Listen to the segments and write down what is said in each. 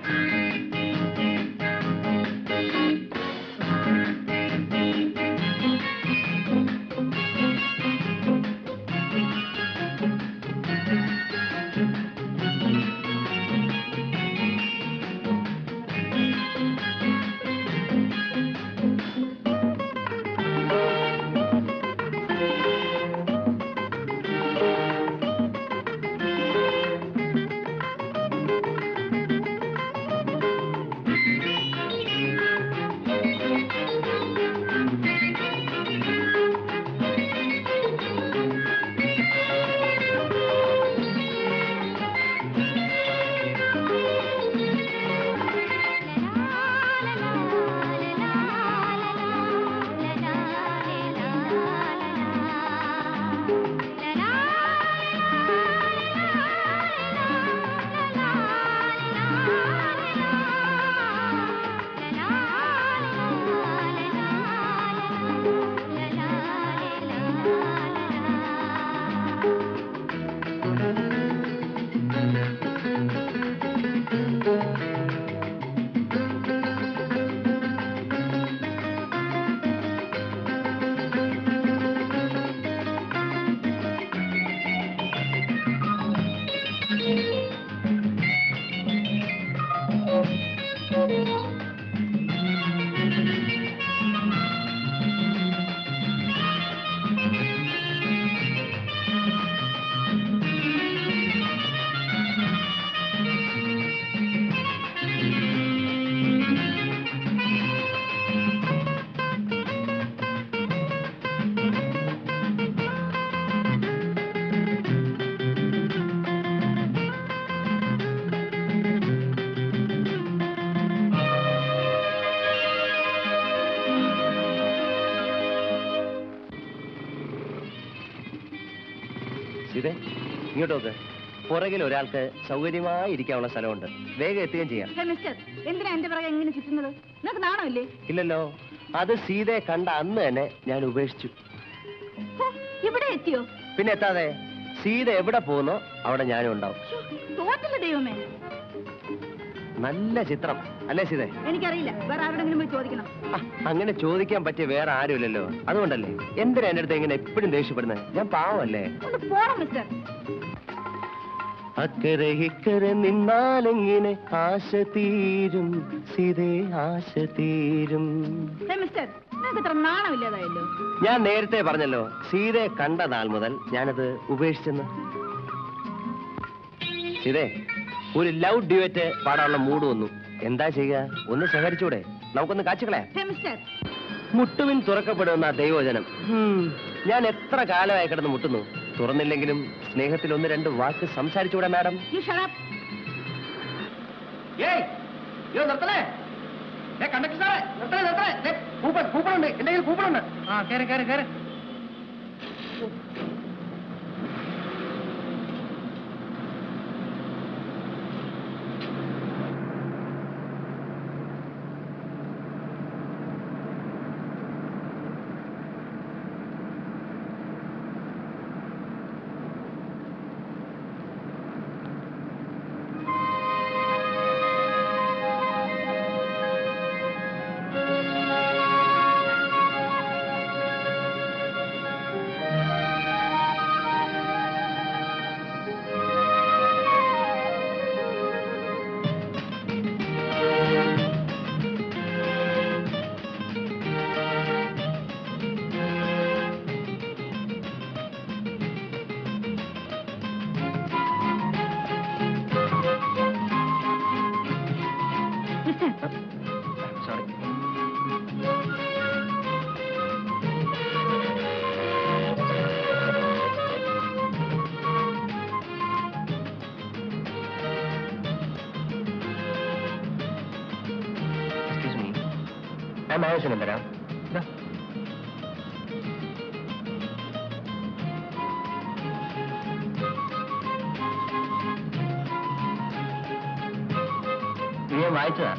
ഇതേ ഇങ്ങോട്ട് നോക്ക് പുറകിൽ ഒരാൾക്ക് സൗകര്യമായി ഇരിക്കാനുള്ള സ്ഥലമുണ്ട് വേഗം എത്തുകയും ചെയ്യാം ഹേ മിസ്റ്റർ എന്തിനാ എന്റെ പിറകെ ഇങ്ങനെ ചുറ്റുന്നത് നിങ്ങൾക്ക് നാണമില്ലേ ഇല്ലല്ലോ അത് സീതയെ കണ്ട അന്ന് തന്നെ ഞാൻ ഉപേക്ഷിച്ചു ഹോ, ഇവിടെ എത്തിയോ പിന്നെ എത്താതെ സീത എവിടെ പോകുന്നോ അവിടെ ഞാനും ഉണ്ടാവും ശ്ശോ, തോറ്റില്ല ദൈവമേ നല്ല ചിത്രം അല്ലേ സീതേ എനിക്കറിയില്ല വേറെ ആരോടെങ്കിലും പോയി ചോദിക്കണം ആ, അങ്ങനെ ചോദിക്കാൻ പറ്റിയ വേറെ ആരുമില്ലല്ലോ അതുകൊണ്ടല്ലേ എന്തിനാ എന്റെ അടുത്ത് ഇങ്ങനെ എപ്പോഴും ദേഷ്യപ്പെടുന്നത് ഞാൻ പാവമല്ലേ ഒന്ന് പോണം മിസ്റ്റർ അക്കരെ ഇക്കരെ നിന്നാലെങ്ങനെ ആശ തീരും സീതേ ആശ തീരും ഹേ മിസ്റ്റർ നിങ്ങൾക്ക് ഇത്ര നാണമില്ലാതായല്ലോ ഞാൻ നേരത്തെ പറഞ്ഞല്ലോ സീതയെ കണ്ട നാൾ മുതൽ ഞാനത് ഉപേക്ഷിച്ചെന്ന് സീതേ ഒരു ലവ് ഡ്യുവറ്റ് പാടാനുള്ള മൂഡ് വന്നു എന്താ ചെയ്യുക ഒന്ന് ശേഖരിച്ചൂടെ നമുക്കൊന്ന് കാച്ചുകളെ ഹേ മിസ്റ്റർ മുട്ടുവിൻ തുറക്കപ്പെടുന്ന ദൈവജനം ഹും, ഞാൻ എത്ര കാലമായി കിടന്ന് മുട്ടുന്നു തുറന്നില്ലെങ്കിലും സ്നേഹത്തിൽ ഒന്ന് രണ്ട് വാക്ക് സംസാരിച്ചൂടെ മാഡം യു ഷടപ്പ് ഏയ് അയ്യോ നിർത്തണേ ഏ കണ്ടക്ടർ സാറേ നിർത്തണേ നിർത്തണേ ദേ, കൂപ്പൺ കൂപ്പൺ ഉണ്ട് എന്റെ കയ്യിൽ കൂപ്പൺ ഉണ്ട് ആ കയറി കയറി കയറി മിസ്റ്റർ സോറി എക്സ്ക്യൂസ് മീ ഞാൻ ആവശ്യം തരാം ഇതാ. ഇത് ഞാൻ വായിച്ചതാ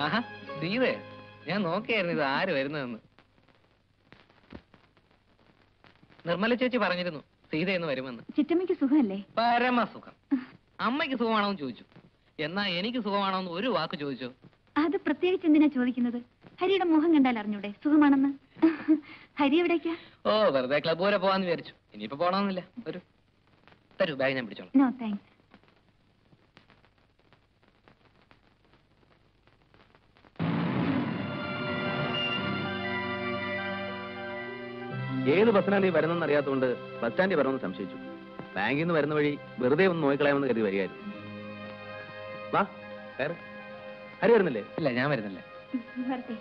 ആഹാ സീത ഞാൻ നോക്കിയായിരുന്നു ഇത് ആര് വരുന്നതെന്ന് നിർമ്മല ചേച്ചി പറഞ്ഞിരുന്നു സീത എന്ന് വരുമെന്ന് ചിറ്റമ്മയ്ക്ക് സുഖമല്ലേ പരമസുഖം അമ്മയ്ക്ക് സുഖമാണോ എന്ന് ചോദിച്ചു എന്നാ എനിക്ക് സുഖമാണോ എന്ന് ഒരു വാക്ക് ചോദിച്ചു അത് പ്രത്യേകിച്ച് എന്തിനാ ചോദിക്കുന്നത് ഹരിയുടെ മുഖം കണ്ടാൽ അറിഞ്ഞൂടെ സുഖമാണെന്ന് ഹരി എവിടേക്കാ ഓ വെറുതെ ക്ലബ് വരെ പോവാന്ന് വിചാരിച്ചു ഇനിയിപ്പോ പോണമെന്നില്ല ഒരു തരൂ ബാഗ് ഞാൻ പിടിച്ചോളാം നോ താങ്ക്സ് ഏത് ബസ്സിനാണ് നീ വരുന്നെന്ന് അറിയാത്തതുകൊണ്ട് ബസ് സ്റ്റാൻഡിൽ വരണമെന്ന് സംശയിച്ചു ബാങ്കിൽ നിന്ന് വരുന്ന വഴി വെറുതെ ഒന്ന് നോക്കിക്കളയാമെന്ന് കരുതി വരികയായിരുന്നു വാ കയറ് ഹരി വരുന്നില്ലേ ഇല്ല ഞാൻ വരുന്നില്ല വരട്ടെ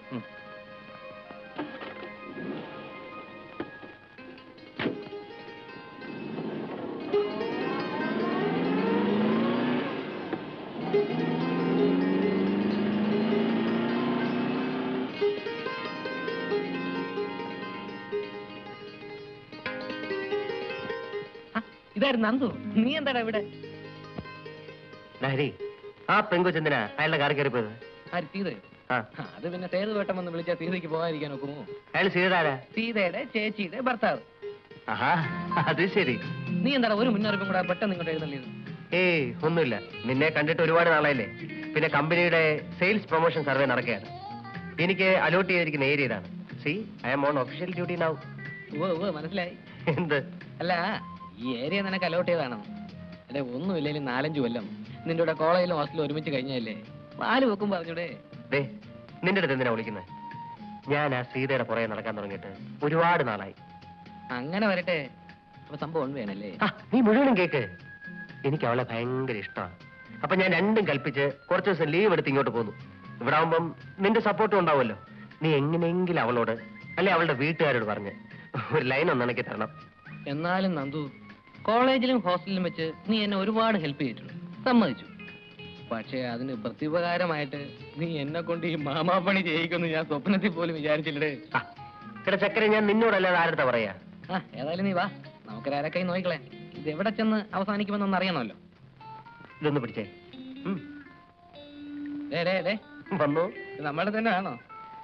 ആ, ഇതായിരുന്നു നന്ദു നീ എന്താടാ ഇവിടെ ഹരി ആ പെങ്കൊച്ചെന്തിനാ അയാളുടെ കാറി കയറിപ്പോയത് ആര് സീതയോ ആ ആ, അത് പിന്നെ സേതു വേട്ടം വന്ന് വിളിച്ചാൽ സീതയ്ക്ക് പോകാതിരിക്കാൻ ഒക്കുമോ അയാൾ സീതാരാ സീതയുടെ ചേച്ചിയുടെ ഭർത്താവ് ആഹാ അത് ശരി നീ എന്താടാ ഒരു മുന്നറിയിപ്പും കൂടെ പെട്ടെന്ന് ഇങ്ങോട്ട് എഴുന്നള്ളിയത് ഏയ് ഒന്നുമില്ല നിന്നെ കണ്ടിട്ട് ഒരുപാട് നാളായില്ലേ പിന്നെ കമ്പനിയുടെ സെയിൽസ് പ്രൊമോഷൻ സർവേ നടക്കുകയാണ് എനിക്ക് അലോട്ട് ചെയ്തിരിക്കുന്ന ഏരിയ ഇതാണ് C I M on official duty now ഓ ഓ മനസ്സിലായി എന്ത് അല്ല ഈ ഏരിയ നിനക്ക് അലോട്ട് ചെയ്താണെന്ന് അല്ലെ ഒന്നുമില്ലെങ്കിലും നാലഞ്ച് കൊല്ലം നിന്റെ കൂടെ കോളേജിലും ഹോസ്റ്റലിലും ഒരുമിച്ച് കഴിഞ്ഞല്ലേ പാല് വെക്കും പറഞ്ഞൂടെ ദേ നിന്റെ അടുത്ത് എന്തിനാ വിളിക്കുന്നത് ഞാൻ ആ സീതയുടെ പുറകെ നടക്കാൻ തുടങ്ങിയിട്ട് ഒരുപാട് നാളായി അങ്ങനെ വരട്ടെ അപ്പൊ സംഭവം വേണല്ലേ ആ, നീ മുഴുവനും കേക്ക് എനിക്ക് അവളെ ഭയങ്കര ഇഷ്ടമാണ് അപ്പൊ ഞാൻ രണ്ടും കൽപ്പിച്ച് കുറച്ച് ദിവസം ലീവ് എടുത്ത് ഇങ്ങോട്ട് പോന്നു ഇവിടെ ആവുമ്പം നിന്റെ സപ്പോർട്ടും ഉണ്ടാവുമല്ലോ നീ എങ്ങനെയെങ്കിലും അവളോട് അല്ലെ അവളുടെ വീട്ടുകാരോട് പറഞ്ഞ് ഒരു ലൈൻ ഒന്നിണക്കി തരണം എന്നാലും നന്ദു കോളേജിലും ഹോസ്റ്റലിലും വെച്ച് നീ എന്നെ ഒരുപാട് ഹെൽപ്പ് ചെയ്തിട്ടുണ്ട് സമ്മതിച്ചു പക്ഷേ അതിന് പ്രത്യുപകാരമായിട്ട് നീ എന്നെ കൊണ്ട് ഈ മാമാപ്പണി ചെയ്യിക്കുമെന്ന് ഞാൻ സ്വപ്നത്തിൽ പോലും വിചാരിച്ചില്ലേ ആ, എടാ ചക്കര ഞാൻ നിന്നോടല്ലാതെ ആരുടെ പറയാ ആ ഏതായാലും നീ വാ നമുക്കൊരാരൊക്കെ നോക്കിക്കളെ ഇത് എവിടെ ചെന്ന് അവസാനിക്കുമെന്നൊന്ന് അറിയണമല്ലോ ഇതൊന്ന് പിടിച്ചേ ഉം, ഡേ ഡേ ഡേ വന്നു ഇത് നമ്മുടെ തന്നെ ആണോ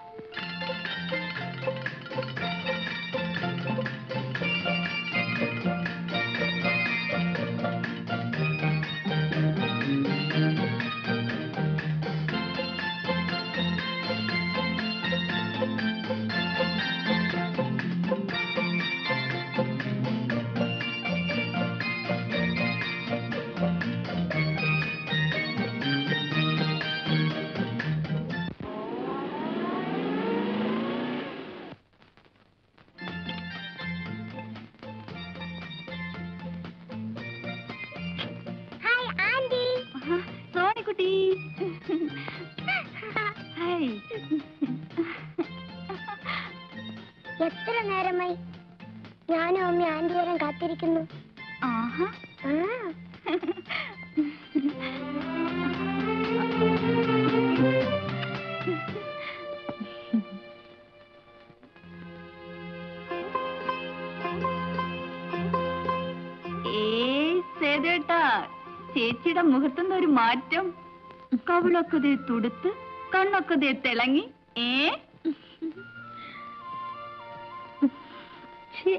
സോണിക്കുട്ടി ഹായ് എത്ര നേരമായി ഞാനും അമ്മ ആന്റി വരാൻ കാത്തിരിക്കുന്നു ആഹാ ആ ഏയ് സേതേട്ടാ ചേച്ചിയുടെ മുഖത്തുനിന്ന് ഒരു മാറ്റം കവിളൊക്കെ ദേ തുടുത്ത് കണ്ണൊക്കെ ദേ തിളങ്ങി ഏ ഛെ.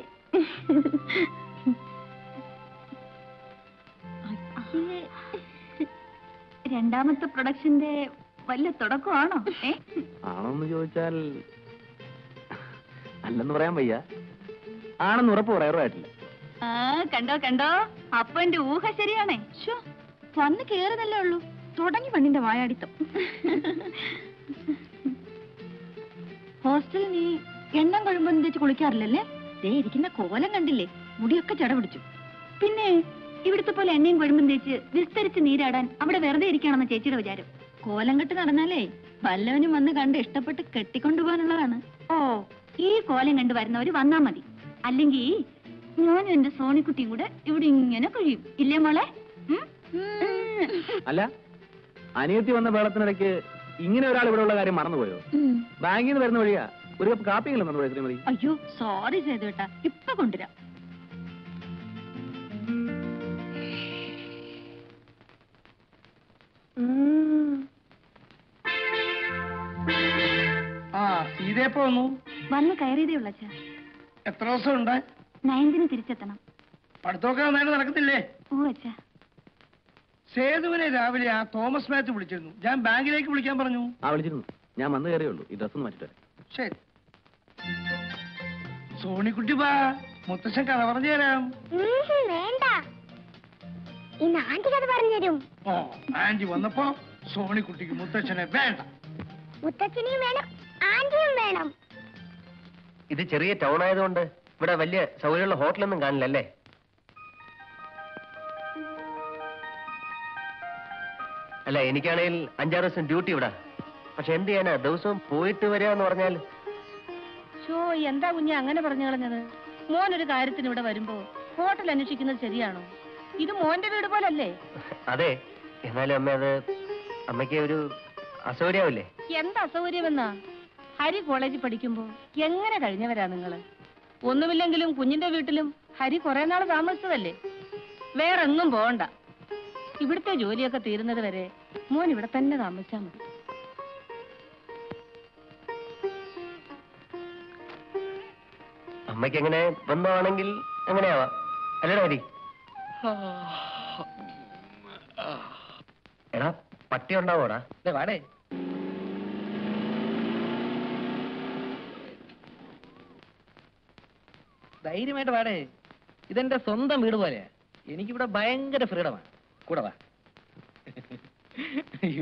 അയ്യേ. രണ്ടാമത്തെ പ്രൊഡക്ഷന്റെ വല്ല തുടക്കമാണോ ഏ ആണോന്ന് ചോദിച്ചാൽ അല്ലെന്ന് പറയാൻ വയ്യ ആണെന്ന് ഉറപ്പ് പറയാറുമായിട്ടില്ല ആ കണ്ടോ കണ്ടോ അപ്പൊ എന്റെ ഊഹ ശരിയാണേ ശോ വന്ന് കേറുന്നല്ലേ ഉള്ളൂ തുടങ്ങി പെണ്ണിന്റെ വായാടിത്തം ഹോസ്റ്റലിൽ നീ എണ്ണം കഴിയുമ്പോൾ തേച്ച് കുളിക്കാറില്ലല്ലേ ദേ ഇരിക്കുന്ന കോലം കണ്ടില്ലേ മുടിയൊക്കെ ചട പിടിച്ചു പിന്നെ ഇവിടുത്തെ പോലെ എണ്ണയും കൊഴുമ്പും തേച്ച് വിസ്തരിച്ച് നീരാടാൻ അവിടെ വെറുതെ ഇരിക്കണമെന്ന് ചേച്ചിയുടെ വിചാരം കോലം കെട്ട് നടന്നാലേ വല്ലവനും വന്ന് കണ്ട് ഇഷ്ടപ്പെട്ട് കെട്ടിക്കൊണ്ടുപോകാനുള്ളതാണ് ഓ ഈ കോലം കണ്ട് വരുന്നവര് വന്നാ മതി അല്ലെങ്കിൽ ഞാനും എന്റെ സോണിക്കുട്ടിയും കൂടെ ഇവിടെ ഇങ്ങനെ കഴിയും ഇല്ലേ മോളെ ഉം? ഉം. അല്ല അനിയത്തി വന്ന വേളത്തിനിടയ്ക്ക് ഇങ്ങനെ ഒരാൾ ഇവിടെ ഉള്ള കാര്യം മറന്നുപോയോ ഉം. ബാങ്കിൽ നിന്ന് വരുന്ന വഴിയാ ഒരു കപ്പ് കാപ്പിയെങ്കിലും തന്നു ശ്രീമതി അയ്യോ സോറി സേതുവേട്ടാ ഇപ്പൊ കൊണ്ടുവരാം ഉം. സീതയപ്പോ വന്നു വന്ന് കയറിയതേ ഉള്ള അച്ഛാ എത്ര ദിവസം ഉണ്ട് നയൻതിന് തിരിച്ചെത്തണം പഠിത്തമൊക്കെ നന്നായിട്ട് നടക്കത്തില്ലേ ഓ അച്ഛാ സേതുവിനെ രാവിലെ ആ തോമസ് മാത്യു വിളിച്ചിരുന്നു ഞാൻ ബാങ്കിലേക്ക് വിളിക്കാൻ പറഞ്ഞു ആ വിളിച്ചിരുന്നു ഞാൻ വന്നു കയറിയുള്ളൂ ഈ ഡ്രസ്സ് ഒന്ന് മാറ്റിട്ട് വരാം ശരി സോണിക്കുട്ടി വാ മുത്തശ്ശൻ കഥ പറഞ്ഞു തരാം ഉം, വേണ്ട ഇന്ന് ആന്റി കഥ പറഞ്ഞുതരും ഓ ആന്റി വന്നപ്പോ സോണിക്കുട്ടിക്ക് മുത്തച്ഛനെ വേണ്ട മുത്തച്ഛനെയും വേണം ആന്റിയും വേണം ഇത് ചെറിയ ടൗൺ ആയതുകൊണ്ട് ഇവിടെ വലിയ സൗകര്യമുള്ള ഹോട്ടലൊന്നും കാണില്ലല്ലേ അല്ല എനിക്കാണെങ്കിൽ അഞ്ചാറ് ദിവസം ഡ്യൂട്ടി ഇവിടെ പക്ഷെ എന്ത് ചെയ്യാനാ ദിവസവും പോയിട്ട് വരിക എന്ന് പറഞ്ഞാൽ ഷോ എന്താ കുഞ്ഞെ അങ്ങനെ പറഞ്ഞു കളഞ്ഞത് മോൻ ഒരു കാര്യത്തിന് ഇവിടെ വരുമ്പോ ഹോട്ടൽ അന്വേഷിക്കുന്നത് ശരിയാണോ ഇത് മോന്റെ വീട് പോലല്ലേ അതെ എന്നാലും അമ്മ അത് അമ്മയ്ക്ക് ഒരു അസൗകര്യാവില്ലേ എന്താ അസൗകര്യമെന്നാ ഹരി കോളേജിൽ പഠിക്കുമ്പോ എങ്ങനെ കഴിഞ്ഞവരാ നിങ്ങള് ഒന്നുമില്ലെങ്കിലും കുഞ്ഞിന്റെ വീട്ടിലും ഹരി കുറെ നാൾ താമസിച്ചതല്ലേ വേറെ എങ്ങും പോകണ്ട ഇവിടുത്തെ ജോലിയൊക്കെ തീരുന്നത് വരെ മോൻ ഇവിടെ തന്നെ താമസിച്ചാ മതി അമ്മയ്ക്ക് എങ്ങനെ ബന്ധമാണെങ്കിൽ അങ്ങനെയാവാം അല്ലേടാ ഹരി എടാ പട്ടി ഉണ്ടാവോടാ ദേ വാടേ ധൈര്യമായിട്ട് വാടേ ഇതെന്റെ സ്വന്തം വീട് പോലെയാ എനിക്കിവിടെ ഭയങ്കര ഫ്രീഡമാണ് കൂടെ വാ അയ്യോ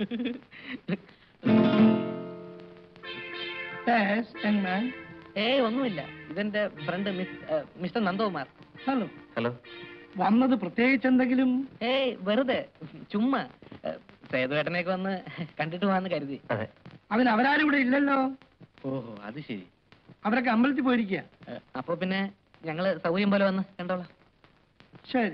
Yes, young man. ഏയ് ഒന്നുമില്ല ഇതെന്റെ ഫ്രണ്ട് മിസ് ഏഹ്, മിസ്റ്റർ നന്ദകുമാർ ഹലോ ഹലോ വന്നത് പ്രത്യേകിച്ച് എന്തെങ്കിലും ഏയ് വെറുതെ ചുമ്മാ ഏഹ്, സേതുവേട്ടനെയൊക്കെ വന്ന് കണ്ടിട്ട് പോവാന്ന് കരുതി അതെ അതിന് അവരാരും ഇവിടെ ഇല്ലല്ലോ ഓഹോ അത് ശരി അവരൊക്കെ അമ്പലത്തിൽ പോയിരിക്കുക ഏഹ്, അപ്പൊ പിന്നെ ഞങ്ങള് സൗകര്യം പോലെ വന്ന് കണ്ടോളാം ശരി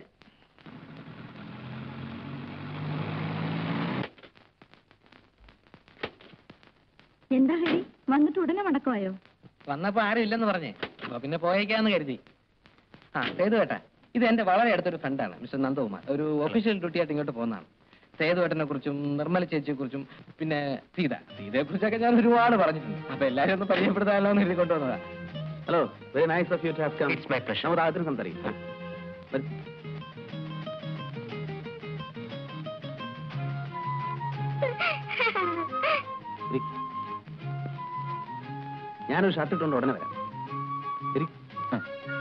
എന്താ ഹരി വന്നിട്ട് ഉടനെ മടക്കമായോ വന്നപ്പോ ആരും ഇല്ലെന്ന് പറഞ്ഞേ അപ്പൊ പിന്നെ പോയേക്കാന്ന് കരുതി ആ സേതുവേട്ട ഇത് എന്റെ വളരെ അടുത്തൊരു ഫ്രണ്ടാണ് മിസ്റ്റർ നന്ദകുമാർ ഒരു ഒഫീഷ്യൽ ഡ്യൂട്ടി ആയിട്ട് ഇങ്ങോട്ട് പോകുന്നതാണ് സേതുവേട്ടനെ കുറിച്ചും നിർമ്മല ചേച്ചിയെ കുറിച്ചും പിന്നെ സീത സീതയെ കുറിച്ചൊക്കെ ഞാൻ ഒരുപാട് പറഞ്ഞിട്ടുണ്ട് അപ്പൊ എല്ലാരും ഒന്ന് പരിചയപ്പെടുത്താമല്ലോ എന്ന് എഴുതി കൊണ്ടുവന്നതാ hello very nice of you to have come it's my പ്രശ്നം നമുക്ക് ആദ്യം സംസാരിക്കാം വരൂ. ഇരി. ഞാനൊരു ഷർട്ട് ഇട്ടുകൊണ്ട് ഉടനെ വരാം ഇരി. ആ.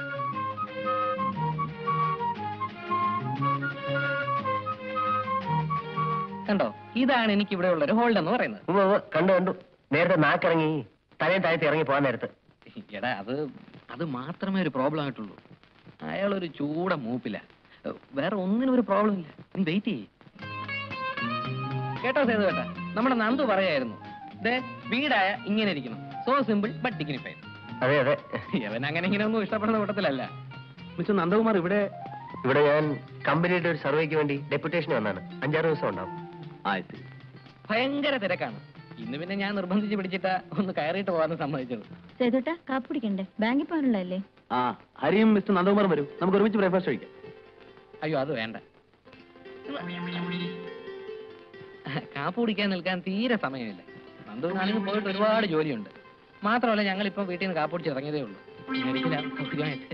കണ്ടോ ഇതാണ് എനിക്ക് ഇവിടെ ഉള്ള ഒരു ഹോൾഡ് എന്ന് പറയുന്നത് ഉവ്വ് ഉവ്വ്, കണ്ടു കണ്ടു നേരത്തെ നാക്കിറങ്ങി തലയും താഴ്ത്തി ഇറങ്ങി പോകാൻ നേരത്ത് എടാ അത് അത് മാത്രമേ ഒരു പ്രോബ്ലം ആയിട്ടുള്ളൂ അയാൾ ഒരു ചൂട മൂപ്പില്ല വേറെ ഒന്നിനും ഒരു പ്രോബ്ലം ഇല്ല നീ വെയിറ്റ് ചെയ്യ് കേട്ടോ സേതു കേട്ടാ നമ്മുടെ നന്ദു പറയായിരുന്നു ദേ വീടായ ഇങ്ങനെ ഇരിക്കണം സോ സിമ്പിൾ ബട്ട് ഡിഗ്നിഫൈഡ് അതെ അതെ അവൻ അങ്ങനെ ഇങ്ങനെ ഒന്നും ഇഷ്ടപ്പെടുന്ന കൂട്ടത്തിലല്ല മിസ്റ്റർ നന്ദകുമാർ ഇവിടെ ഇവിടെ ഞാൻ കമ്പനിയുടെ ഒരു സർവേക്ക് വേണ്ടി ഡെപ്യൂട്ടേഷൻ വന്നാണ് അഞ്ചാറ് ദിവസം ഉണ്ടാവും ആ എത്തി ഭയങ്കര തിരക്കാണ് ഇന്ന് പിന്നെ ഞാൻ നിർബന്ധിച്ച് പിടിച്ചിട്ടാ ഒന്ന് കയറിയിട്ട് പോകാൻ സമ്മതിച്ചത് സേതുട്ടാ കാപ്പ് കുടിക്കണ്ടേ ബാങ്കിൽ പോകാനുള്ളതല്ലേ ആ ഹരിയും മിസ്റ്റർ നന്ദകുമാറും വരൂ നമുക്ക് ഒരുമിച്ച് ബ്രേക്ക്ഫാസ്റ്റ് കഴിക്കാം അയ്യോ അത് വേണ്ട കാപ്പ് കുടിക്കാൻ നിൽക്കാൻ തീരെ സമയമില്ല നന്ദുവിനാണെങ്കിൽ പോയിട്ട് ഒരുപാട് ജോലിയുണ്ട് മാത്രമല്ല ഞങ്ങൾ ഇപ്പൊ വീട്ടിൽ നിന്ന് കാപ്പ് കുടിച്ച് ഇറങ്ങിയതേ ഉള്ളൂ ഒരിക്കലും സൗകര്യമായിട്ട്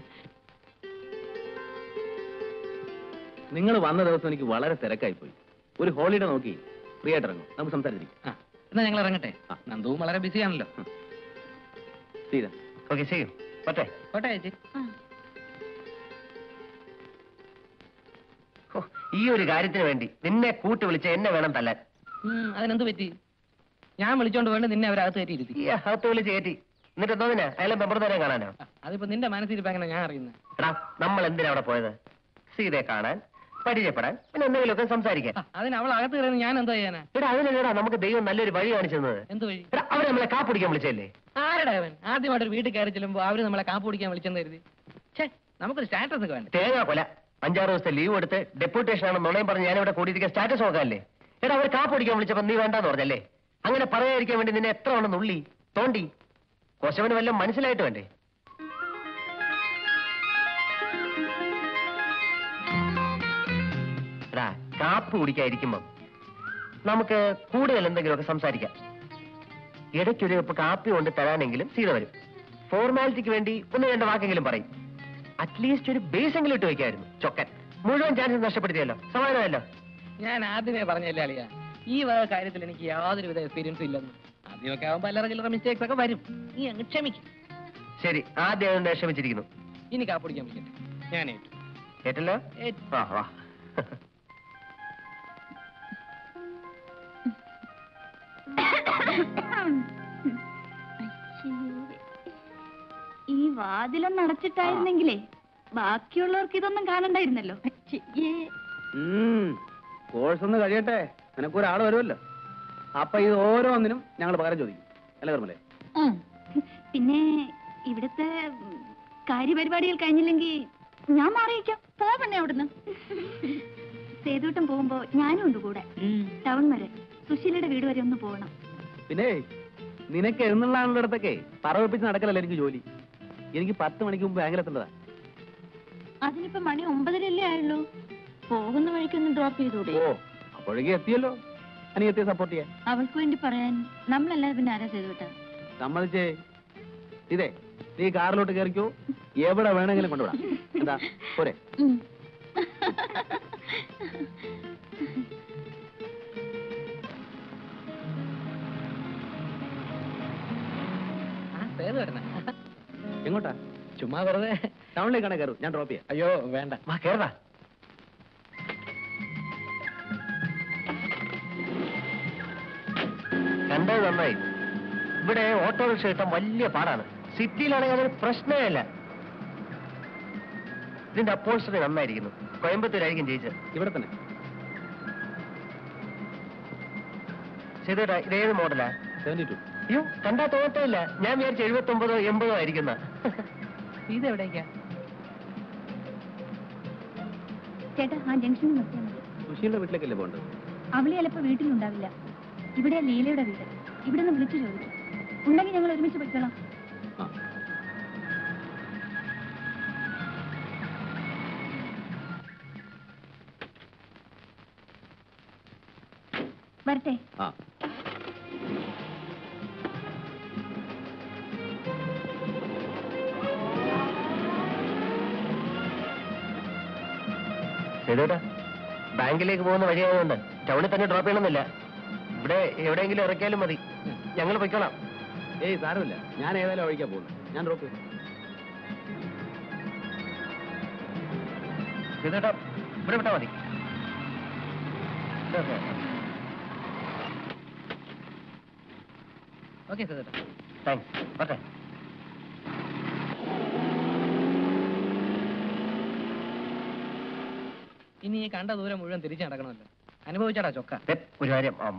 നിങ്ങൾ വന്ന ദിവസം എനിക്ക് വളരെ തിരക്കായി പോയി ഒരു ഹോളിഡേ നോക്കി ഫ്രീ ആയിട്ട് ഇറങ്ങും നമുക്ക് സംസാരിച്ചിരിക്കും ആ എന്നാ ഞങ്ങൾ ഇറങ്ങട്ടെ ആ. നന്ദുവും വളരെ ബിസിയാണല്ലോ സീത ഓക്കെ ചെയ്യും പറ്റേ കോട്ടെ ചേച്ചി ഹോ, ഈ ഒരു കാര്യത്തിന് വേണ്ടി നിന്നെ കൂട്ടി വിളിച്ച് എന്നെ വേണം തല്ലാൻ ഉം, അതിനെന്ത് പറ്റി ഞാൻ വിളിച്ചോണ്ട് വേണ്ടി നിന്നെ അവരകത്ത് കയറ്റി ഇരുത്തി ഈ അകത്ത് വിളിച്ച് കയറ്റി എന്നിട്ട് എന്തോന്നിനാ അയാളെ മെമ്പർന്നേരെ കാണാനോ ആ, അതിപ്പോ നിന്റെ മനസ്സിരിപ്പോ എങ്ങനെ ഞാൻ അറിയുന്നത് എടാ നമ്മൾ എന്തിനാ അവിടെ പോയത് സീതയെ കാണാൻ പരിചയപ്പെടാൻ പിന്നെ എന്തെങ്കിലുമൊക്കെ സംസാരിക്കാൻ അതിന് അവൾ അകത്ത് കയറുന്നത് ഞാൻ എന്തോ ചെയ്യാനാ എടാ അതിനെടാ നമുക്ക് ദൈവം നല്ലൊരു വഴി കാണിച്ചു തന്നത് എന്ത് വഴി എടാ അവരെ നമ്മളെ കാപ്പിടിക്കാൻ വിളിച്ചല്ലേ ആരുടെ അവൻ ആദ്യമായിട്ട് ഒരു വീട്ടിൽ കയറി ചെല്ലുമ്പോ അവര് നമ്മളെ കാപ്പ് കുടിക്കാൻ വിളിച്ചെന്ന് കരുതി ഛേ നമുക്കൊരു സ്റ്റാറ്റസ് ഒക്കെ വേണ്ടേ തേങ്ങാ കൊല അഞ്ചാറ് ദിവസത്തെ ലീവ് എടുത്ത് ഡെപ്യൂട്ടേഷൻ ആണ് നുണയും പറഞ്ഞ് ഞാനിവിടെ കൂടിയിരിക്കാൻ സ്റ്റാറ്റസ് നോക്കാല്ലേ എടാ അവർ കാപ്പിടിക്കാൻ വിളിച്ചപ്പോ നീ വേണ്ടാന്ന് പറഞ്ഞല്ലേ അങ്ങനെ പറയാതിരിക്കാൻ വേണ്ടി നിന്നെ എത്ര വേണം നുള്ളി തോണ്ടി കൊശവന് വല്ലതും മനസ്സിലായിട്ട് വേണ്ടേ എടാ കാപ്പ് കുടിക്കാതിരിക്കുമ്പോ നമുക്ക് കൂടുതൽ എന്തെങ്കിലുമൊക്കെ സംസാരിക്കാം ഇടയ്ക്കൊരു കപ്പ് കാപ്പി കൊണ്ട് തരാനെങ്കിലും സീത വരും ഫോർമാലിറ്റിക്ക് വേണ്ടി ഒന്ന് രണ്ട് വാക്കെങ്കിലും പറയും അറ്റ്ലീസ്റ്റ് ഒരു ബേസ് എങ്കിലും ഇട്ട് വെക്കായിരുന്നു ചൊക്കൻ മുഴുവൻ ചാൻസ് നഷ്ടപ്പെടുത്തിയല്ലോ സമാധാനമല്ലോ ഞാൻ ആദ്യമേ പറഞ്ഞല്ലേ അളിയ ഈ വക കാര്യത്തിൽ എനിക്ക് യാതൊരുവിധ എക്സ്പീരിയൻസ് ഇല്ലെന്ന് ആദ്യമൊക്കെ ആവുമ്പോൾ അല്ലറ ചില്ലറ മിസ്റ്റേക്സ് ഒക്കെ വരും നീ അങ്ങ് ക്ഷമിക്കും ശരി ആദ്യം അതുകൊണ്ട് ക്ഷമിച്ചിരിക്കുന്നു ഇനി കാപ്പിടിക്കാൻ പറ്റട്ടെ ഞാൻ ഏറ്റു കേട്ടല്ലോ ഏറ്റു. വാ വാ ഈ വാതിലൊന്ന് അടച്ചിട്ടായിരുന്നെങ്കിലേ ബാക്കിയുള്ളവർക്ക് ഇതൊന്നും കാണണ്ടായിരുന്നല്ലോ ഛിയേ. കോഴ്സ് ഒന്ന് കഴിയട്ടെ നിനക്കൊരാൾ വരുമല്ലോ അപ്പൊ ഇത് ഓരോന്നിനും ഞങ്ങൾ പകരം ചോദിക്കും അല്ലേ നിർമ്മലേ ഉം. പിന്നെ ഇവിടുത്തെ ഉം, കാര്യപരിപാടികൾ കഴിഞ്ഞില്ലെങ്കിൽ ഞാൻ മാറിയിക്കാം പോവണേ അവിടുന്ന് സേതുവട്ടം പോകുമ്പോ ഞാനും ഉണ്ട് കൂടെ ടൗൺ വരെ സുശീലയുടെ വീട് വരെ ഒന്ന് പോകണം പിന്നെ നിനക്ക് എഴുന്നള്ളാനുള്ളിടത്തൊക്കെ പറവപ്പിച്ച് നടക്കലല്ല എനിക്ക് ജോലി എനിക്ക് പത്ത് മണിക്ക് മുമ്പ് ബാങ്കിലെത്തേണ്ടതാ അതിനിപ്പോ മണി ഒമ്പതരല്ലേ ആയുള്ളൂ പോകുന്ന വഴിക്കൊന്ന് ഡ്രോപ്പ് ചെയ്തൂടെ ഓ അപ്പോഴേക്കും എത്തിയല്ലോ അനിയത്തെ സപ്പോർട്ട് ചെയ്യാൻ അവൾക്ക് വേണ്ടി പറയാൻ നമ്മളല്ലാതെ പിന്നെ ആരാ സേതുവട്ട സമ്മതിച്ചേ ഇതേ നീ കാറിലോട്ട് കയറിക്കോ എവിടെ വേണമെങ്കിലും കൊണ്ടുവിടാം എന്താ പോരെ ആ സേതു വരണേ എങ്ങോട്ടാ ചുമ്മാ വെറുതെ ടൗണിലേക്കാണ് കയറും ഞാൻ ഡ്രോപ്പ് ചെയ്യാം അയ്യോ വേണ്ട വാ കേറാ കണ്ടത് നന്നായി ഇവിടെ ഓട്ടോറിക്ഷ കിട്ടാൻ വലിയ പാടാണ് സിറ്റിയിലാണെങ്കിൽ അതൊരു പ്രശ്നമേ അല്ല ഇതിന്റെ അപ്പോൾസ്റ്ററി നന്നായിരിക്കുന്നു കോയമ്പത്തൂരായിരിക്കും ജയിച്ചത് ഇവിടെ തന്നെ ചെയ്തോട്ടാ ഇതേത് മോഡലാ സെവന്റി ടു അയ്യോ കണ്ടാ തോന്നത്തില്ല ഞാൻ വിചാരിച്ചു എഴുപത്തി ഒമ്പതോ എൺപതോ ആയിരിക്കുന്ന ഇത് എവിടേക്കാ ചേട്ടാ ആ ജംഗ്ഷനിൽ നിർത്തിയാൽ മതി സുശീലിന്റെ വീട്ടിലേക്കല്ലേ പോകേണ്ടത് അവളി ചിലപ്പോ വീട്ടിലുണ്ടാവില്ല ഇവിടെ ലീലയുടെ വീട് ഇവിടെ നിന്ന് വിളിച്ചു ചോദിച്ചു ഉണ്ടെങ്കിൽ ഞങ്ങൾ ഒരുമിച്ച് പൊയ്ക്കോളാം ആ വരട്ടെ ആ ചെയ്തോട്ടാ ബാങ്കിലേക്ക് പോകുന്ന വഴിയായതുകൊണ്ട് ടൗണിൽ തന്നെ ഡ്രോപ്പ് ചെയ്യണമെന്നില്ല ഇവിടെ എവിടെയെങ്കിലും ഇറക്കിയാലും മതി ഞങ്ങൾ പൊയ്ക്കോളാം ഏയ് സാരമില്ല ഞാൻ ഏതായാലും ഒഴിക്കാൻ പോകുന്നു ഞാൻ ഡ്രോപ്പ് ചെയ്യും ചെയ്തോട്ടാ ഇവിടെ വിട്ടാ മതി ഓക്കെ ഓക്കെ സേതുട്ടാ താങ്ക്സ് ഓക്കെ ഇനി ഈ കണ്ട ദൂരം മുഴുവൻ തിരിച്ചു നടക്കണമല്ലോ അനുഭവിച്ചാടാ ചൊക്ക ഒരു കാര്യം ആം,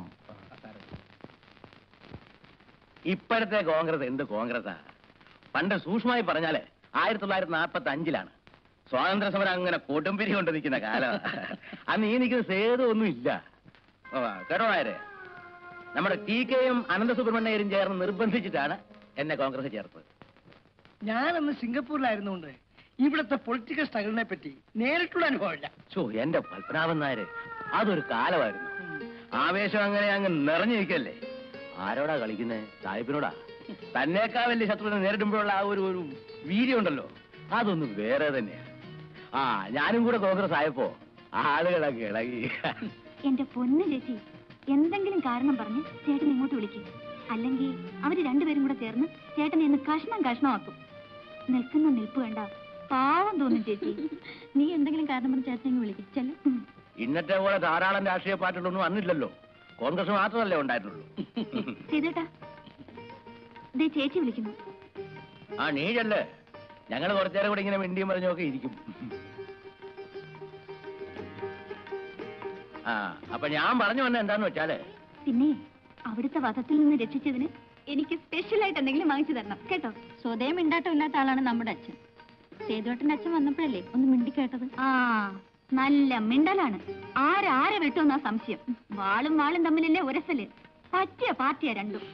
ഇപ്പോഴത്തെ കോൺഗ്രസ് എന്ത് കോൺഗ്രസാ പണ്ട് സൂക്ഷ്മമായി പറഞ്ഞാല് ആയിരത്തി തൊള്ളായിരത്തി നാൽപ്പത്തി അഞ്ചിലാണ് സ്വാതന്ത്ര്യ സമരം അങ്ങനെ കൊടുമ്പിരി കൊണ്ട് നിൽക്കുന്ന കാലം അന്ന് ഈ നിൽക്കുന്ന സേതു ഒന്നും ഇല്ല ഓ, കേട്ടോ നായരെ നമ്മുടെ ടി കെയും അനന്തസുബ്രഹ്മണ്യരും ചേർന്ന് നിർബന്ധിച്ചിട്ടാണ് എന്നെ കോൺഗ്രസ് ചേർത്തത് ഞാനന്ന് സിംഗപ്പൂരിലായിരുന്നുകൊണ്ട് ഇവിടുത്തെ പൊളിറ്റിക്കൽ സ്ട്രഗിളിനെ പറ്റി നേരിട്ടുള്ള അനുഭവമില്ല ചോ എന്റെ പത്മനാഭൻ നായര് അതൊരു കാലമായിരുന്നു ആവേശം അങ്ങനെ അങ്ങ് നിറഞ്ഞു നിൽക്കല്ലേ ആരോടാ കളിക്കുന്നത് സാഹിബിനോടാ തന്നേക്കാ വലിയ ശത്രുവിനെ നേരിടുമ്പോഴുള്ള ആ ഒരു ഒരു വീര്യം ഉണ്ടല്ലോ അതൊന്നും വേറെ തന്നെയാ ആ ഞാനും കൂടെ കോൺഗ്രസ് ആയപ്പോ ആളുകളൊക്കെ ഇളകി എന്റെ പൊന്ന് ചേച്ചി എന്തെങ്കിലും കാരണം പറഞ്ഞ് ചേട്ടൻ ഇങ്ങോട്ട് വിളിക്കും അല്ലെങ്കിൽ അവര് രണ്ടുപേരും കൂടെ ചേർന്ന് ചേട്ടനെ ഇന്ന് കഷ്ണം കഷ്ണമാക്കും നിൽക്കുന്ന നിൽപ്പ് കണ്ട പാവം തോന്നും ചേച്ചി നീ എന്തെങ്കിലും കാരണം പറഞ്ഞ് ചേട്ടനെ വിളിക്കും ചെല്ല ഇന്നത്തെ പോലെ ധാരാളം രാഷ്ട്രീയ പാർട്ടികളൊന്നും അന്നില്ലല്ലോ കോൺഗ്രസ് മാത്രമല്ലേ ഉണ്ടായിരുന്നുള്ളൂ ചെയ്തേട്ടാ ദേ ചേച്ചി വിളിക്കുന്നു ആ നീഴല്ലേ ഞങ്ങൾ കുറച്ചേരം കൂടെ ഇങ്ങനെ മിണ്ടിയും പറഞ്ഞൊക്കെ ഇരിക്കും ആ അപ്പൊ ഞാൻ പറഞ്ഞു വന്ന എന്താന്ന് വെച്ചാല് പിന്നെ അവിടുത്തെ വധത്തിൽ നിന്ന് രക്ഷിച്ചതിന് എനിക്ക് സ്പെഷ്യൽ ആയിട്ട് എന്തെങ്കിലും വാങ്ങിച്ചു തരണം കേട്ടോ സ്വതയം മിണ്ടാട്ടം ഇല്ലാത്ത ആളാണ് നമ്മുടെ അച്ഛൻ സേതുവേട്ടന്റെ അച്ഛൻ വന്നപ്പോഴല്ലേ ഒന്ന് മിണ്ടി കേട്ടത് ആ നല്ല മിണ്ടലാണ് ആരാരെ വെട്ടുമെന്നാ സംശയം വാളും വാളും തമ്മിലല്ലേ ഉരസല് പറ്റിയ പാർട്ടിയാ രണ്ടും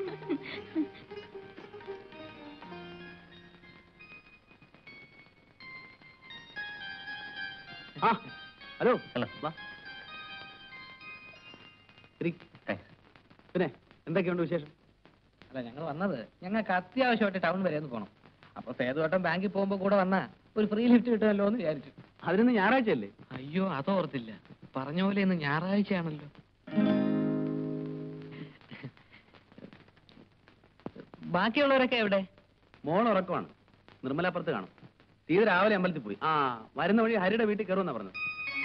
ആ ഹലോ ഹലോ വാ ഇരി. താങ്ക്സ് പിന്നെ എന്തൊക്കെയുണ്ട് വിശേഷം അല്ല ഞങ്ങൾ വന്നത് ഞങ്ങൾക്ക് അത്യാവശ്യമായിട്ട് ടൗൺ വരെ ഒന്ന് പോകണം അപ്പൊ സേതുവട്ടം ബാങ്കിൽ പോകുമ്പോ കൂടെ വന്നാ ഒരു ഫ്രീ ലിഫ്റ്റ് കിട്ടുമല്ലോ എന്ന് വിചാരിച്ചു അതിനൊന്ന് ഞായറാഴ്ചയല്ലേ അയ്യോ അതോർത്തില്ല പറഞ്ഞ പോലെ ഇന്ന് ഞായറാഴ്ചയാണല്ലോ ബാക്കിയുള്ളവരൊക്കെ എവിടെ മോൾ ഉറക്കമാണ് നിർമ്മലാപ്പുറത്ത് കാണും തീരെ രാവിലെ അമ്പലത്തിൽ പോയി ആ വരുന്ന വഴി ഹരിയുടെ വീട്ടിൽ കയറുമെന്നാ പറഞ്ഞത്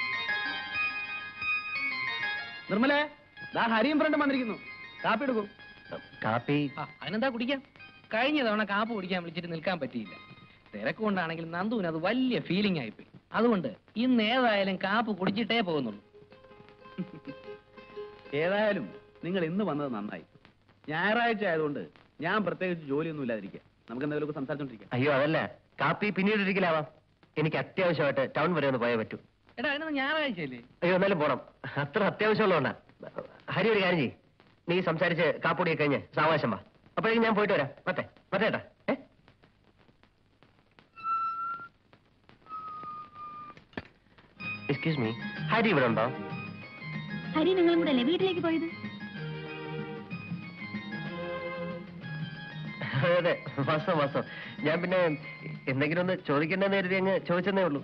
നിർമ്മലേ ദാ ഹരിയും ഫ്രണ്ടും വന്നിരിക്കുന്നു കാപ്പി എടുക്കും കാപ്പി ആ അതിനെന്താ കുടിക്കാം കഴിഞ്ഞ തവണ കാപ്പ് കുടിക്കാൻ വിളിച്ചിട്ട് നിൽക്കാൻ പറ്റിയില്ല തിരക്ക് കൊണ്ടാണെങ്കിൽ നന്ദുവിന് അത് വലിയ ഫീലിംഗ് ആയിപ്പോയി അതുകൊണ്ട് ഇന്ന് ഏതായാലും കാപ്പ് കുടിച്ചിട്ടേ പോകുന്നുള്ളൂ ഏതായാലും നിങ്ങൾ ഇന്ന് വന്നത് നന്നായി ഞായറാഴ്ച ആയതുകൊണ്ട് ഞാൻ പ്രത്യേകിച്ച് ജോലിയൊന്നും ഇല്ലാതിരിക്കുക നമുക്ക് എന്തെങ്കിലുമൊക്കെ സംസാരിച്ചോണ്ടിരിക്കാം അയ്യോ അതല്ല കാപ്പി പിന്നീട് ഒരിക്കലാവാം എനിക്ക് അത്യാവശ്യമായിട്ട് ടൗൺ വരെ ഒന്ന് പോയേ പറ്റൂ എടാ അതിനൊന്ന് ഞായറാഴ്ചയല്ലേ അയ്യോ എന്നാലും പോണം അത്ര അത്യാവശ്യമുള്ളതുകൊണ്ടാ ഹരി ഒരു കാര്യം ചെയ്യ് നീ സംസാരിച്ച് കാപ്പുടിയൊക്കെ കഴിഞ്ഞ് സാവകാശം വാ അപ്പോഴേക്കും ഞാൻ പോയിട്ട് വരാം മറ്റേ മറ്റേട്ടാ ഏ എക്സ്ക്യൂസ് മീ ഹരി ഇവിടെ ഉണ്ടോ ഹരി നിങ്ങളും കൂടെ അല്ലേ വീട്ടിലേക്ക് പോയത് അതെ വാസ്തവം വാസ്തവം ഞാൻ പിന്നെ എന്തെങ്കിലും ഒന്ന് ചോദിക്കേണ്ടെന്ന് കരുതി അങ്ങ് ചോദിച്ചെന്നേ ഉള്ളൂ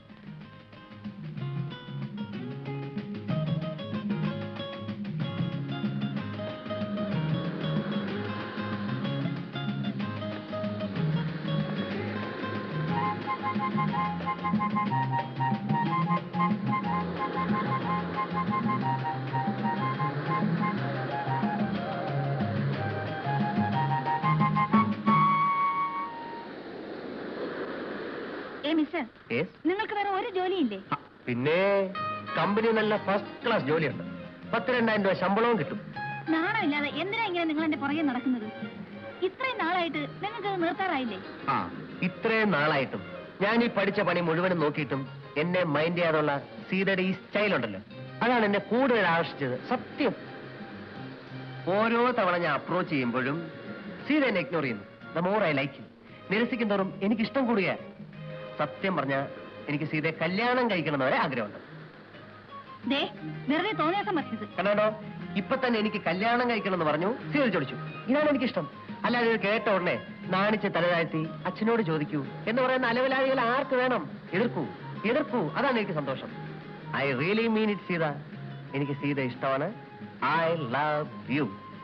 ഏ മിസ്റ്റർ യെസ് നിങ്ങൾക്ക് വേറെ ഒരു ജോലിയില്ലേ പിന്നെ കമ്പനി നല്ല ഫസ്റ്റ് ക്ലാസ് ജോലിയുണ്ട് പത്ത് രണ്ടായിരം രൂപ ശമ്പളവും കിട്ടും നാണമില്ലാതെ എന്തിനാ ഇങ്ങനെ നിങ്ങൾ എന്റെ പുറകെ നടക്കുന്നത് ഇത്രയും നാളായിട്ട് നിങ്ങൾക്ക് അത് നിർത്താറായില്ലേ ആ ഇത്രയും നാളായിട്ടും ഞാൻ ഈ പഠിച്ച പണി മുഴുവനും നോക്കിയിട്ടും എന്നെ മൈൻഡ് ചെയ്യാതുള്ള സീതയുടെ ഈ സ്റ്റൈൽ ഉണ്ടല്ലോ അതാണ് എന്നെ കൂടുതൽ ആകർഷിച്ചത് സത്യം ഓരോ തവണ ഞാൻ അപ്രോച്ച് ചെയ്യുമ്പോഴും സീത എന്നെ ഇഗ്നോർ ചെയ്യുന്നു ദ മോർ ഐ ലൈക്ക് നിരസിക്കും തോറും എനിക്ക് ഇഷ്ടം കൂടുക സത്യം പറഞ്ഞ എനിക്ക് സീതയെ കല്യാണം കഴിക്കണം എന്ന് വരെ ആഗ്രഹമുണ്ട് ദേ വെറുതെ തോന്നിയാസം പറഞ്ഞത് കണ്ടോ ഇപ്പൊ തന്നെ എനിക്ക് കല്യാണം കഴിക്കണം എന്ന് പറഞ്ഞു സീത ചോദിച്ചു ഇതാണ് എനിക്കിഷ്ടം അല്ലാതെ ഇത് കേട്ട ഉടനെ നാണിച്ച് തലതാഴ്ത്തി അച്ഛനോട് ചോദിക്കൂ എന്ന് പറയുന്ന അലവലാളികൾ ആർക്ക് വേണം എതിർക്കൂ എതിർക്കൂ അതാണ് എനിക്ക് സന്തോഷം I really mean it Sita എനിക്ക് സീത ഇഷ്ടമാണ് ഐ ലവ് യു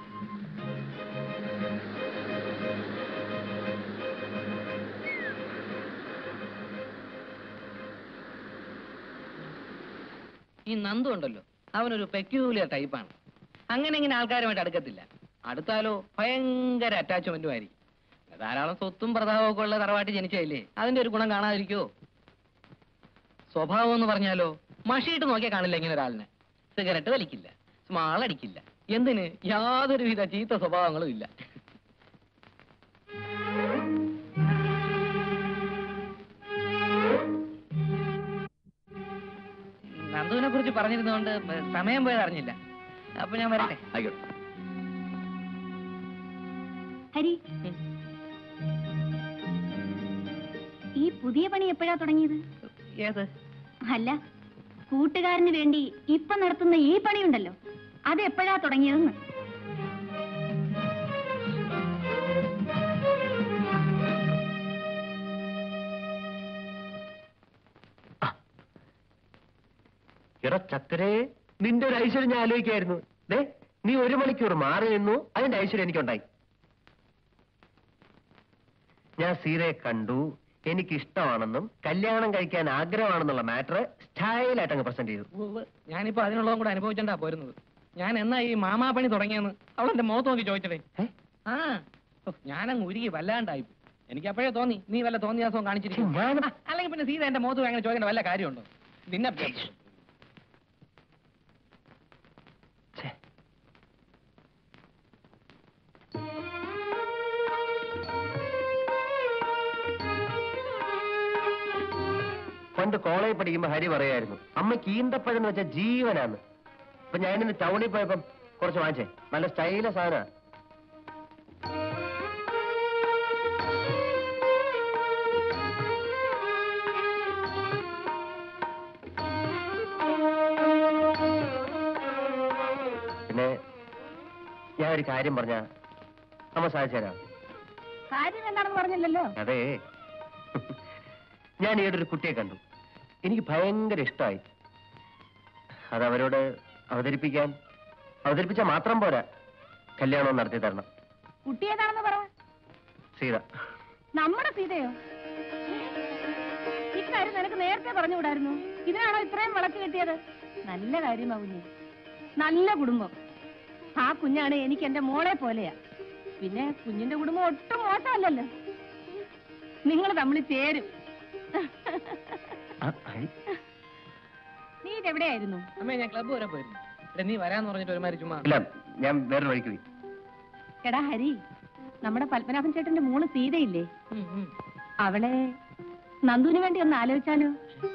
ഈ നന്ദു ഉണ്ടല്ലോ അവനൊരു പെക്യൂലിയർ ടൈപ്പാണ് അങ്ങനെ ഇങ്ങനെ ആൾക്കാരുമായിട്ട് അടുക്കത്തില്ല അടുത്താലോ ഭയങ്കര അറ്റാച്ച്മെന്റും ആയിരിക്കും ധാരാളം സ്വത്തും പ്രതാപവും ഒക്കെ ഉള്ള തറവാട്ടി ജനിച്ചതല്ലേ അതിന്റെ ഒരു ഗുണം കാണാതിരിക്കോ സ്വഭാവം എന്ന് പറഞ്ഞാലോ മഷിയിട്ട് നോക്കിയാൽ കാണില്ല ഇങ്ങനെ ഒരാളിനെ സിഗരറ്റ് വലിക്കില്ല സ്മാൾ അടിക്കില്ല എന്തിന് യാതൊരുവിധ ചീത്ത സ്വഭാവങ്ങളും ഇല്ല നന്ദുവിനെ കുറിച്ച് പറഞ്ഞിരുന്നതുകൊണ്ട് സമയം പോയത് അറിഞ്ഞില്ല അപ്പൊ ഞാൻ വരട്ടെ ആയിക്കോട്ടെ ഹരി ഉം. ഈ പുതിയ പണി എപ്പോഴാ തുടങ്ങിയത് ഏത് അല്ല കൂട്ടുകാരന് വേണ്ടി ഇപ്പൊ നടത്തുന്ന ഈ പണിയുണ്ടല്ലോ അത് എപ്പോഴാ തുടങ്ങിയതെന്ന് എടാ ചക്കരേ നിന്റെ ഒരു ഐശ്വര്യം ഞാൻ ആലോചിക്കായിരുന്നു ദേ നീ ഒരു മണിക്കൂർ മാറി നിന്നു അതിന്റെ ഐശ്വര്യം എനിക്കുണ്ടായി ഞാൻ സീതയെ കണ്ടു എനിക്ക് ഇഷ്ടമാണെന്നും കല്യാണം കഴിക്കാൻ ആഗ്രഹമാണെന്നുള്ള മാറ്റർ സ്റ്റൈലായിട്ട് അങ്ങ് പ്രസന്റ് ചെയ്തു ഉവ്വ്. ഞാനിപ്പോ അതിനുള്ളതും കൂടെ അനുഭവിച്ചാ പോരുന്നത് ഞാൻ എന്നാ ഈ മാമാപ്പണി തുടങ്ങിയെന്ന് അവൾ എന്റെ മുഖത്ത് നോക്കി ചോദിച്ചടേ ഏ? ആ ഓ, ഞാനങ്ങ് ഉരുകി വല്ലാണ്ടായി എനിക്ക് അപ്പോഴേ തോന്നി നീ വല്ല തോന്നിയാസവും കാണിച്ചിരിക്കും ഞാൻ- ആ, അല്ലെങ്കിൽ പിന്നെ സീത എന്റെ മുഖത്ത് അങ്ങനെ ചോദിക്കേണ്ട വല്ല കാര്യമുണ്ടോ നിന്നെ ഛേ. പണ്ട് കോളേജിൽ പഠിക്കുമ്പോ ഹരി പറയായിരുന്നു അമ്മയ്ക്ക് ഈന്തപ്പഴം എന്ന് വെച്ചാൽ ജീവനാന്ന് അപ്പൊ ഞാനിന്ന് ടൗണിൽ പോയപ്പം കുറച്ച് വാങ്ങിച്ചേ നല്ല സ്റ്റൈല സാധന പിന്നെ ഞാൻ ഒരു കാര്യം പറഞ്ഞ അമ്മ സാധിച്ചു തരാം കാര്യം എന്താണെന്ന് പറഞ്ഞില്ലല്ലോ അതെ ഞാൻ ഈയിടെ ഒരു കുട്ടിയെ കണ്ടു എനിക്ക് ഭയങ്കര ഇഷ്ടമായി അത് അവരോട് അവതരിപ്പിക്കാൻ അവതരിപ്പിച്ചാൽ മാത്രം പോരാ കല്യാണം നടത്തി തരണം കുട്ടി ഏതാണെന്ന് പറ സീത നമ്മുടെ സീതയോ ഇക്കാര്യം നിനക്ക് നേരത്തെ പറഞ്ഞുകൂടായിരുന്നു ഇതിനാണോ ഇത്രയും വിളക്ക് കിട്ടിയത് നല്ല കാര്യമാ കുഞ്ഞ് നല്ല കുടുംബം ആ കുഞ്ഞാണ് എനിക്ക് എന്റെ മോളെ പോലെയാ പിന്നെ കുഞ്ഞിന്റെ കുടുംബം ഒട്ടും മോശമല്ലല്ലോ നിങ്ങൾ തമ്മിൽ ചേരും ആ, ഹരി. നീ ഇതെവിടെയായിരുന്നു അമ്മേ ഞാൻ ക്ലബ്ബ് വരെ പോയിരുന്നു എടാ, നീ വരാന്ന് പറഞ്ഞിട്ട് ഒരുമാതിരി ചുമ്മാ ഇല്ല ഞാൻ വേറൊരു വഴിക്ക് പോയി എടാ ഹരി നമ്മുടെ പത്മനാഭൻ ചേട്ടന്റെ മോള് സീതയില്ലേ ഉം, ഉം. അവളെ നന്ദുവിന് വേണ്ടി ഒന്ന് ആലോചിച്ചാലോ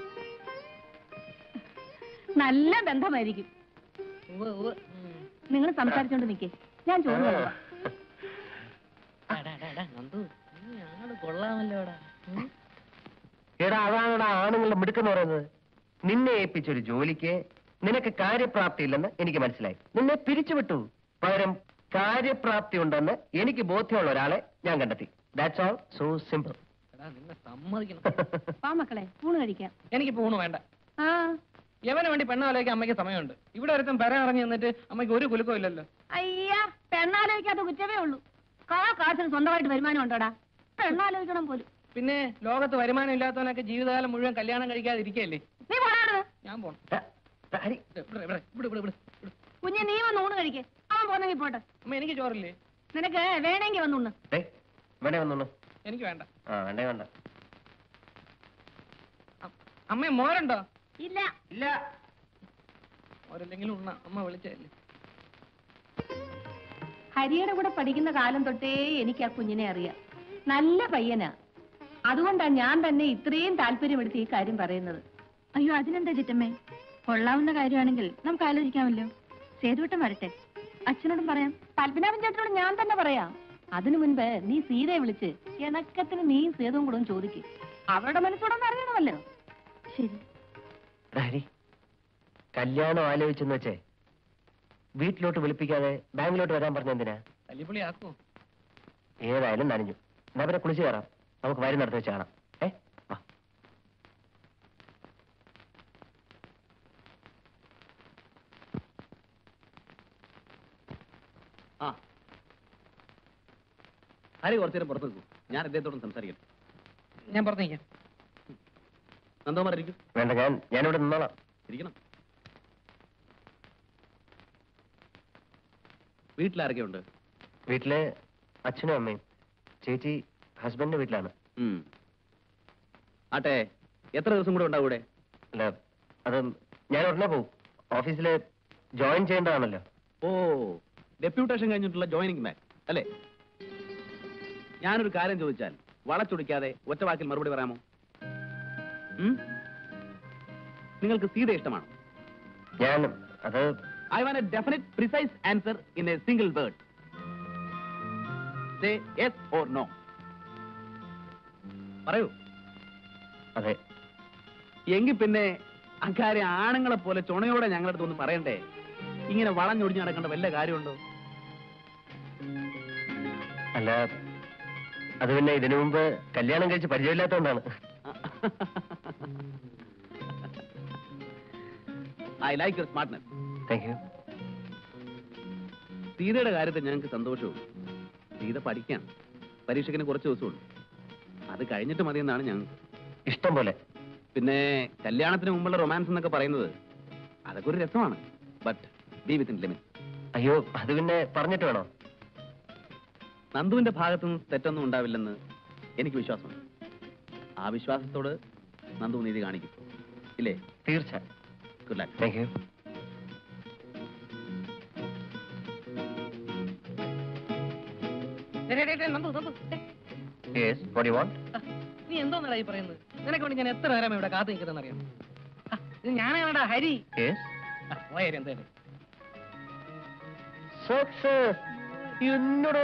നല്ല ബന്ധമായിരിക്കും ഉവ്വ്, ഉവ്വ്. ഉം. നിങ്ങൾ സംസാരിച്ചോണ്ട് നിക്കേ ഞാൻ ചോറ് കൊണ്ടുവാ. ആ, ഡാ, ഡാ, ഡാ, നന്ദു നീ ആള് കൊള്ളാമല്ലോടാ ഉം. എടാ അതാണടാ ആണുങ്ങളുടെ മിടുക്കെന്ന് പറയുന്നത് നിന്നെ ഏൽപ്പിച്ചൊരു ജോലിക്ക് നിനക്ക് കാര്യപ്രാപ്തി ഇല്ലെന്ന് എനിക്ക് മനസ്സിലായി നിന്നെ പിരിച്ചുവിട്ടു പകരം കാര്യപ്രാപ്തി ഉണ്ടെന്ന് എനിക്ക് ബോധ്യമുള്ള ഒരാളെ ഞാൻ കണ്ടെത്തി ദാറ്റ്സ് ഓൾ സോ സിമ്പിൾ എടാ നിന്നെ സമ്മതിക്കണം വാ മക്കളെ ഊണ് കഴിക്കാം എനിക്ക് പൂണ് വേണ്ട ആ യവന് വേണ്ടി പെണ്ണാലോയ്ക്ക് അമ്മയ്ക്ക് സമയമുണ്ട് ഇവിടെ ഒരുത്തം പെര ഇറങ്ങി നിന്നിട്ട് അമ്മയ്ക്ക് ഒരു കുലുക്കവും ഇല്ലല്ലോ അയ്യാ പെണ്ണാലോചിക്കാത്ത കുറ്റമേ ഉള്ളൂ കാ കാശിന് സ്വന്തമായിട്ട് വരുമാനം ഉണ്ടോടാ പെണ്ണാലോചിക്കണം പോലും പിന്നെ ലോകത്ത് വരുമാനം ഇല്ലാത്തവനൊക്കെ ജീവിതകാലം മുഴുവൻ കല്യാണം കഴിക്കാതെ ഇരിക്കല്ലേ നീ പോണാണ് ഞാൻ പോണം ഹരി ഇവിടെ, ഇവിടെ, ഇവിടെ, ഇവിടെ, ഇവിടെ, ഇവിടെ. കുഞ്ഞെ നീ വന്ന് ഊണ് കഴിക്കേ അവൻ പോന്നെങ്കിൽ പോട്ടെ അമ്മ എനിക്ക് ചോറില്ലേ നിനക്ക് വേണമെങ്കിൽ വന്നുണ്ണ് ഏ വേണേ വന്നോളൂ എനിക്ക് വേണ്ട ആ വേണ്ടേ വേണ്ട അ- അമ്മ മോരുണ്ടോ ഇല്ല ഇല്ല മോരില്ലെങ്കിലും ഉണ്ണ അമ്മ വിളിച്ചല്ലേ ഹരിയുടെ കൂടെ പഠിക്കുന്ന കാലം തൊട്ടേ എനിക്ക് ആ കുഞ്ഞിനെ അറിയാം നല്ല പയ്യനാ അതുകൊണ്ടാണ് ഞാൻ തന്നെ ഇത്രയും താല്പര്യമെടുത്ത് ഈ കാര്യം പറയുന്നത് അയ്യോ അതിനെന്താ ചിറ്റമ്മേ കൊള്ളാവുന്ന കാര്യമാണെങ്കിൽ നമുക്ക് ആലോചിക്കാമല്ലോ സേതുവട്ടം വരട്ടെ അച്ഛനോടും പറയാം പത്മനാഭൻ ചേട്ടനോട് ഞാൻ തന്നെ പറയാം അതിനു മുൻപ് നീ സീതയെ വിളിച്ച് ഇണക്കത്തിന് നീയും സേതുവും കൂടെ ഒന്ന് ചോദിക്ക് അവരുടെ മനസ്സോടൊന്ന് അറിയണമല്ലോ ശരി ഹരി കല്യാണം ആലോചിച്ചെന്ന് വെച്ചേ വീട്ടിലോട്ട് വിളിപ്പിക്കാതെ ബാങ്കിലോട്ട് വരാൻ പറഞ്ഞ എന്തിനാ തല്ലിപ്പൊളി ആക്കോ ഏതായാലും നനഞ്ഞു എന്നാ പിന്നെ കുളിച്ച് കയറാം നമുക്ക് വരി നടത്തി വെച്ച് കാണാം ഏ വാ ആ ഹരി കുറച്ചു നേരം പുറത്ത് നിൽക്കൂ ഞാൻ അദ്ദേഹത്തോടും സംസാരിക്കട്ടെ ഞാൻ പറഞ്ഞേക്കാം നന്ദകുമാർ ഇരിക്കും വേണ്ട ഞാൻ ഞാനിവിടെ നിന്നോളാം ഇരിക്കണം വീട്ടിലാരൊക്കെ ഉണ്ട് വീട്ടിലെ അച്ഛനും അമ്മയും ചേച്ചി ഹസ്ബൻഡിന്റെ വീട്ടിലാണ് ആട്ടെ എത്ര ദിവസം കൂടെ ഉണ്ടാവും ഇവിടെ അല്ല അത് ഞാൻ ഉടനെ പോകും ഓഫീസിൽ ജോയിൻ ചെയ്യേണ്ടതാണല്ലോ ഓ ഡെപ്യൂട്ടേഷൻ കഴിഞ്ഞിട്ടുള്ള ജോയിനിങ് മാൻ അല്ലേ ഞാനൊരു കാര്യം ചോദിച്ചാൽ വളച്ചൊടിക്കാതെ ഒറ്റ വാക്കിൽ മറുപടി പറയാമോ ഉം? നിങ്ങൾക്ക് സീത ഇഷ്ടമാണോ ഞാൻ അത് I want a definite precise answer in a single word say yes or no പറയൂ അതെ എങ്കിൽ പിന്നെ അക്കാര്യം ആണുങ്ങളെ പോലെ ചുണയോടെ ഞങ്ങളുടെ അടുത്ത് ഒന്ന് പറയണ്ടേ ഇങ്ങനെ വളഞ്ഞൊടിഞ്ഞ് നടക്കേണ്ട വല്ല കാര്യമുണ്ടോ അല്ല അത് പിന്നെ ഇതിനു മുമ്പ് കല്യാണം കഴിച്ച് പരിചയമില്ലാത്തതുകൊണ്ടാണ് I like your smartness thank you സീതയുടെ കാര്യത്തിൽ ഞങ്ങൾക്ക് സന്തോഷവും സീത പഠിക്കാൻ പരീക്ഷയ്ക്കിന് കുറച്ച് ദിവസമുള്ളൂ അത് കഴിഞ്ഞിട്ട് മതിയെന്നാണ് ഞങ്ങൾക്ക് ഇഷ്ടം പോലെ പിന്നെ കല്യാണത്തിന് മുമ്പുള്ള റൊമാൻസ് എന്നൊക്കെ പറയുന്നത് അതൊക്കെ ഒരു രസമാണ് ബട്ട് ബി വിത്തിൻ ലിമിറ്റ് അയ്യോ അത് പിന്നെ പറഞ്ഞിട്ട് വേണോ നന്ദുവിന്റെ ഭാഗത്തുനിന്ന് തെറ്റൊന്നും ഉണ്ടാവില്ലെന്ന് എനിക്ക് വിശ്വാസമുണ്ട് ആ വിശ്വാസത്തോട് നന്ദു നീതി കാണിക്കും ഇല്ലേ തീർച്ച ഗുഡ് ലക്ക് താങ്ക് യു ഡേ, ഡേ, ഡേ, നന്ദു, നന്ദു, ഡേ. യെസ് വാട്ട് യു വാണ്ട് നീ എന്തോന്നടാ ഈ പറയുന്നത് നിനക്ക് വേണ്ടി ഞാൻ എത്ര നേരം ഇവിടെ കാത്തു നിൽക്കുന്നതെന്ന് അറിയാം ഇത് ഞാനാണടാ ഹരി യെസ് ആ, പോയേര് എന്തായാലും സക്സസ് എന്നോട്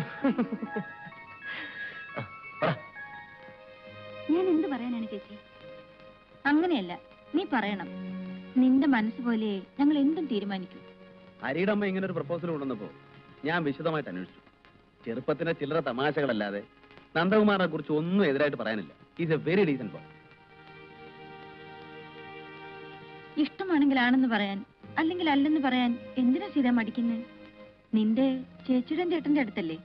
ഞാൻ എന്ത് പറയാനാണ് ചേച്ചി അങ്ങനെയല്ല നീ പറയണം നിന്റെ മനസ്സ് പോലെ ഞങ്ങൾ എന്തും തീരുമാനിക്കും ഹരിയുടെ അമ്മ ഇങ്ങനെ ഒരു പ്രപ്പോസൽ കൊണ്ടുവന്നപ്പോ ഞാൻ വിശദമായിട്ട് അന്വേഷിച്ചു ചെറുപ്പത്തിലെ ചില്ലറ തമാശകളല്ലാതെ നന്ദകുമാറിനെ കുറിച്ച് ഒന്നും എതിരായിട്ട് പറയാനില്ല is a very decent boy ഇഷ്ടമാണെങ്കിൽ ആണെന്ന് പറയാൻ അല്ലെങ്കിൽ അല്ലെന്ന് പറയാൻ എന്തിനാ സീത മടിക്കുന്നേ നിന്റെ ചേച്ചിയുടെ ചേട്ടന്റെ അടുത്തല്ലേ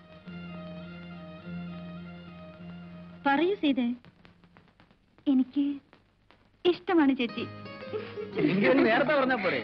പറയൂ സീതേ എനിക്ക് ഇഷ്ടമാണ് ചേച്ചി എനിക്ക് നേരത്തെ പറഞ്ഞാ പോരെ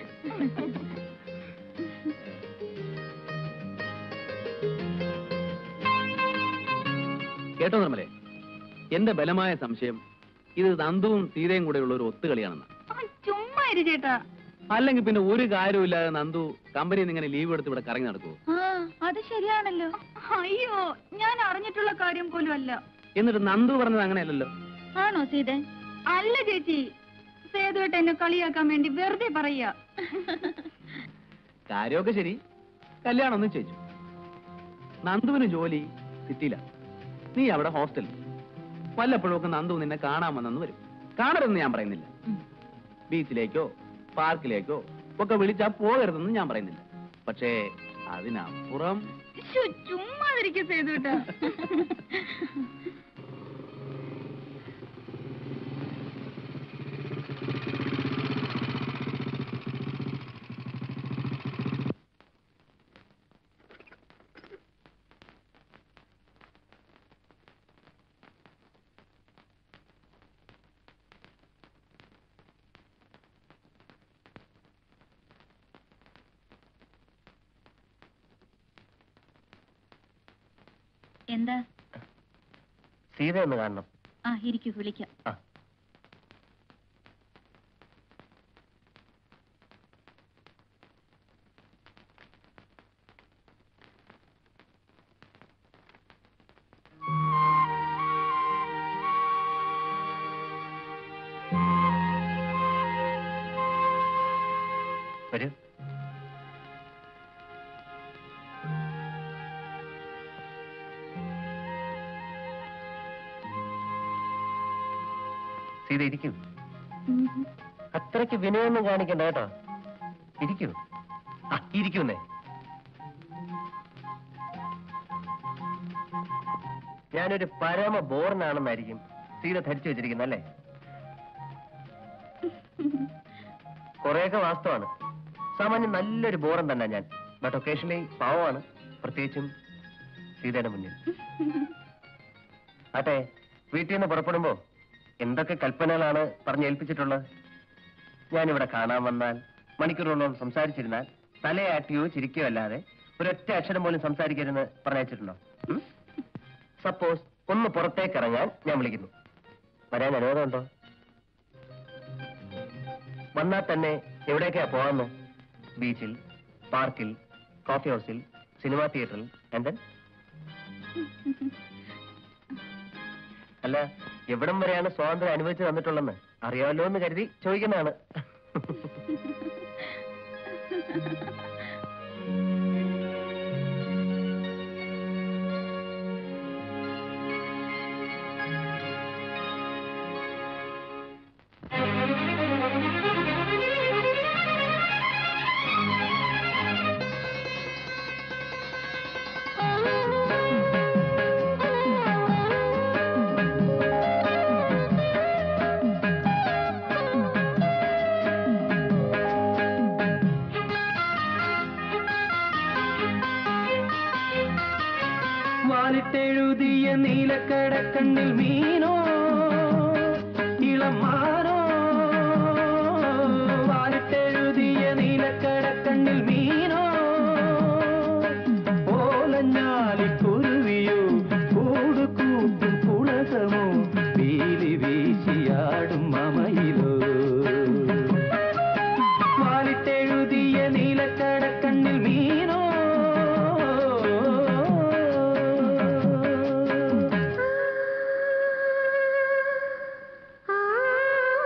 കേട്ടോ നിർമ്മലേ എന്റെ ബലമായ സംശയം ഇത് നന്ദുവും സീതയും കൂടെയുള്ള ഒരു ഒത്തുകളിയാണെന്ന് ചുമ്മാ ഇരു ചേട്ടാ അല്ലെങ്കിൽ പിന്നെ ഒരു കാര്യമില്ലാതെ നന്ദു കമ്പനിയിൽ നിന്ന് ഇങ്ങനെ ലീവ് എടുത്ത് ഇവിടെ കറങ്ങി നടക്കുമോ ആ അത് ശരിയാണല്ലോ അയ്യോ ഞാൻ അറിഞ്ഞിട്ടുള്ള കാര്യം പോലും അല്ല എന്നിട്ട് നന്ദു പറഞ്ഞത് അങ്ങനെയല്ലല്ലോ ആണോ സീത അല്ല ചേച്ചി സേതുവേട്ട എന്നെ കളിയാക്കാൻ വേണ്ടി വെറുതെ പറയാ കാര്യമൊക്കെ ശരി കല്യാണം ഒന്നും ചോദിച്ചു നന്ദുവിന് ജോലി സിറ്റിയില നീ അവിടെ ഹോസ്റ്റലിൽ വല്ലപ്പോഴും ഒക്കെ നന്ദു നിന്നെ കാണാൻ വന്നെന്ന് വരും കാണരുതെന്ന് ഞാൻ പറയുന്നില്ല ബീച്ചിലേക്കോ പാർക്കിലേക്കോ ഒക്കെ വിളിച്ചാ പോകരുതെന്ന് ഞാൻ പറയുന്നില്ല പക്ഷേ അതിനപ്പുറം ശ്ശോ, ചുമ്മാതിരിക്കും സേതുവേട്ട എന്താ സീത ഒന്ന് കാണണം ആ ഇരിക്കൂ വിളിക്കാം ആ വരൂ സീത ഇരിക്കൂ ഉം. അത്രയ്ക്ക് വിനയൊന്നും കാണിക്കണ്ട കേട്ടോ ഇരിക്കൂ ആ ഇരിക്കുന്നേ ഞാനൊരു പരമ ബോറിനാണെന്നായിരിക്കും സീത ധരിച്ചു വെച്ചിരിക്കുന്നത് അല്ലേ കുറെയൊക്കെ വാസ്തവാണ് സാമാന്യം നല്ലൊരു ബോറൻ തന്നെ ഞാൻ ബട്ട് ഒക്കേഷണലി പാവമാണ് പ്രത്യേകിച്ചും സീതയുടെ മുന്നിൽ ആട്ടെ വീട്ടിൽ നിന്ന് പുറപ്പെടുമ്പോ എന്തൊക്കെ കൽപ്പനകളാണ് പറഞ്ഞേൽപ്പിച്ചിട്ടുള്ളത് ഞാനിവിടെ കാണാൻ വന്നാൽ മണിക്കൂറുകളോളം സംസാരിച്ചിരുന്നാൽ തലയാട്ടിയോ ചിരിക്കോ അല്ലാതെ ഒരൊറ്റ അക്ഷരം പോലും സംസാരിക്കരുതെന്ന് പറഞ്ഞയച്ചിട്ടുണ്ടോ സപ്പോസ് ഒന്ന് പുറത്തേക്ക് ഇറങ്ങാൻ ഞാൻ വിളിക്കുന്നു വരാൻ അനുവാദമുണ്ടോ വന്നാൽ തന്നെ എവിടേക്കാ പോകാന്ന് ബീച്ചിൽ പാർക്കിൽ കോഫി ഹൗസിൽ സിനിമാ തിയേറ്ററിൽ എന്ത് അല്ല എവിടം വരെയാണ് സ്വാതന്ത്ര്യം അനുഭവിച്ചു തന്നിട്ടുള്ളതെന്ന് അറിയാമല്ലോ എന്ന് കരുതി ചോദിക്കുന്നതാണ് വാലിട്ടെഴുതിയ നീലക്കടക്കണ്ണിൽ മീനോ ഇളമാനോ വാലിട്ടെഴുതിയ നീലക്കടക്കണ്ണിൽ മീനോ ഓലഞ്ഞാലിക്കുരുവിയോ കൂട് കൂട്ടും പുളകമോ വീലി വീശിയാടും മമയിലോ വാലിട്ടെഴുതിയ നീലക്കടക്കണ്ണിൽ മീനോ ആ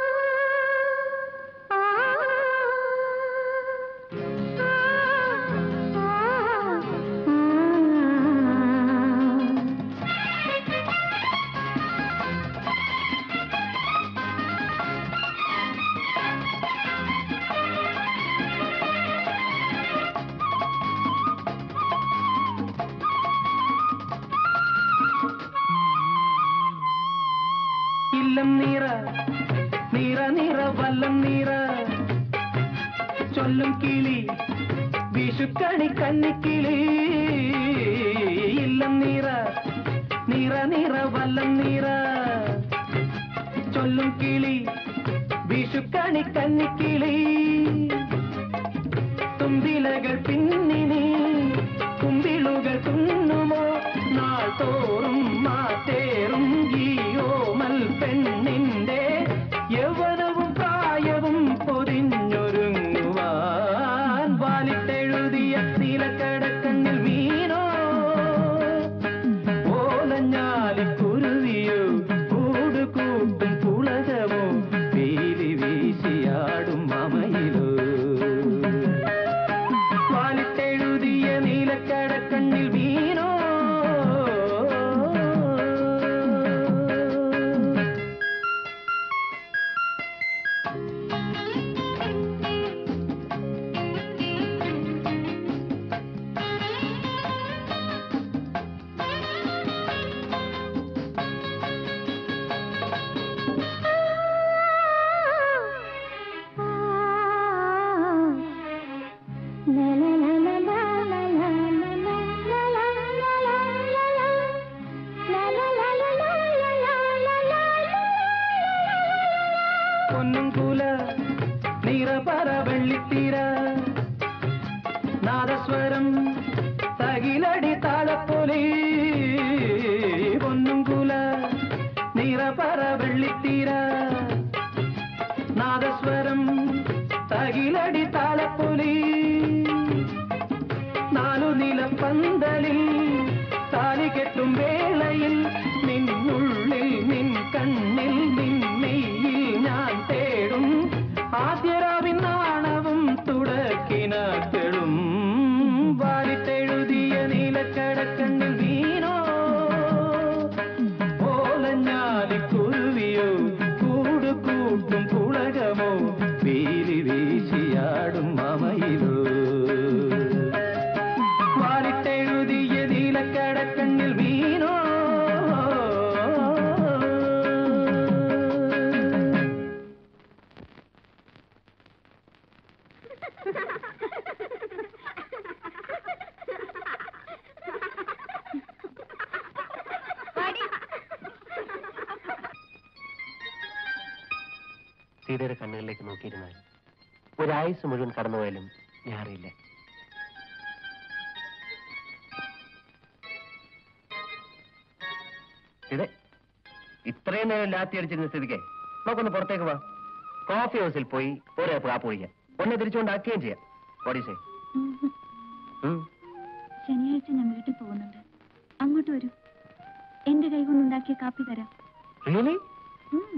വല്ലം നിറ ചൊല്ലും കിളി വിഷുക്കണി കന്നിക്കിളി ഇല്ലം നിറ നിറ നിറ വല്ലം നിറ ചൊല്ലും കിളി വിഷുക്കണി കന്നിക്കിളി തുമ്പിലകൾ പിന്നിനി കുമ്പിളുകൾ തുന്നുമോ നാൾ തോറും മാറ്റേറും ഗീയോമൽ പെണ്ണിന്റെ യൗവനവും പ്രായവും പൊതിഞ്ഞൊരുങ്ങുവാൻ വാലിട്ടെഴുതിയ നീലക്കടക്കണ്ണിൽ മീനോ ഓലഞ്ഞാലിക്കുരുവിയോ കൂട് കൂട്ടും പുളകമോ പീലി വീശിയാടും മമയിലോ വാലിട്ടെഴുതിയ നീലക്കടക്കണ്ണിൽ മീനോ പൊന്നും കുല നിറപറ വെള്ളിത്തീര നാദസ്വരം തകിലടി താളപ്പൊലി പൊന്നും കുല നിറപറ വെള്ളിത്തീര നാദസ്വരം തകിലടി താളപ്പൊലി നാലു നിലപ്പന്തലിൽ താലി കെട്ടും വേളയിൽ നിന്നുള്ളിൽ നിൻ കണ്ണിൽ നിന്നെയിൽ ഞാൻ തേടും ആദ്യരാവിൻ നാണവും തുടക്കിനാക്കളും വാലിട്ടെഴുതിയ നീലക്കടക്കണ്ണിൽ വീണോ ഓലഞ്ഞാലിക്കുരുവിയോ കൂട് കൂട്ടും പുളകമോ വീലി വീശിയാടും മമയിലോ വാലിട്ടെഴുതിയ നീലക്കടക്കണ്ണിൽ വീണോ സീതയുടെ കണ്ണുകളിലേക്ക് നോക്കിയിരുന്നാൽ ഒരായുസ് മുഴുവൻ കടന്നുപോയാലും ഞാൻ അറിയില്ല ഇത് ഇത്രയും നേരം ലാത്തി അടിച്ചിരുന്ന സ്ഥിതിക്ക് നമുക്കൊന്ന് പുറത്തേക്ക് വാ കോഫി ഹൗസിൽ പോയി ഒരു കപ്പ് കാപ്പ് കുടിക്കാം ഒന്ന് തിരിച്ചുകൊണ്ടാക്കുകയും ചെയ്യാം ഓടിസേ ശനിയാഴ്ച ഞാൻ വീട്ടിൽ പോകുന്നുണ്ട് അങ്ങോട്ട് വരൂ എന്റെ കൈ കൊണ്ടുണ്ടാക്കിയ കാപ്പി തരാം റിയലി ഉം.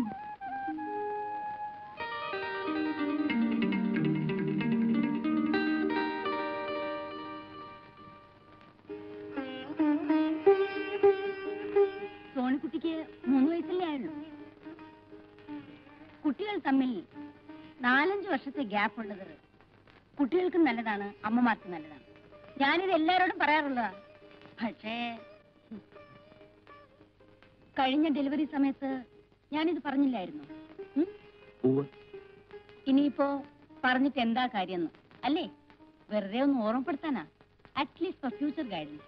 സോണിക്കുട്ടിക്ക് മൂന്ന് വയസ്സല്ലേ ആയുള്ളൂ കുട്ടികൾ തമ്മിൽ നാലഞ്ച് വർഷത്തെ ഗ്യാപ്പ് ഉള്ളത് കുട്ടികൾക്കും നല്ലതാണ് അമ്മമാർക്കും നല്ലതാണ് ഞാനിത് എല്ലാവരോടും പറയാറുള്ളതാ പക്ഷേ ഉം, കഴിഞ്ഞ ഡെലിവറി സമയത്ത് ഞാനിത് പറഞ്ഞില്ലായിരുന്നു ഉം? ഇനിയിപ്പോ പറഞ്ഞിട്ട് എന്താ കാര്യം അല്ലേ വെറുതെ ഒന്ന് ഓർമ്മപ്പെടുത്താനാ at least for future guidance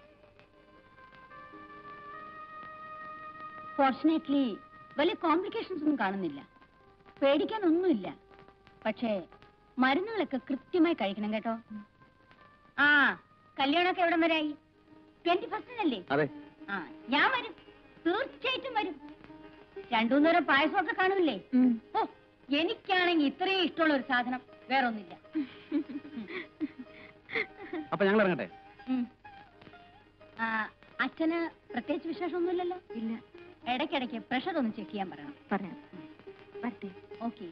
fortunately വലിയ കോംപ്ലിക്കേഷൻസ് ഒന്നും കാണുന്നില്ല പേടിക്കാനൊന്നുമില്ല പക്ഷേ മരുന്നുകളൊക്കെ കൃത്യമായി കഴിക്കണം കേട്ടോ ആ കല്യാണമൊക്കെ എവിടം വരെ ആയി ട്വന്റി ഫസ്റ്റിനല്ലേ അതെ ആ ഞാൻ വരും തീർച്ചയായിട്ടും വരും രണ്ടു നേരം പായസമൊക്കെ കാണുമില്ലേ ഓ എനിക്കാണെങ്കിൽ ഇത്രയും ഇഷ്ടമുള്ള ഒരു സാധനം വേറെ ഒന്നില്ല അപ്പൊ ഞങ്ങൾ ഇറങ്ങട്ടെ ഉം. ആ, അച്ഛന് പ്രത്യേകിച്ച് വിശേഷമൊന്നുമില്ലല്ലോ ഇല്ല ഇടയ്ക്കിടയ്ക്ക് പ്രഷർ ഒന്ന് ചെക്ക് ചെയ്യാൻ പറയണം പറയാം വരട്ടെ ഓക്കെ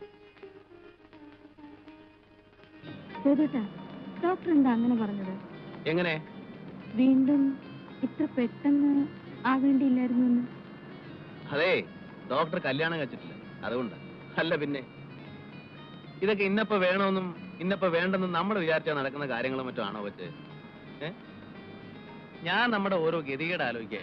ഡോക്ടർ എന്താ അങ്ങനെ പറഞ്ഞത് എങ്ങനെ വീണ്ടും ഇത്ര പെട്ടെന്ന് ആവേണ്ടിയില്ലായിരുന്നു എന്ന് അതെ ഡോക്ടർ കല്യാണം കഴിച്ചിട്ടില്ല അതുകൊണ്ട് അല്ല പിന്നെ ഇതൊക്കെ ഇന്നപ്പോ വേണമെന്നും ഇന്നപ്പോ വേണ്ടെന്നും നമ്മൾ വിചാരിച്ചാൽ നടക്കുന്ന കാര്യങ്ങളും മറ്റും ആണോ പറ്റ് ഏ ഞാൻ നമ്മുടെ ഓരോ ഗതികേട് ആലോചിക്കാൻ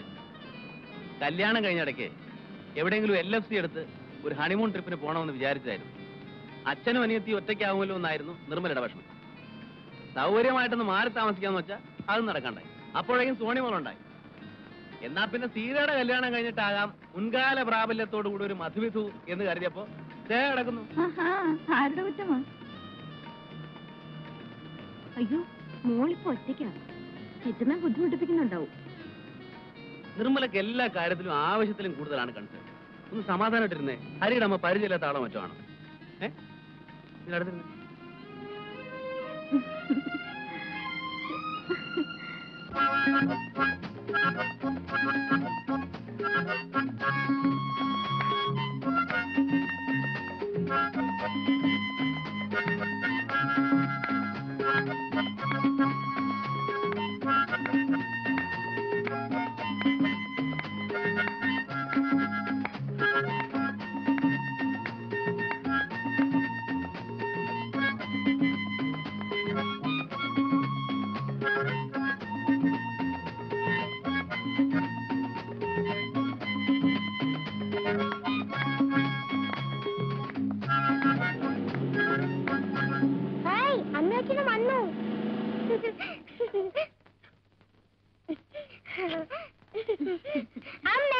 കല്യാണം കഴിഞ്ഞിടയ്ക്ക് എവിടെയെങ്കിലും എൽ എഫ് സി എടുത്ത് ഒരു ഹണിമൂൺ ട്രിപ്പിന് പോകണമെന്ന് വിചാരിച്ചായിരുന്നു അച്ഛനും അനിയത്തി ഒറ്റയ്ക്കാവുമല്ലോ എന്നായിരുന്നു നിർമ്മലയുടെ വിഷമം സൗകര്യമായിട്ടൊന്ന് മാറി താമസിക്കാന്ന് വെച്ചാൽ അത് നടക്കണ്ടായി അപ്പോഴേക്കും സോണി മോളുണ്ടായി എന്നാ പിന്നെ സീതയുടെ കല്യാണം കഴിഞ്ഞിട്ടാകാം മുൻകാല പ്രാബല്യത്തോടു കൂടി ഒരു മധുവിധു എന്ന് കരുതിയപ്പോ ദേ കിടക്കുന്നു ആഹാ, ആരുടെ കുറ്റമാ അയ്യോ മോളിപ്പോ ഒറ്റയ്ക്കാ ചിറ്റമ്മ ബുദ്ധിമുട്ടിപ്പിക്കുന്നുണ്ടാവും നിർമ്മലക്ക് എല്ലാ കാര്യത്തിലും ആവശ്യത്തിലും കൂടുതലാണ് കൺസേൺ ഒന്ന് സമാധാനമായിട്ടിരുന്നേ ഹരിയുടെ അമ്മ പരിചയമില്ലാത്ത ആളോ മറ്റോ ആണ് ഏ ഇതിന്റെ അടുത്തിരുന്നേ. ഹായ് അമ്മയച്ഛനും വന്നു അമ്മേ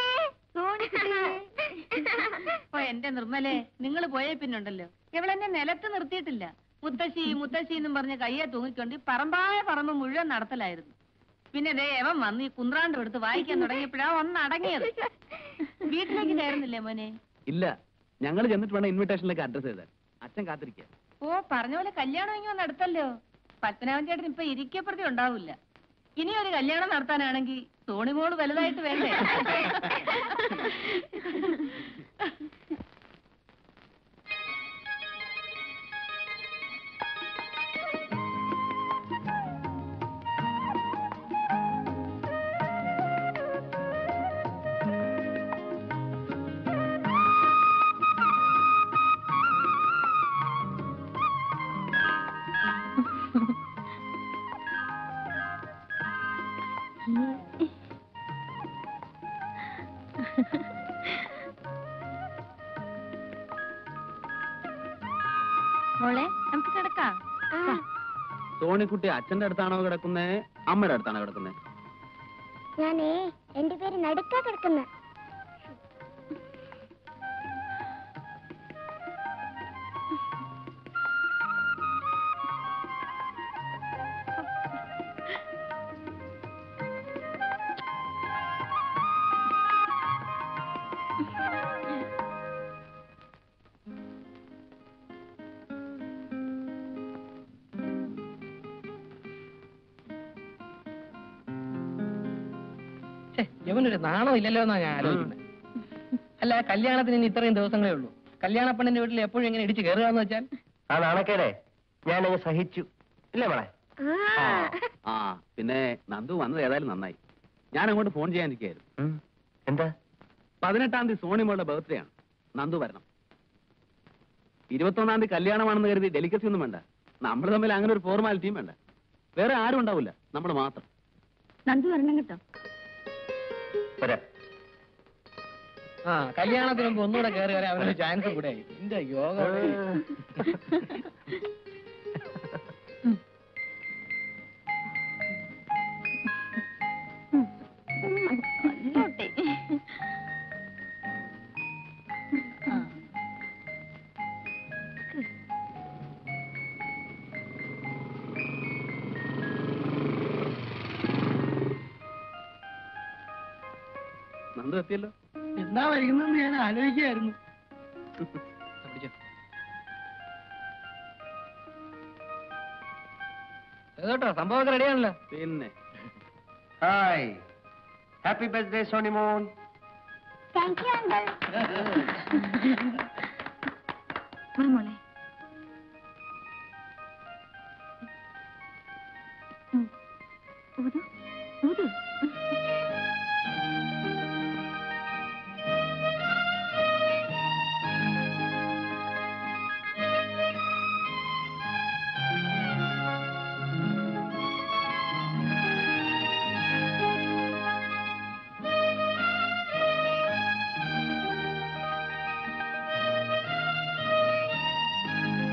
ഓ എന്റെ നിർമ്മലേ നിങ്ങൾ പോയേ പിന്നുണ്ടല്ലോ ഇവളെന്നെ നിലത്ത് നിർത്തിയിട്ടില്ല മുത്തശ്ശി മുത്തശ്ശി എന്നും പറഞ്ഞ് കയ്യെ തൂങ്ങിക്കൊണ്ട് ഈ പറമ്പായ പറമ്പ് മുഴുവൻ നടത്തലായിരുന്നു പിന്നെ ദേ എവൻ വന്ന് ഈ കുന്ത്രാണ്ട് എടുത്ത് വായിക്കാൻ തുടങ്ങിയപ്പോഴാ ഒന്ന് അടങ്ങിയത് വീട്ടിലേക്ക് കയറുന്നില്ലേ മോനെ ഇല്ല ഞങ്ങൾ ചെന്നിട്ട് വേണം ഇൻവിറ്റേഷനിലേക്ക് അഡ്രസ് ചെയ്താൽ അച്ഛൻ കാത്തിരിക്കുക ഓ പറഞ്ഞ പോലെ കല്യാണം ഇങ്ങനെ വന്ന് അടുത്തല്ലോ പത്മനാഭൻ ചേട്ടൻ ഇപ്പൊ ഇരിക്കപ്രതി ഉണ്ടാവില്ല ഇനി ഒരു കല്യാണം നടത്താനാണെങ്കിൽ തോണിമോള് വലുതായിട്ട് വേണ്ടേ മോളെ നമുക്ക് കിടക്കാം ആ, സോണിക്കുട്ടി അച്ഛന്റെ അടുത്താണോ കിടക്കുന്നേ അമ്മയുടെ അടുത്താണോ കിടക്കുന്നേ ഞാനേ എന്റെ പേര് നടുക്കാ കിടക്കുന്ന ഛെ, ഇവനൊരു നാണോ ഇല്ലല്ലോ എന്നാ ഞാൻ ആലോചിക്കുന്നത് അല്ല കല്യാണത്തിന് ഇനി ഇത്രയും ദിവസങ്ങളേ ഉള്ളൂ കല്യാണ പെണ്ണിന്റെ വീട്ടിൽ എപ്പോഴും ഇങ്ങനെ ഇടിച്ച് കയറുക എന്ന് വെച്ചാൽ ആ നാണക്കേടെ ഞാനങ്ങ് സഹിച്ചു ഇല്ലേ മോളെ ആ പിന്നെ നന്ദു വന്നത് ഏതായാലും നന്നായി ഞാൻ അങ്ങോട്ട് ഫോൺ ചെയ്യാനിരിക്കുകയായിരുന്നു ഉം. എന്താ പതിനെട്ടാം തീയതി സോണിമോളുടെ ബർത്ത്ഡേ ആണ് നന്ദു വരണം ഇരുപത്തൊന്നാം തീയതി കല്യാണമാണെന്ന് കരുതി ഡെലിക്കസി ഒന്നും വേണ്ട നമ്മൾ തമ്മിൽ അങ്ങനെ ഒരു ഫോർമാലിറ്റിയും വേണ്ട വേറെ ആരും ഉണ്ടാവില്ല നമ്മൾ മാത്രം നന്ദു വരണം കേട്ടോ വരാം ആ കല്യാണത്തിന് മുമ്പ് ഒന്നുകൂടെ കയറി വരാൻ അവനൊരു ചാൻസ് കൂടെ ആയി എന്റെ യോഗ അല്ലോട്ടെ നന്ദു എത്തിയല്ലോ എന്താ വൈകുന്നതെന്ന് ഞാൻ ആലോചിക്കുകയായിരുന്നു പിടിച്ചോ. ഏതോട്ടോ സംഭവമൊക്കെ റെഡിയാണല്ലോ പിന്നെ ഹായ് ഹാപ്പി ബർത്ത്ഡേ സോണി മോൻ താങ്ക് യു അങ്കിൾ വാ മോളെ ഉം. ഊതു ഊതു ആ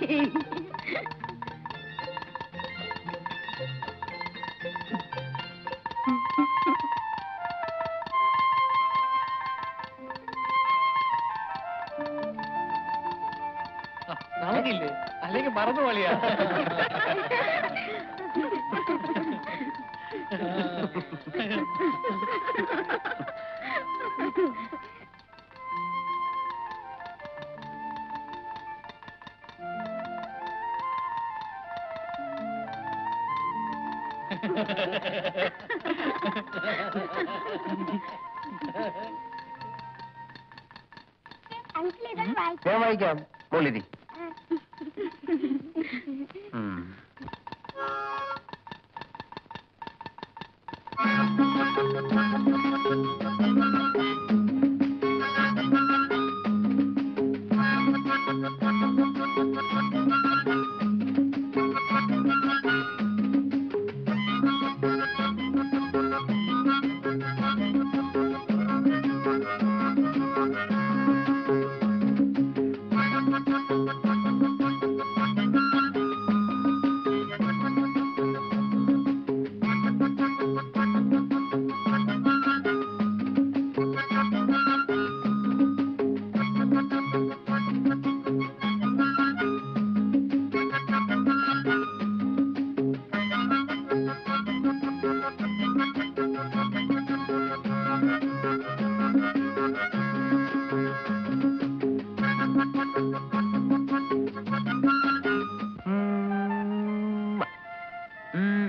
ആ, നമുക്കില്ലേ അല്ലെങ്കിൽ മറന്നു പോളിയാ അങ്കിൾ ഇതൊന്ന് വായിച്ചു ഞാൻ വായിക്കാം മോളിരി ഉം. ഉം.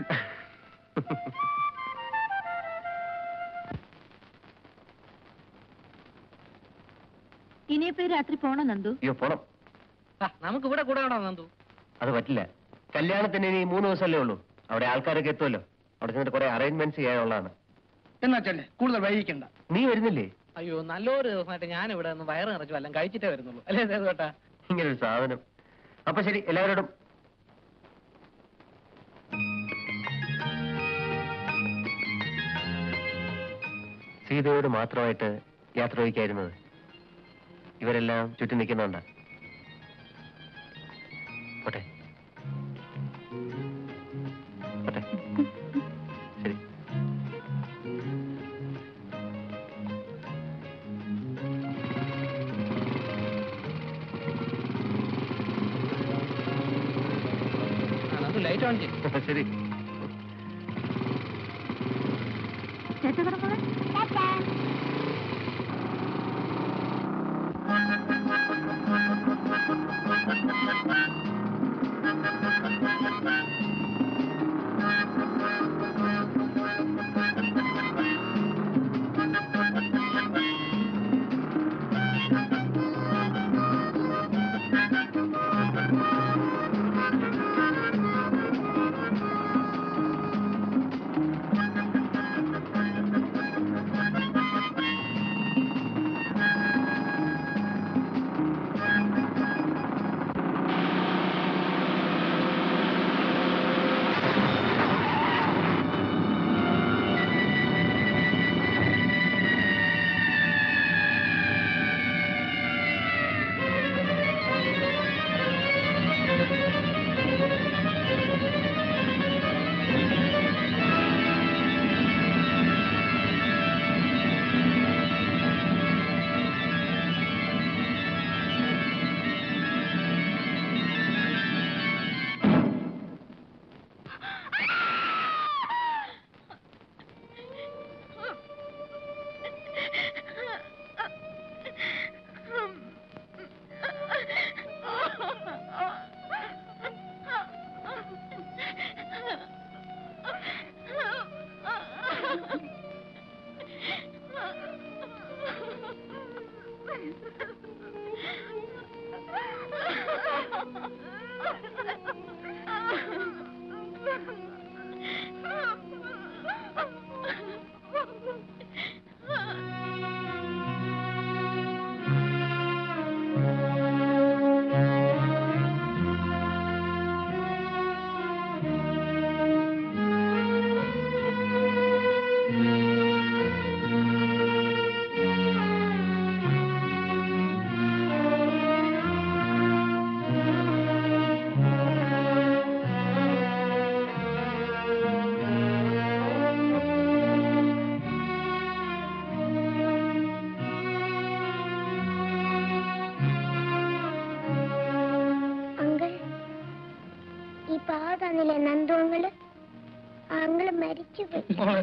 ഇനിയിപ്പോ ഈ രാത്രി പോണോ നന്ദു അയ്യോ പോണം ആ, നമുക്ക് ഇവിടെ കൂടെ വേണോ നന്ദു അത് പറ്റില്ല കല്യാണത്തിന് ഇനി മൂന്ന് ദിവസമല്ലേ ഉള്ളൂ അവിടെ ആൾക്കാരൊക്കെ എത്തുമല്ലോ അവിടെ ചെന്നിട്ട് കുറെ അറേഞ്ച്മെന്റ്സ് ചെയ്യാനുള്ളതാണ് എന്നാ ചെല്ലേ കൂടുതൽ വൈകിക്കണ്ട നീ വരുന്നില്ലേ അയ്യോ നല്ലൊരു ദിവസമായിട്ട് ഞാൻ ഇവിടെ ഒന്ന് വയറ് നിറച്ചു വല്ലതും കഴിച്ചിട്ടേ വരുന്നുള്ളൂ അല്ലേ സേതുവേട്ടാ ഇങ്ങനൊരു സാധനം അപ്പൊ ശരി എല്ലാവരോടും സീതയോട് മാത്രമായിട്ട് യാത്ര ചോദിക്കായിരുന്നത് ഇവരെല്ലാം ചുറ്റി നിൽക്കുന്നുണ്ട് പോട്ടെ പോട്ടെ ശരി ആ, നന്ദു ലൈറ്റ് ഓൺ ചെയ്യും ശരി ചേട്ടാ കിടക്കണേ ടാറ്റാ ആ വന്നില്ലേ നന്ദു അങ്ങള് ആ അങ്ങള് മരിച്ചു പോയി മോളെ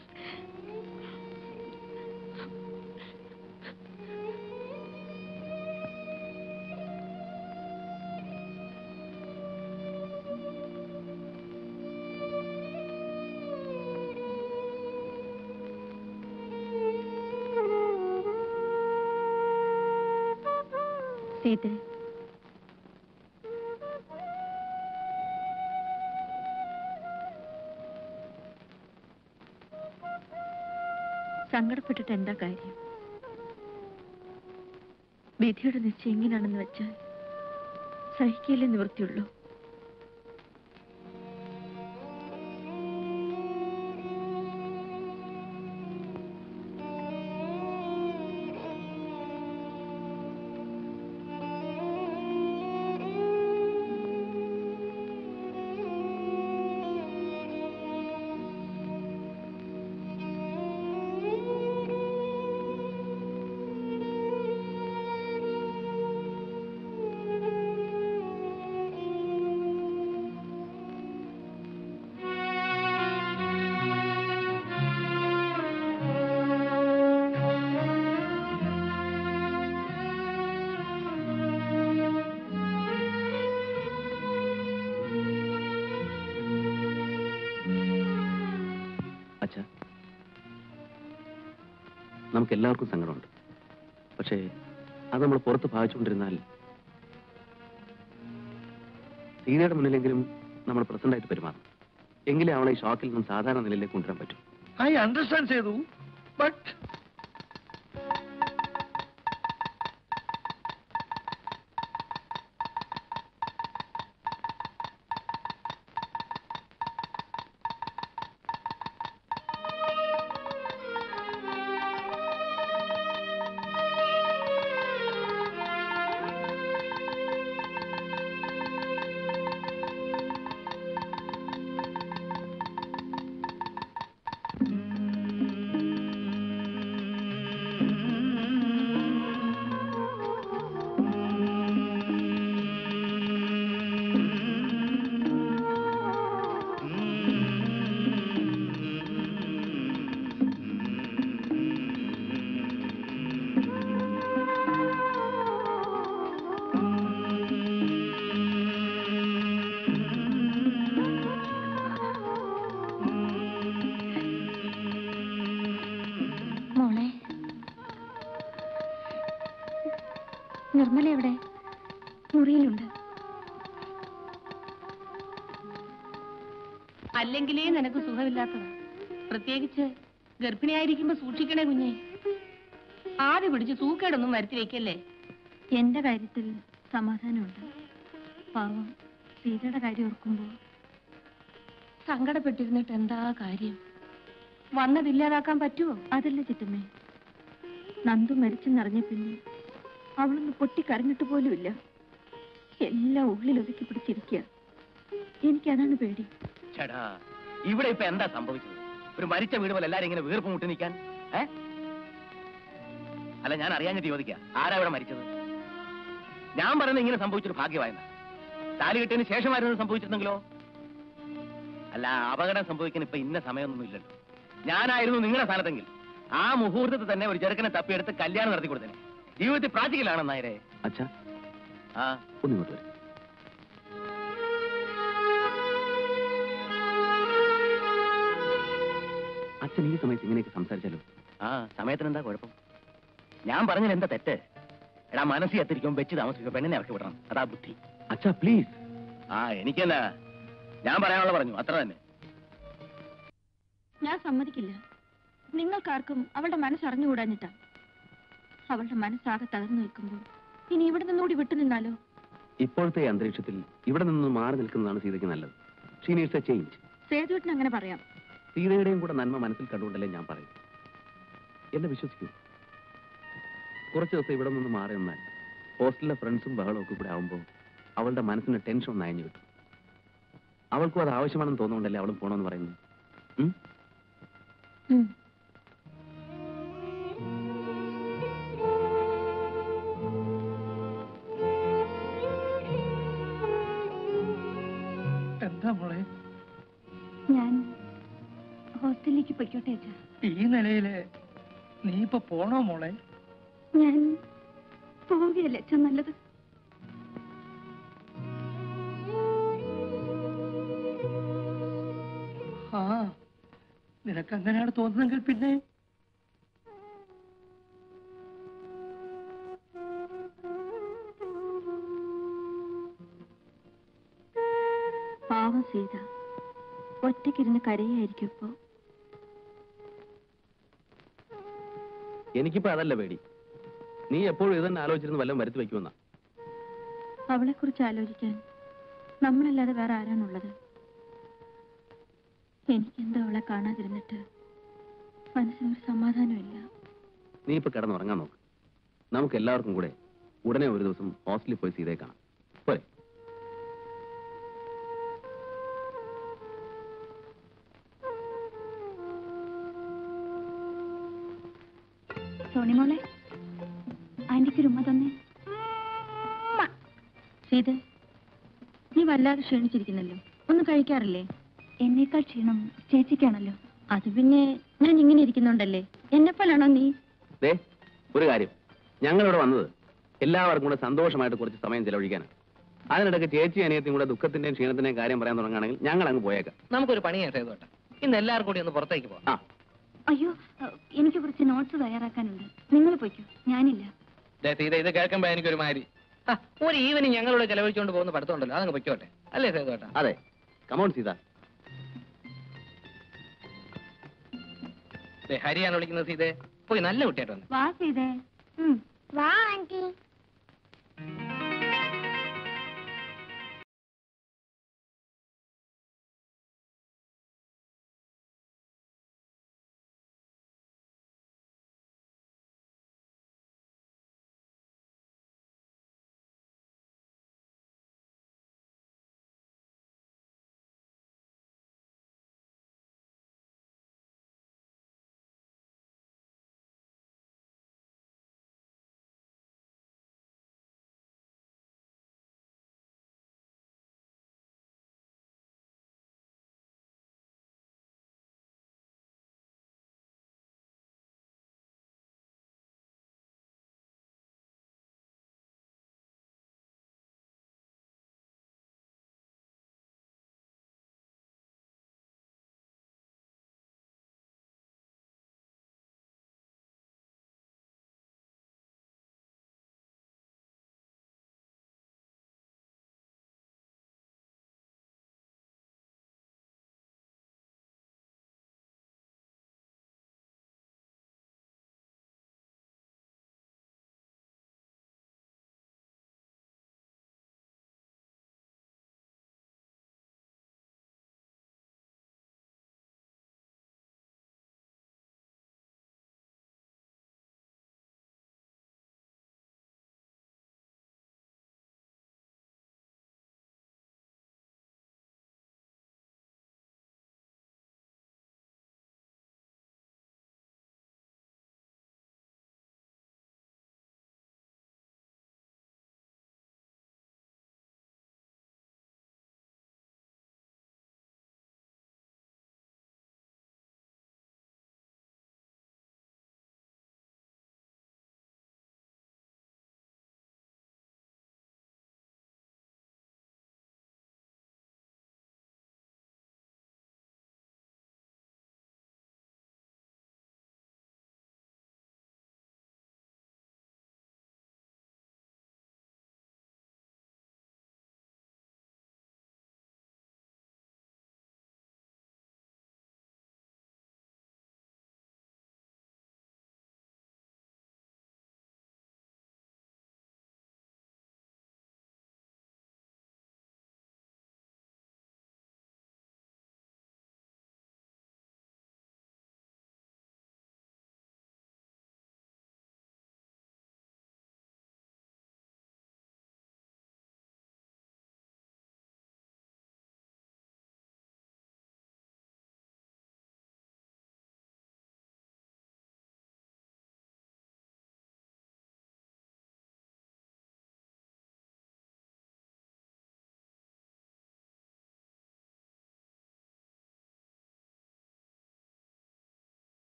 സീത സങ്കടപ്പെട്ടിട്ട് എന്താ കാര്യം വിധിയുടെ നിശ്ചയം എങ്ങനെയാണെന്ന് വെച്ചാൽ സഹിക്കല്ലേ നിവൃത്തിയുള്ളൂ അച്ഛാ നമുക്ക് എല്ലാവർക്കും സങ്കടമുണ്ട് പക്ഷേ അത് നമ്മൾ പുറത്ത് ഭാവിച്ചുകൊണ്ടിരുന്നാൽ സീതയുടെ മുന്നിലെങ്കിലും നമ്മൾ പ്രസന്റ് ആയിട്ട് പെരുമാറണം എങ്കിലേ അവളെ ഈ ഷോക്കിൽ നിന്നും സാധാരണ നിലയിലേക്ക് കൊണ്ടുവരാൻ പറ്റും ഐ അണ്ടർസ്റ്റാൻഡ് ചെയ്തു ബട്ട് മോളെ നിർമ്മല എവിടെ മുറിയിലുണ്ട് അല്ലെങ്കിലേ നിനക്ക് സുഖമില്ലാത്തതാ പ്രത്യേകിച്ച് ഗർഭിണിയായിരിക്കുമ്പോ സൂക്ഷിക്കണേ കുഞ്ഞെ ആദ്യ പിടിച്ച് സൂക്കേടൊന്നും വരുത്തി വെക്കല്ലേ എന്റെ കാര്യത്തിൽ സമാധാനമുണ്ട് പാവം സീതയുടെ കാര്യം ഓർക്കുമ്പോൾ സങ്കടപ്പെട്ടിരുന്നിട്ട് എന്താ കാര്യം വന്നതില്ലാതാക്കാൻ പറ്റുമോ അതല്ല ചിറ്റമ്മേ നന്ദു മരിച്ചെന്നറിഞ്ഞ പിന്നെ അവളൊന്ന് പൊട്ടിക്കരഞ്ഞിട്ട് പോലുമില്ല എല്ലാം ഉള്ളിൽ ഒതുക്കി പിടിച്ചിരിക്കുക എനിക്കതാണ് പേടി ചേടാ ഇവിടെ ഇപ്പൊ എന്താ സംഭവിച്ചത് ഒരു മരിച്ച വീട് പോലെ എല്ലാരും ഇങ്ങനെ വീർപ്പ് മുട്ടി നിൽക്കാൻ ഏ അല്ല ഞാൻ അറിയാഞ്ഞിട്ട് ചോദിക്ക ആരാ ഇവിടെ മരിച്ചത് ഞാൻ പറയുന്നത് ഇങ്ങനെ സംഭവിച്ചൊരു ഭാഗ്യമായെന്ന താലി കെട്ടിയതിന് ശേഷമായിരുന്നു സംഭവിച്ചിരുന്നെങ്കിലോ അല്ല അപകടം സംഭവിക്കാൻ ഇപ്പൊ ഇന്ന സമയമൊന്നും ഇല്ലല്ലോ ഞാനായിരുന്നു നിങ്ങളുടെ സ്ഥാനത്തെങ്കിൽ ആ മുഹൂർത്തത്തിൽ തന്നെ ഒരു ചെറുക്കനെ തപ്പിയെടുത്ത് കല്യാണം നടത്തി കൊടുത്തനെ ജീവിതത്തിൽ പ്രാക്ടിക്കലാണ് നായരെ അച്ഛാ ആ ഒന്നിങ്ങോട്ട് വരും അച്ഛൻ ഈ സമയത്ത് ഇങ്ങനെയൊക്കെ സംസാരിച്ചാലോ ആ സമയത്തിന് എന്താ കുഴപ്പം ഞാൻ പറഞ്ഞതിൽ എന്താ തെറ്റ് എടാ മനസ്സിൽ എത്തിരിക്കും വെച്ച് താമസിക്കും പെണ്ണിനെ ഇറക്കി വിടണം അതാ ബുദ്ധി അച്ഛാ പ്ലീസ് ആ എനിക്കെന്നാ ഞാൻ പറയാനുള്ള പറഞ്ഞു അത്ര തന്നെ ഞാൻ സമ്മതിക്കില്ല നിങ്ങൾക്കാർക്കും അവളുടെ മനസ്സറിഞ്ഞുകൂടാഞ്ഞിട്ടാ അവളുടെ മനസ്സാകെ തകർന്നു നിൽക്കുമ്പോൾ ഇനി ഇവിടെ നിന്നുകൂടി വിട്ടു നിന്നാലോ ഇപ്പോഴത്തെ ഈ അന്തരീക്ഷത്തിൽ ഇവിടെ നിന്ന് മാറി നിൽക്കുന്നതാണ് സീതയ്ക്ക് നല്ലത് ഷീ നീഡ്സ് എ ചേഞ്ച് സേതുവേട്ടൻ അങ്ങനെ പറയാം സീതയുടെയും കൂടെ നന്മ മനസ്സിൽ കണ്ടുകൊണ്ടല്ലേ ഞാൻ പറയും എന്നെ വിശ്വസിക്കൂ കുറച്ച് ദിവസം ഇവിടെ നിന്ന് മാറി നിന്നാൽ ഹോസ്റ്റലിലെ ഫ്രണ്ട്സും ബഹളവും ഒക്കെ കൂടെ ആവുമ്പോൾ അവളുടെ മനസ്സിന് ടെൻഷൻ ഒന്ന് അയഞ്ഞു കിട്ടും അവൾക്കും അത് ആവശ്യമാണെന്ന് തോന്നുകൊണ്ടല്ലേ അവളും പോണമെന്ന് പറയുന്നു ഉം? ഉം. എന്താ മോളെ ഞാൻ ഹോസ്റ്റലിലേക്ക് പൊയ്ക്കോട്ടെ അച്ഛാ ഈ നിലയില് നീ ഇപ്പൊ പോണോ മോളെ ഞാൻ പോവുകയല്ലേ അച്ഛൻ നല്ലത് ആ നിനക്ക് അങ്ങനെയാണ് തോന്നുന്നെങ്കിൽ പിന്നെ പാവം സീത ഒറ്റയ്ക്കിരുന്ന് കരയായിരിക്കും ഇപ്പോ എനിക്കിപ്പോ അതല്ല പേടി നീ എപ്പോഴും ഇതന്നെ ആലോചിച്ചിരുന്ന് വല്ലതും വരുത്തി വെക്കുമെന്നാ അവളെ കുറിച്ച് ആലോചിക്കാൻ നമ്മളല്ലാതെ വേറെ ആരാണുള്ളത് എനിക്കെന്തോ അവളെ കാണാതിരുന്നിട്ട് മനസ്സിനൊരു സമാധാനമില്ല നീ ഇപ്പൊ കിടന്നുറങ്ങാൻ നോക്ക് നമുക്ക് എല്ലാവർക്കും കൂടെ ഉടനെ ഒരു ദിവസം ഹോസ്റ്റലിൽ പോയി സീതയെ കാണാം പോരെ സോണിമോളെ ആന്റിക്ക് ഒരു ഉമ്മ തന്നെ സീത നീ വല്ലാതെ ക്ഷീണിച്ചിരിക്കുന്നല്ലോ ഒന്നും കഴിക്കാറില്ലേ എന്നേക്കാൾ ക്ഷീണം ചേച്ചിക്കാണല്ലോ അത് പിന്നെ ഞാൻ ഇങ്ങനെ ഇരിക്കുന്നുണ്ടല്ലേ എന്നെപ്പോലാണോ നീ ദേ ഒരു കാര്യം ഞങ്ങളിവിടെ വന്നത് എല്ലാവർക്കും കൂടെ സന്തോഷമായിട്ട് കുറച്ച് സമയം ചെലവഴിക്കാനാണ് അതിനിടയ്ക്ക് ചേച്ചി അനിയത്തിയും കൂടെ ദുഃഖത്തിന്റെയും ക്ഷീണത്തിന്റെയും കാര്യം പറയാൻ തുടങ്ങുകയാണെങ്കിൽ ഞങ്ങൾ അങ്ങ് പോയേക്കാം നമുക്കൊരു പണിയാ സേതുവേട്ട ഇന്ന് എല്ലാവർക്കും കൂടി ഒന്ന് പുറത്തേക്ക് പോവാം ആ അയ്യോ എനിക്ക് കുറച്ച് നോട്ട്സ് തയ്യാറാക്കാനുണ്ട് നിങ്ങൾ പോയിക്കോ ഞാനില്ല ദേ സീത ഇത് കേൾക്കുമ്പോ എനിക്കൊരു മാതിരി ആ, ഒരു ഈവനിങ് ഞങ്ങളിവിടെ ചെലവഴിച്ചുകൊണ്ട് പോകുന്ന പഠിത്തമുണ്ടല്ലോ അതങ്ങ് പൊയ്ക്കോട്ടെ അല്ലേ സേതുവേട്ട അതെ കമോൺ സീത ദേ ഹരിയാണ് വിളിക്കുന്നത് സീതേ പോയി നല്ല കുട്ടിയായിട്ട് വന്നു വാ സീതേ ഉം വാ ആന്റി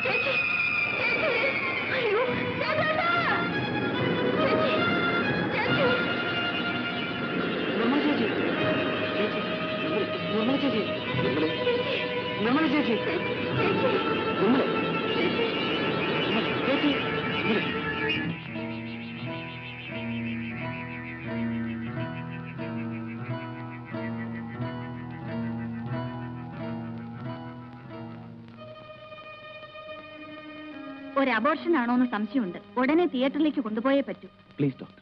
ഒരു അബോർഷൻ ആണോ എന്ന് സംശയമുണ്ട് ഉടനെ തിയേറ്ററിലേക്ക് കൊണ്ടുപോയേ പറ്റൂ പ്ലീസ് ഡോക്ടർ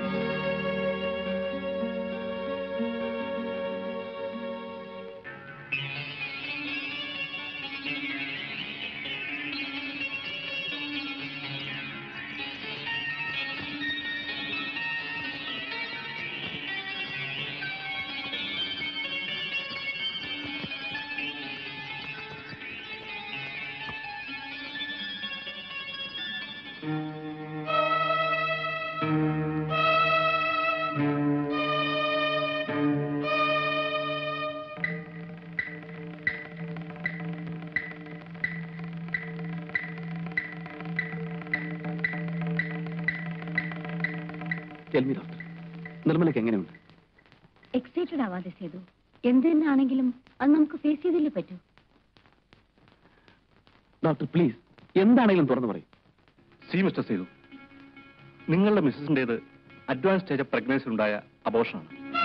ടെൽമി ഡോക്ടർ നിർമ്മലയ്ക്ക് എങ്ങനെയുണ്ട് എക്സൈറ്റഡ് ആവാതെ ചെയ്തു എന്ത് തന്നെ ആണെങ്കിലും അത് നമുക്ക് ഫേസ് ചെയ്തല്ലേ പറ്റൂ ഡോക്ടർ പ്ലീസ് എന്താണെങ്കിലും തുറന്നു പറയും സി മിസ്റ്റർ സേതു നിങ്ങളുടെ മിസ്സസിൻ്റെത് അഡ്വാൻസ് സ്റ്റേജ് ഓഫ് പ്രഗ്നൻസി ഉണ്ടായ അബോഷനാണ്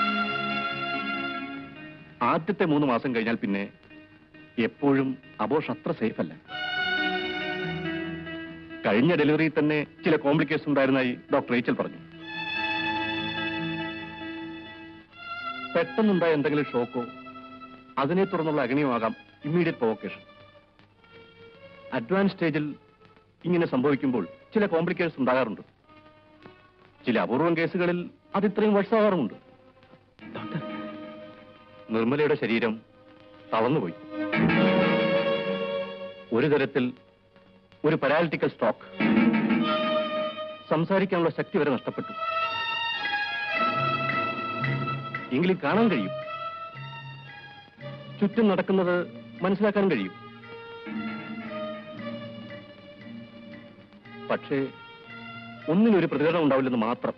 ആദ്യത്തെ മൂന്ന് മാസം കഴിഞ്ഞാൽ പിന്നെ എപ്പോഴും അബോഷൻ അത്ര സേഫ് അല്ല കഴിഞ്ഞ ഡെലിവറിയിൽ തന്നെ ചില കോംപ്ലിക്കേഷൻ ഉണ്ടായിരുന്നതായി ഡോക്ടർ റേച്ചൽ പറഞ്ഞു പെട്ടെന്നുണ്ടായ എന്തെങ്കിലും ഷോക്കോ അതിനെ തുടർന്നുള്ള അഗ്നിയുമാകാം ഇമ്മീഡിയറ്റ് പ്രൊവോക്കേഷൻ അഡ്വാൻസ് സ്റ്റേജിൽ ഇങ്ങനെ സംഭവിക്കുമ്പോൾ ചില കോംപ്ലിക്കേഷൻസ് ഉണ്ടാകാറുണ്ട് ചില അപൂർവം കേസുകളിൽ അത് ഇത്രയും വർഷമാകാറുമുണ്ട് ഡോക്ടർ നിർമ്മലയുടെ ശരീരം തളർന്നുപോയി ഒരു തരത്തിൽ ഒരു പരാലിറ്റിക്കൽ സ്ട്രോക്ക് സംസാരിക്കാനുള്ള ശക്തി വരെ നഷ്ടപ്പെട്ടു എങ്കിലും കാണാൻ കഴിയും ചുറ്റും നടക്കുന്നത് മനസ്സിലാക്കാൻ കഴിയും പക്ഷേ ഒന്നിനൊരു പ്രതികരണം ഉണ്ടാവില്ലെന്ന് മാത്രം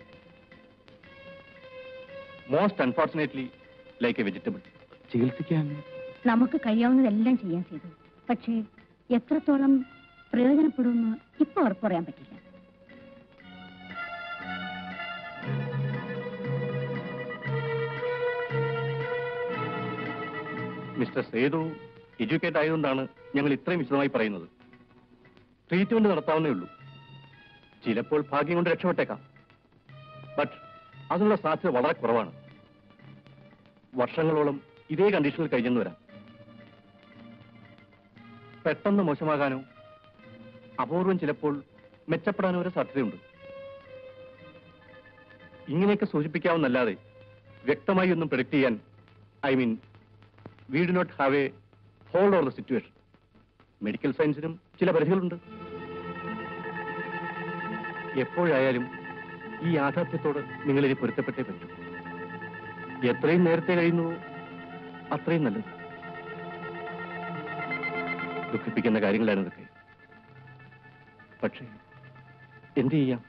most unfortunately like a vegetable ചികിത്സിക്കാൻ നമുക്ക് കഴിയാവുന്നതെല്ലാം ചെയ്യാൻ ചെയ്തു പക്ഷേ എത്രത്തോളം പ്രയോജനപ്പെടുമെന്ന് ഇപ്പൊ ഉറപ്പ് പറയാൻ പറ്റില്ല മിസ്റ്റർ സേതു എഡ്യൂക്കേറ്റ് ആയതുകൊണ്ടാണ് ഞങ്ങൾ ഇത്രയും വിശദമായി പറയുന്നത് ട്രീറ്റ്മെന്റ് നടത്താവുന്നേ ഉള്ളൂ ചിലപ്പോൾ ഭാഗ്യം കൊണ്ട് രക്ഷപ്പെട്ടേക്കാം ബട്ട് അതിനുള്ള സാധ്യത വളരെ കുറവാണ് വർഷങ്ങളോളം ഇതേ കണ്ടീഷനിൽ കഴിഞ്ഞെന്ന് വരാം പെട്ടെന്ന് മോശമാകാനോ അപൂർവം ചിലപ്പോൾ മെച്ചപ്പെടാനോ വരെ സാധ്യതയുണ്ട് ഇങ്ങനെയൊക്കെ സൂചിപ്പിക്കാവുന്നല്ലാതെ വ്യക്തമായി ഒന്നും പ്രൊഡിക്ട് ചെയ്യാൻ I mean we do not have a hold over the situation medical സയൻസിനും ചില പരിധികളുണ്ട് എപ്പോഴായാലും ഈ യാഥാർത്ഥ്യത്തോട് നിങ്ങളിനി പൊരുത്തപ്പെട്ടേ പറ്റൂ എത്രയും നേരത്തെ കഴിയുന്നു അത്രയും നല്ലത് ദുഃഖിപ്പിക്കുന്ന കാര്യങ്ങളാണ് ഇതൊക്കെ പക്ഷേ എന്ത് ചെയ്യാം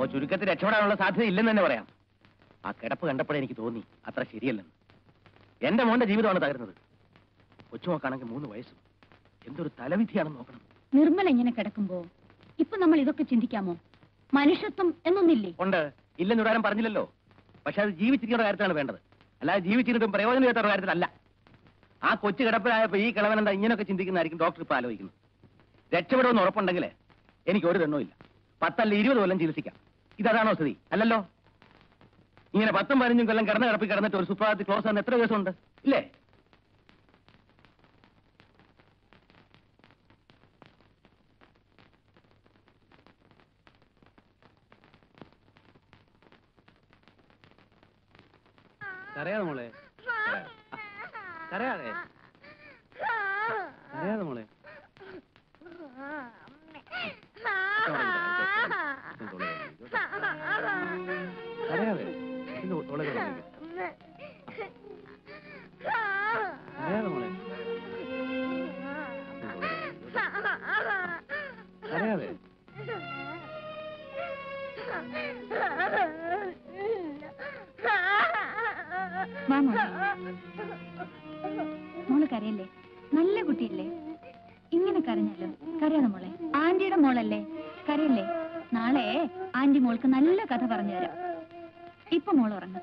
അപ്പൊ ചുരുക്കത്തിൽ രക്ഷപ്പെടാനുള്ള സാധ്യത ഇല്ലെന്ന് തന്നെ പറയാം ആ കിടപ്പ് കണ്ടപ്പോഴേ എനിക്ക് തോന്നി അത്ര ശരിയല്ലെന്ന് എന്റെ മോന്റെ ജീവിതമാണ് തകരുന്നത് കൊച്ചുമോക്കാണെങ്കിൽ മൂന്ന് വയസ്സും എന്തൊരു തലവിധിയാണെന്ന് നോക്കണം നിർമ്മല ഇങ്ങനെ കിടക്കുമ്പോ ഇപ്പൊ നമ്മൾ ഇതൊക്കെ ചിന്തിക്കാമോ മനുഷ്യത്വം എന്നൊന്നില്ലേ ഉണ്ട് ഇല്ലെന്ന് ഇടാനും പറഞ്ഞില്ലല്ലോ പക്ഷെ അത് ജീവിച്ചിരിക്കുന്ന കാര്യത്തിലാണ് വേണ്ടത് അല്ലാതെ ജീവിച്ചിരുന്നിട്ടും പ്രയോജനമില്ലാത്ത കാര്യത്തിലല്ല ആ കൊച്ചു കിടപ്പിലായപ്പോ ഈ കിളവൻ എന്താ ഇങ്ങനെയൊക്കെ ചിന്തിക്കുന്നതായിരിക്കും ഡോക്ടർ ഇപ്പൊ ആലോചിക്കുന്നത് രക്ഷപ്പെടുമെന്ന് ഉറപ്പുണ്ടെങ്കിൽ എനിക്ക് ഒരു ദണ്ണവും ഇല്ല പത്തല്ല ഇരുപത് കൊല്ലം ചികിത്സിക്കാം ഇതതാണോ സ്ഥിതി അല്ലല്ലോ ഇങ്ങനെ പത്തും പതിനഞ്ചും കൊല്ലം കിടന്ന കിടപ്പിൽ കിടന്നിട്ട് ഒരു സുപ്രഭാതത്തിൽ ക്ലോസ് ആകുന്ന എത്ര ദിവസമുണ്ട് ഇല്ലേ കരയാതെ മോളെ കരയാതെ കരയാതെ മോളെ കരയാതെ ഇതിന്റെ തോളെ കരയാതെ മോളെ കരയാതെ വാ മോളെ മോള് കരയല്ലേ നല്ല കുട്ടിയല്ലേ ഇങ്ങനെ കരഞ്ഞല്ലോ കരയാതെ മോളെ ആന്റിയുടെ മോളല്ലേ കരയല്ലേ നാളെ ആന്റി മോൾക്ക് നല്ല കഥ പറഞ്ഞു തരാം ഇപ്പൊ മോൾ ഉറങ്ങ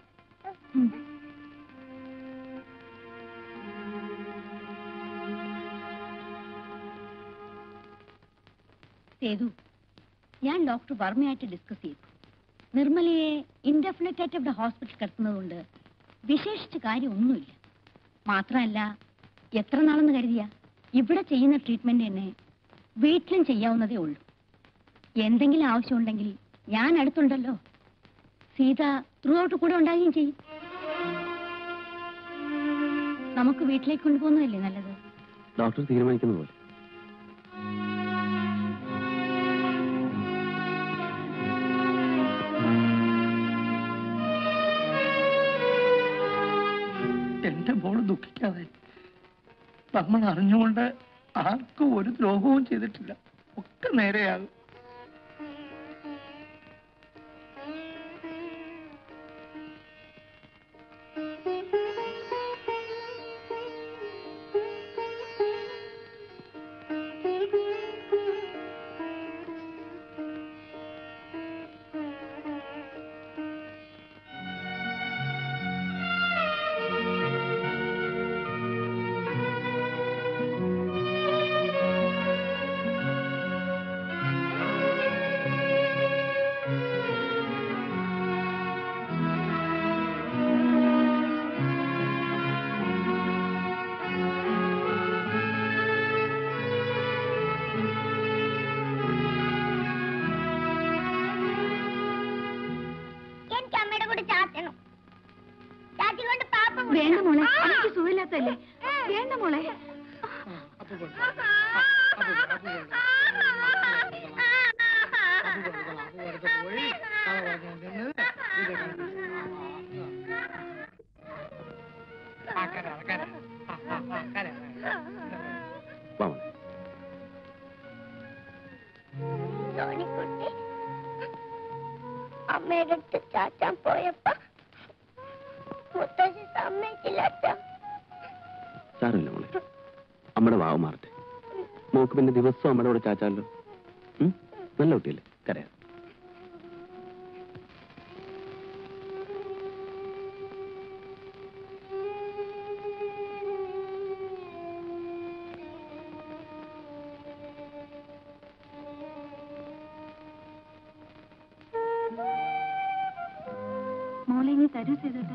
സേതു ഞാൻ ഡോക്ടർ വർമ്മയായിട്ട് ഡിസ്കസ് ചെയ്തു നിർമ്മലയെ ഇൻഡെഫിനറ്റ് ആയിട്ട് ഇവിടെ ഹോസ്പിറ്റൽ കിടത്തുന്നതുകൊണ്ട് വിശേഷിച്ച് കാര്യമൊന്നുമില്ല മാത്രമല്ല എത്ര നാളെന്ന് കരുതിയ ഇവിടെ ചെയ്യുന്ന ട്രീറ്റ്മെന്റ് തന്നെ വീട്ടിലും ചെയ്യാവുന്നതേ ഉള്ളൂ എന്തെങ്കിലും ആവശ്യമുണ്ടെങ്കിൽ ഞാൻ അടുത്തുണ്ടല്ലോ സീത ത്രൂ ഔട്ട് കൂടെ ഉണ്ടാകുകയും ചെയ്യും നമുക്ക് വീട്ടിലേക്ക് കൊണ്ടുപോകുന്നതല്ലേ നല്ലത് ഡോക്ടർ തീരുമാനിക്കുന്ന പോലെ എന്റെ മോള് ദുഃഖിക്കാതെ നമ്മൾ അറിഞ്ഞുകൊണ്ട് ആർക്കും ഒരു ദ്രോഹവും ചെയ്തിട്ടില്ല ഒക്കെ നേരെയാകും എനിക്ക് അമ്മയുടെ കൂടെ ചാത്തണം ചാച്ചി കൊണ്ട് പാപ്പം വേണ്ട മോളെ എനിക്ക് സുഖമില്ലാത്തല്ലേ വേണ്ട മോളെ വാ മോളെ സോണിക്കുട്ടി അമ്മയുടെ അടുത്ത് ചാച്ചാൻ പോയപ്പോ മുത്തശ്ശി സമ്മതിച്ചില്ല അച്ഛാ. സാരമില്ല മോളെ അമ്മയുടെ വാവ് മാറട്ടെ മോക്ക് പിന്നെ ദിവസം അമ്മയുടെ കൂടെ ചാച്ചാലോ ഉം? നല്ല കുട്ടിയല്ലേ കരയാ മോളെ ഇനി തരൂ ചെയ്തോട്ടാ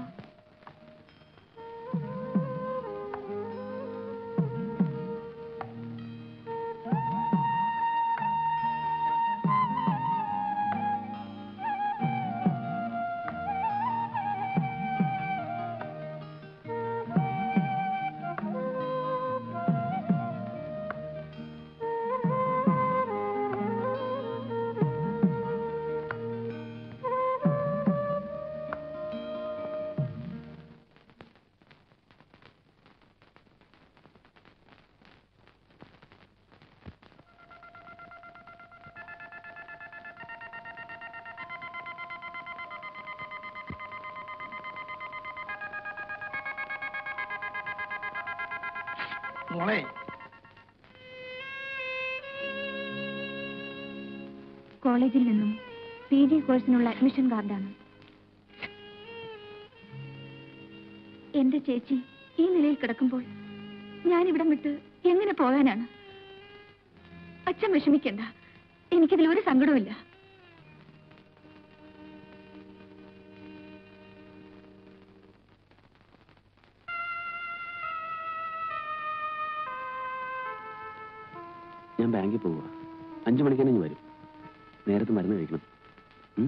മോളെ കോളേജിൽ നിന്നും പി ജി കോഴ്സിനുള്ള അഡ്മിഷൻ കാർഡാണ് എന്റെ ചേച്ചി ഈ നിലയിൽ കിടക്കുമ്പോൾ ഞാൻ ഇവിടം വിട്ട് എങ്ങനെ പോകാനാണ് അച്ഛൻ വിഷമിക്കണ്ട എനിക്കിതിൽ ഒരു സങ്കടവുമില്ല ഞാൻ ബാങ്കിൽ പോവുക അഞ്ചു മണിക്ക് തന്നെ ഇങ്ങ് വരും നേരത്തെ മരുന്ന് കഴിക്കണം ഉം?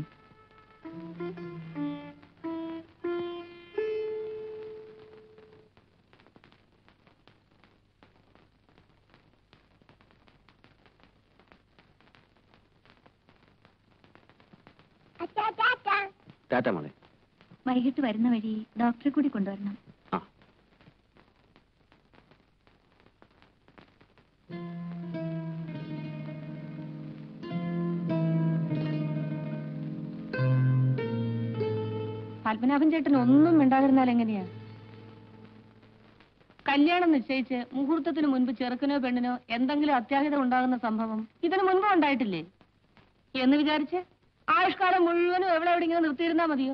അച്ഛാ ടാറ്റ ടാറ്റ മോളെ വൈകിട്ട് വരുന്ന വഴി ഡോക്ടറെ കൂടി കൊണ്ടുവരണം ആ പത്മനാഭൻ ചേട്ടൻ ഒന്നും മിണ്ടാതിരുന്നാൽ എങ്ങനെയാ കല്യാണം നിശ്ചയിച്ച് മുഹൂർത്തത്തിന് മുൻപ് ചെറുക്കനോ പെണ്ണിനോ എന്തെങ്കിലും അത്യാഹിതം ഉണ്ടാകുന്ന സംഭവം ഇതിനു മുൻപ് ഉണ്ടായിട്ടില്ലേ എന്ന് വിചാരിച്ച് ആയുഷ്കാലം മുഴുവനും എവിടെ എവിടെയെങ്കിലും നിർത്തിയിരുന്നാ മതിയോ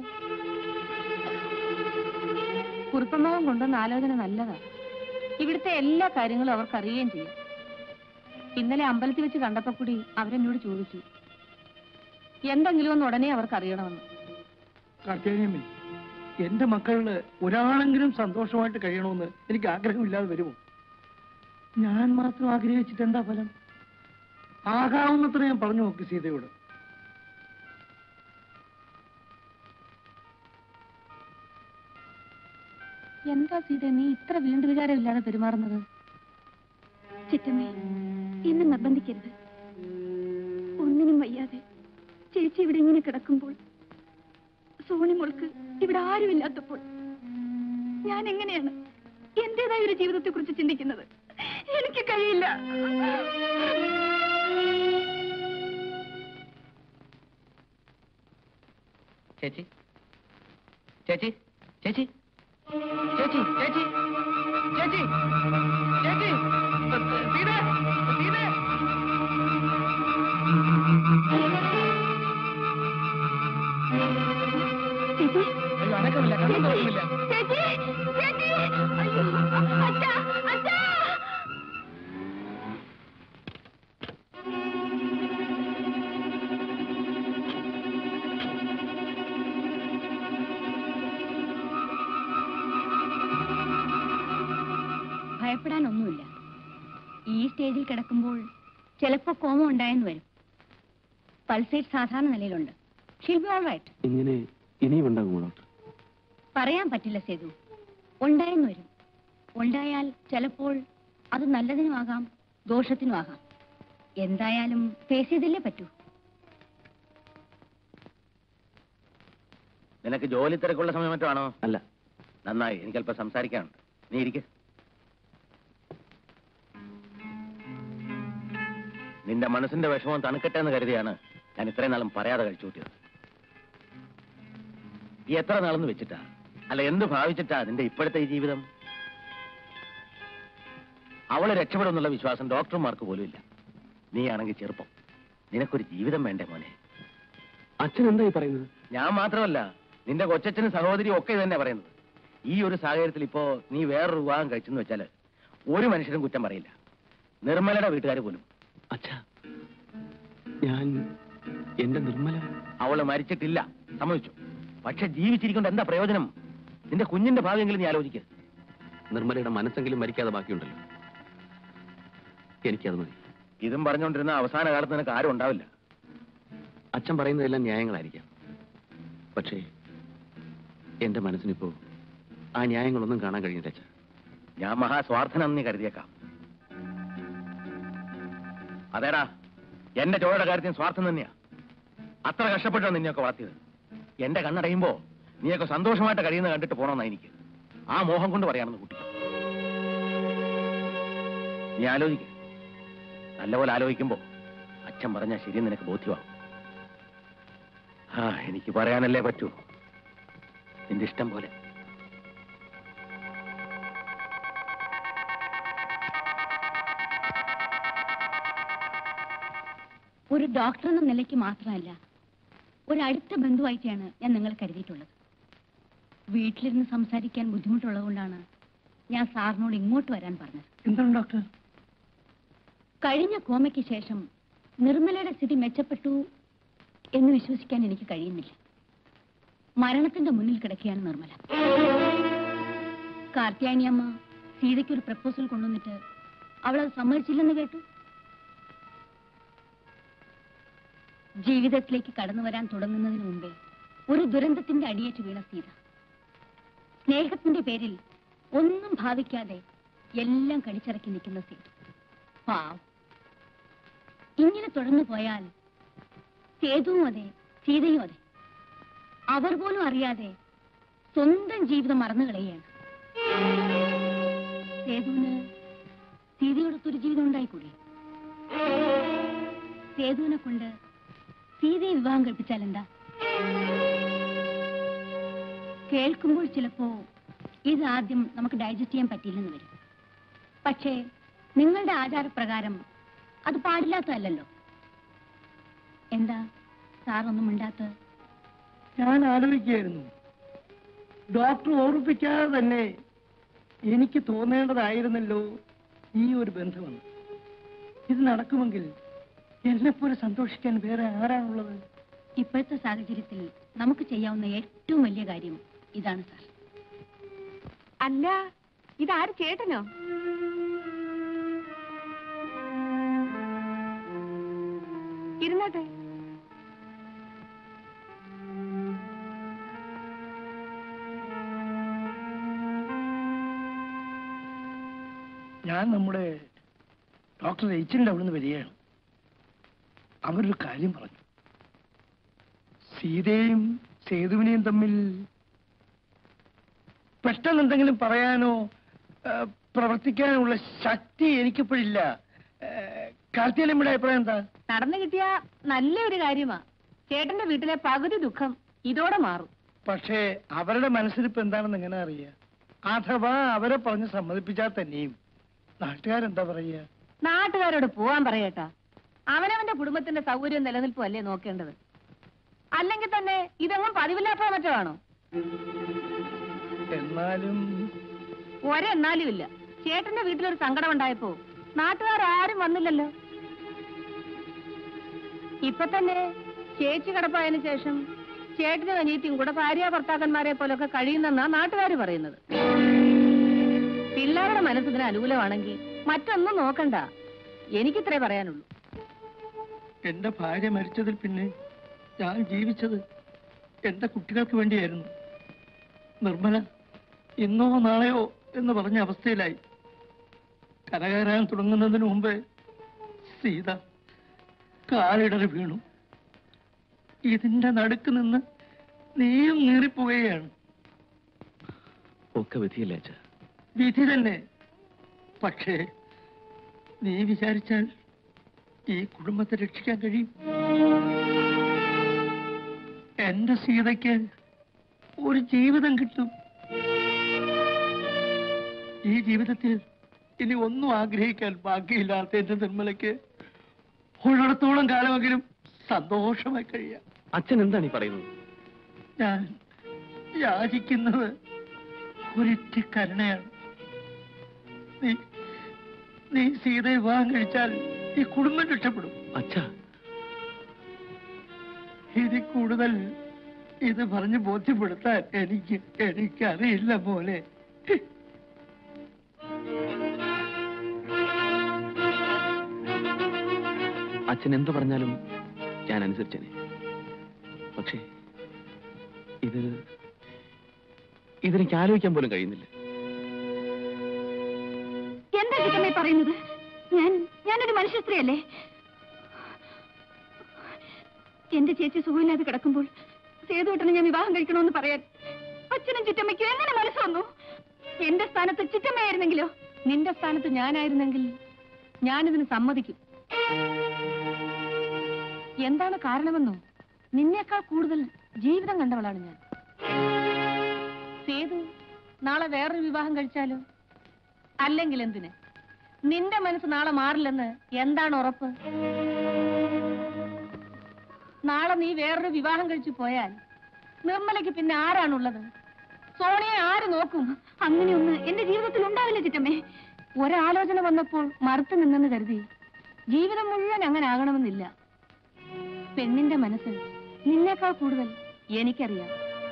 കുറുപ്പമ്മാവൻ കൊണ്ടുവന്ന ആലോചന നല്ലതാ ഇവിടുത്തെ എല്ലാ കാര്യങ്ങളും അവർക്ക് അറിയുകയും ചെയ്യും ഇന്നലെ അമ്പലത്തിൽ വെച്ച് കണ്ടപ്പോ കൂടി അവരെന്നോട് ചോദിച്ചു എന്തെങ്കിലും ഒന്ന് ഉടനെ അവർക്ക് അറിയണമെന്ന് കാർത്തികേയമ്മേ എന്റെ മക്കളില് ഒരാളെങ്കിലും സന്തോഷമായിട്ട് കഴിയണമെന്ന് എനിക്ക് ആഗ്രഹമില്ലാതെ വരുമോ ഞാൻ മാത്രം ആഗ്രഹിച്ചിട്ട് എന്താ ഫലം ആകാവുന്നത്ര ഞാൻ പറഞ്ഞു നോക്കി സീതയോട് എന്താ സീത നീ ഇത്ര വീണ്ടും വിചാരമില്ലാതെ പെരുമാറുന്നത് ചിറ്റമ്മേ എന്നെ നിർബന്ധിക്കരുത് ഒന്നിനും വയ്യാതെ ചേച്ചി ഇവിടെ ഇങ്ങനെ കിടക്കുമ്പോൾ സോണി മോൾക്ക് ഇവിടെ ആരുമില്ലാത്തപ്പോൾ ഞാൻ എങ്ങനെയാണ് എന്റേതായ ഒരു ജീവിതത്തെ കുറിച്ച് ചിന്തിക്കുന്നത് എനിക്ക് കഴിയില്ല ചേച്ചി ചേച്ചി ചേച്ചി ചേച്ചി ചേച്ചി ചേച്ചി ചേച്ചി സീത സീത ചേച്ചി അയ്യോ അനക്കമില്ല കണ്ണും തുറക്കുന്നില്ല ചേച്ചി ചേച്ചി അയ്യോ അച്ഛാ അച്ഛാ ഭയപ്പെടാനൊന്നുമില്ല ഈ സ്റ്റേജിൽ കിടക്കുമ്പോൾ ചിലപ്പോൾ കോമം ഉണ്ടായെന്ന് വരും പൾസേറ്റ് സാധാരണ നിലയിലുണ്ട് ഷീൽ ബി ഓൾ റൈറ്റ് ഇങ്ങനെ ഇനിയും ഉണ്ടാകുമോ ഡോക്ടർ പറയാൻ പറ്റില്ല സേതു ഉണ്ടായെന്ന് വരും ഉണ്ടായാൽ ചിലപ്പോൾ അത് നല്ലതിനുമാകാം ദോഷത്തിനുമാകാം എന്തായാലും ഫേസ് ചെയ്തല്ലേ പറ്റൂ നിനക്ക് ജോലി തിരക്കുള്ള സമയം മറ്റോ ആണോ അല്ല നന്നായി എനിക്ക് അല്പം സംസാരിക്കാനുണ്ട് നീ ഇരിക്ക നിന്റെ മനസ്സിന്റെ വിഷമം തണുക്കട്ടെ എന്ന് കരുതിയാണ് ഞാൻ ഇത്രയും നാളും പറയാതെ കഴിച്ചു കൂട്ടിയത് ഈ എത്ര നാളെന്ന് വെച്ചിട്ടാ അല്ല എന്ത് ഭാവിച്ചിട്ടാ നിന്റെ ഇപ്പോഴത്തെ ഈ ജീവിതം അവളെ രക്ഷപ്പെടുമെന്നുള്ള വിശ്വാസം ഡോക്ടർമാർക്ക് പോലും ഇല്ല നീ ആണെങ്കിൽ ചെറുപ്പം നിനക്കൊരു ജീവിതം വേണ്ടേ മോനെ അച്ഛൻ എന്താ ഈ പറയുന്നത് ഞാൻ മാത്രമല്ല നിന്റെ കൊച്ചച്ഛനും സഹോദരിയും ഒക്കെ ഇത് തന്നെ പറയുന്നത് ഈ ഒരു സാഹചര്യത്തിൽ ഇപ്പോ നീ വേറൊരു വിവാഹം കഴിച്ചെന്ന് വെച്ചാല് ഒരു മനുഷ്യരും കുറ്റം പറയില്ല നിർമ്മലയുടെ വീട്ടുകാർ പോലും അച്ഛാ ഞാൻ എന്റെ നിർമ്മല അവള് മരിച്ചിട്ടില്ല സമ്മതിച്ചു പക്ഷെ ജീവിച്ചിരിക്കൊണ്ട് എന്താ പ്രയോജനം നിന്റെ കുഞ്ഞിന്റെ ഭാവിയെങ്കിലും നീ ആലോചിക്കുക നിർമ്മലയുടെ മനസ്സെങ്കിലും മരിക്കാതെ ബാക്കിയുണ്ടല്ലോ എനിക്കത് മതി ഇതും പറഞ്ഞുകൊണ്ടിരുന്ന അവസാന കാലത്ത് നിനക്ക് ആരും ഉണ്ടാവില്ല അച്ഛൻ പറയുന്നതെല്ലാം ന്യായങ്ങളായിരിക്കാം പക്ഷേ എന്റെ മനസ്സിനിപ്പോ ആ ന്യായങ്ങളൊന്നും കാണാൻ കഴിയില്ല അച്ഛാ ഞാൻ മഹാസ്വാർത്ഥനാണെന്ന് നീ കരുതിയേക്കാം അതേടാ എന്റെ ചോരയുടെ കാര്യത്തിൽ സ്വാർത്ഥം തന്നെയാ അത്ര കഷ്ടപ്പെട്ടാണ് നിന്നെയൊക്കെ വളർത്തിയത് എന്റെ കണ്ണടയുമ്പോ നീയൊക്കെ സന്തോഷമായിട്ട് കഴിയുന്ന കണ്ടിട്ട് പോണമെന്നാ എനിക്ക് ആ മോഹം കൊണ്ട് പറയാണെന്ന് കുട്ടി നീ ആലോചിക്ക നല്ലപോലെ ആലോചിക്കുമ്പോ അച്ഛൻ പറഞ്ഞാൽ ശരിയെന്ന് നിനക്ക് ബോധ്യമാകും ആ എനിക്ക് പറയാനല്ലേ പറ്റൂ നിന്റെ ഇഷ്ടം പോലെ ഒരു ഡോക്ടർ എന്ന നിലയ്ക്ക് മാത്രമല്ല ഒരു അടുത്ത ബന്ധുവായിട്ടാണ് ഞാൻ നിങ്ങൾ കരുതിയിട്ടുള്ളത് വീട്ടിലിരുന്ന് സംസാരിക്കാൻ ബുദ്ധിമുട്ടുള്ളതുകൊണ്ടാണ് ഞാൻ സാറിനോട് ഇങ്ങോട്ട് വരാൻ പറഞ്ഞത് എന്താണ് ഡോക്ടർ കഴിഞ്ഞ കോമയ്ക്ക് ശേഷം നിർമ്മലയുടെ സ്ഥിതി മെച്ചപ്പെട്ടു എന്ന് വിശ്വസിക്കാൻ എനിക്ക് കഴിയുന്നില്ല മരണത്തിന്റെ മുന്നിൽ കിടക്കുകയാണ് നിർമ്മല കാർത്യായനിയമ്മ സീതയ്ക്ക് ഒരു പ്രപ്പോസൽ കൊണ്ടുവന്നിട്ട് അവളത് സമ്മതിച്ചില്ലെന്ന് കേട്ടു ജീവിതത്തിലേക്ക് കടന്നു വരാൻ തുടങ്ങുന്നതിന് മുമ്പേ ഒരു ദുരന്തത്തിന്റെ അടിയേറ്റ് വീണ സീത സ്നേഹത്തിന്റെ പേരിൽ ഒന്നും ഭാവിക്കാതെ എല്ലാം കടിച്ചിറക്കി നിൽക്കുന്ന സീത പാവം ഇങ്ങനെ തുടർന്നു പോയാൽ സേതുവും അതെ സീതയും അതെ അവർ പോലും അറിയാതെ സ്വന്തം ജീവിതം മറന്നു കളയുകയാണ് സേതുവിന് സീതയോടൊത്തൊരു ജീവിതം ഉണ്ടായിക്കൂടെ സേതുവിനെ കൊണ്ട് സീതയെ വിവാഹം കഴിപ്പിച്ചാൽ എന്താ കേൾക്കുമ്പോൾ ചിലപ്പോ ഇത് ആദ്യം നമുക്ക് ഡൈജസ്റ്റ് ചെയ്യാൻ പറ്റിയില്ലെന്ന് വരും പക്ഷേ നിങ്ങളുടെ ആചാരപ്രകാരം അത് പാടില്ലാത്തതല്ലല്ലോ എന്താ സാറൊന്നും മിണ്ടാത്ത ഞാൻ ആലോചിക്കുകയായിരുന്നു ഡോക്ടർ ഓർമ്മിപ്പിക്കാതെ തന്നെ എനിക്ക് തോന്നേണ്ടതായിരുന്നല്ലോ ഈ ഒരു ബന്ധമെന്ന് ഇത് നടക്കുമെങ്കിൽ എന്നെപ്പോലെ സന്തോഷിക്കാൻ വേറെ ആരാണുള്ളത് ഇപ്പോഴത്തെ സാഹചര്യത്തിൽ നമുക്ക് ചെയ്യാവുന്ന ഏറ്റവും വലിയ കാര്യം ഇതാണ് സാർ അല്ല ഇതാര് ചേട്ടനോ ഇരുന്നാട്ടെ ഞാൻ നമ്മുടെ ഡോക്ടർ എച്ചിൻ്റെ അവിടുന്ന് വരികയാണ് അവരൊരു കാര്യം പറഞ്ഞു സീതയും സേതുവിനെയും തമ്മിൽ പെട്ടെന്ന് എന്തെങ്കിലും പറയാനോ ആ, പ്രവർത്തിക്കാനോ ഉള്ള ശക്തി എനിക്കിപ്പോഴില്ല കാർത്തിയലമ്മയുടെ അഭിപ്രായം എന്താ നടന്നു കിട്ടിയ നല്ലൊരു കാര്യമാ ചേട്ടന്റെ വീട്ടിലെ പകുതി ദുഃഖം ഇതോടെ മാറും പക്ഷേ അവരുടെ മനസ്സിലിപ്പോ എന്താണെന്ന് എങ്ങനെ അറിയാം അഥവാ അവരെ പറഞ്ഞ് സമ്മതിപ്പിച്ചാൽ തന്നെയും നാട്ടുകാരെന്താ പറയുക നാട്ടുകാരോട് പോവാൻ പറയട്ടാ അവനവന്റെ കുടുംബത്തിന്റെ സൗകര്യം നിലനിൽപ്പും അല്ലേ നോക്കേണ്ടത് അല്ലെങ്കിൽ തന്നെ ഇതെങ്ങും പതിവില്ലാത്ത മറ്റോ ആണോ എന്നാലും ഒരെന്നാലും ഇല്ല ചേട്ടന്റെ വീട്ടിലൊരു സങ്കടം ഉണ്ടായപ്പോ നാട്ടുകാരും വന്നില്ലല്ലോ ഇപ്പൊ തന്നെ ചേച്ചി കിടപ്പായതിനു ശേഷം ചേട്ടനും അനിയത്തിയും കൂടെ ഭാര്യ ഭർത്താക്കന്മാരെ പോലൊക്കെ കഴിയുന്നെന്നാ നാട്ടുകാർ പറയുന്നത് പിള്ളേരുടെ മനസ്സിന് അനുകൂലമാണെങ്കിൽ മറ്റൊന്നും നോക്കണ്ട എനിക്കിത്രേ പറയാനുള്ളൂ എന്റെ ഭാര്യ മരിച്ചതിൽ പിന്നെ ഞാൻ ജീവിച്ചത് എന്റെ കുട്ടികൾക്ക് വേണ്ടിയായിരുന്നു നിർമ്മല ഇന്നോ നാളെയോ എന്ന് പറഞ്ഞ അവസ്ഥയിലായി കരകയറാൻ തുടങ്ങുന്നതിന് മുമ്പ് സീത കാലിടറി വീണു ഇതിന്റെ നടുക്ക് നിന്ന് നീയും നീറിപ്പോവുകയാണ് ഒക്കെ വിധിയല്ലേ അച്ഛാ വിധി തന്നെ പക്ഷേ നീ വിചാരിച്ചാൽ ഈ കുടുംബത്തെ രക്ഷിക്കാൻ കഴിയും എന്റെ സീതയ്ക്ക് ഒരു ജീവിതം കിട്ടും ഈ ജീവിതത്തിൽ ഇനി ഒന്നും ആഗ്രഹിക്കാൻ ബാക്കിയില്ലാത്ത എന്റെ നിർമ്മലയ്ക്ക് ഉള്ളിടത്തോളം കാലമെങ്കിലും സന്തോഷമായി കഴിയാം അച്ഛൻ എന്താണ് ഈ പറയുന്നത് ഞാൻ യാചിക്കുന്നത് ഒരിറ്റ കരുണയാണ് നീ നീ സീത വിവാഹം കഴിച്ചാൽ ഈ കുടുംബം രക്ഷപ്പെടും അച്ഛാ ഇതിൽ കൂടുതൽ ഇത് പറഞ്ഞ് ബോധ്യപ്പെടുത്താൻ എനിക്ക് എനിക്കറിയില്ല പോലെ അച്ഛൻ എന്ത് പറഞ്ഞാലും ഞാൻ അനുസരിച്ചേനെ പക്ഷേ ഇത് ഇതെനിക്ക് ആലോചിക്കാൻ പോലും കഴിയുന്നില്ല എന്താ ചിറ്റമ്മേ പറയുന്നത് ഞാൻ ഞാനൊരു മനുഷ്യ സ്ത്രീയല്ലേ എന്റെ ചേച്ചി സുഖമില്ലാതെ കിടക്കുമ്പോൾ സേതുവട്ടനെ ഞാൻ വിവാഹം കഴിക്കണമെന്ന് പറയാൻ അച്ഛനും ചിറ്റമ്മയ്ക്കും എങ്ങനെ മനസ്സ് വന്നു എന്റെ സ്ഥാനത്ത് ചിറ്റമ്മയായിരുന്നെങ്കിലോ നിന്റെ സ്ഥാനത്ത് ഞാനായിരുന്നെങ്കിൽ ഞാനിതിന് സമ്മതിക്കും എന്താണ് കാരണമെന്നോ നിന്നേക്കാൾ കൂടുതൽ ജീവിതം കണ്ടവളാണ് ഞാൻ സേതു നാളെ വേറൊരു വിവാഹം കഴിച്ചാലോ അല്ലെങ്കിൽ എന്തിന് നിന്റെ മനസ്സ് നാളെ മാറില്ലെന്ന് എന്താണ് ഉറപ്പ് നാളെ നീ വേറൊരു വിവാഹം കഴിച്ചു പോയാൽ നിർമ്മലയ്ക്ക് പിന്നെ ആരാണുള്ളത് സോണിയെ ആര് നോക്കും അങ്ങനെയൊന്ന് എന്റെ ജീവിതത്തിൽ ഉണ്ടാവില്ല ചിറ്റമ്മേ ഒരാലോചന വന്നപ്പോൾ മറുത്തു നിന്നെന്ന് കരുതി ജീവിതം മുഴുവൻ അങ്ങനെ ആകണമെന്നില്ല പെണ്ണിന്റെ മനസ്സ് നിന്നേക്കാൾ കൂടുതൽ എനിക്കറിയാം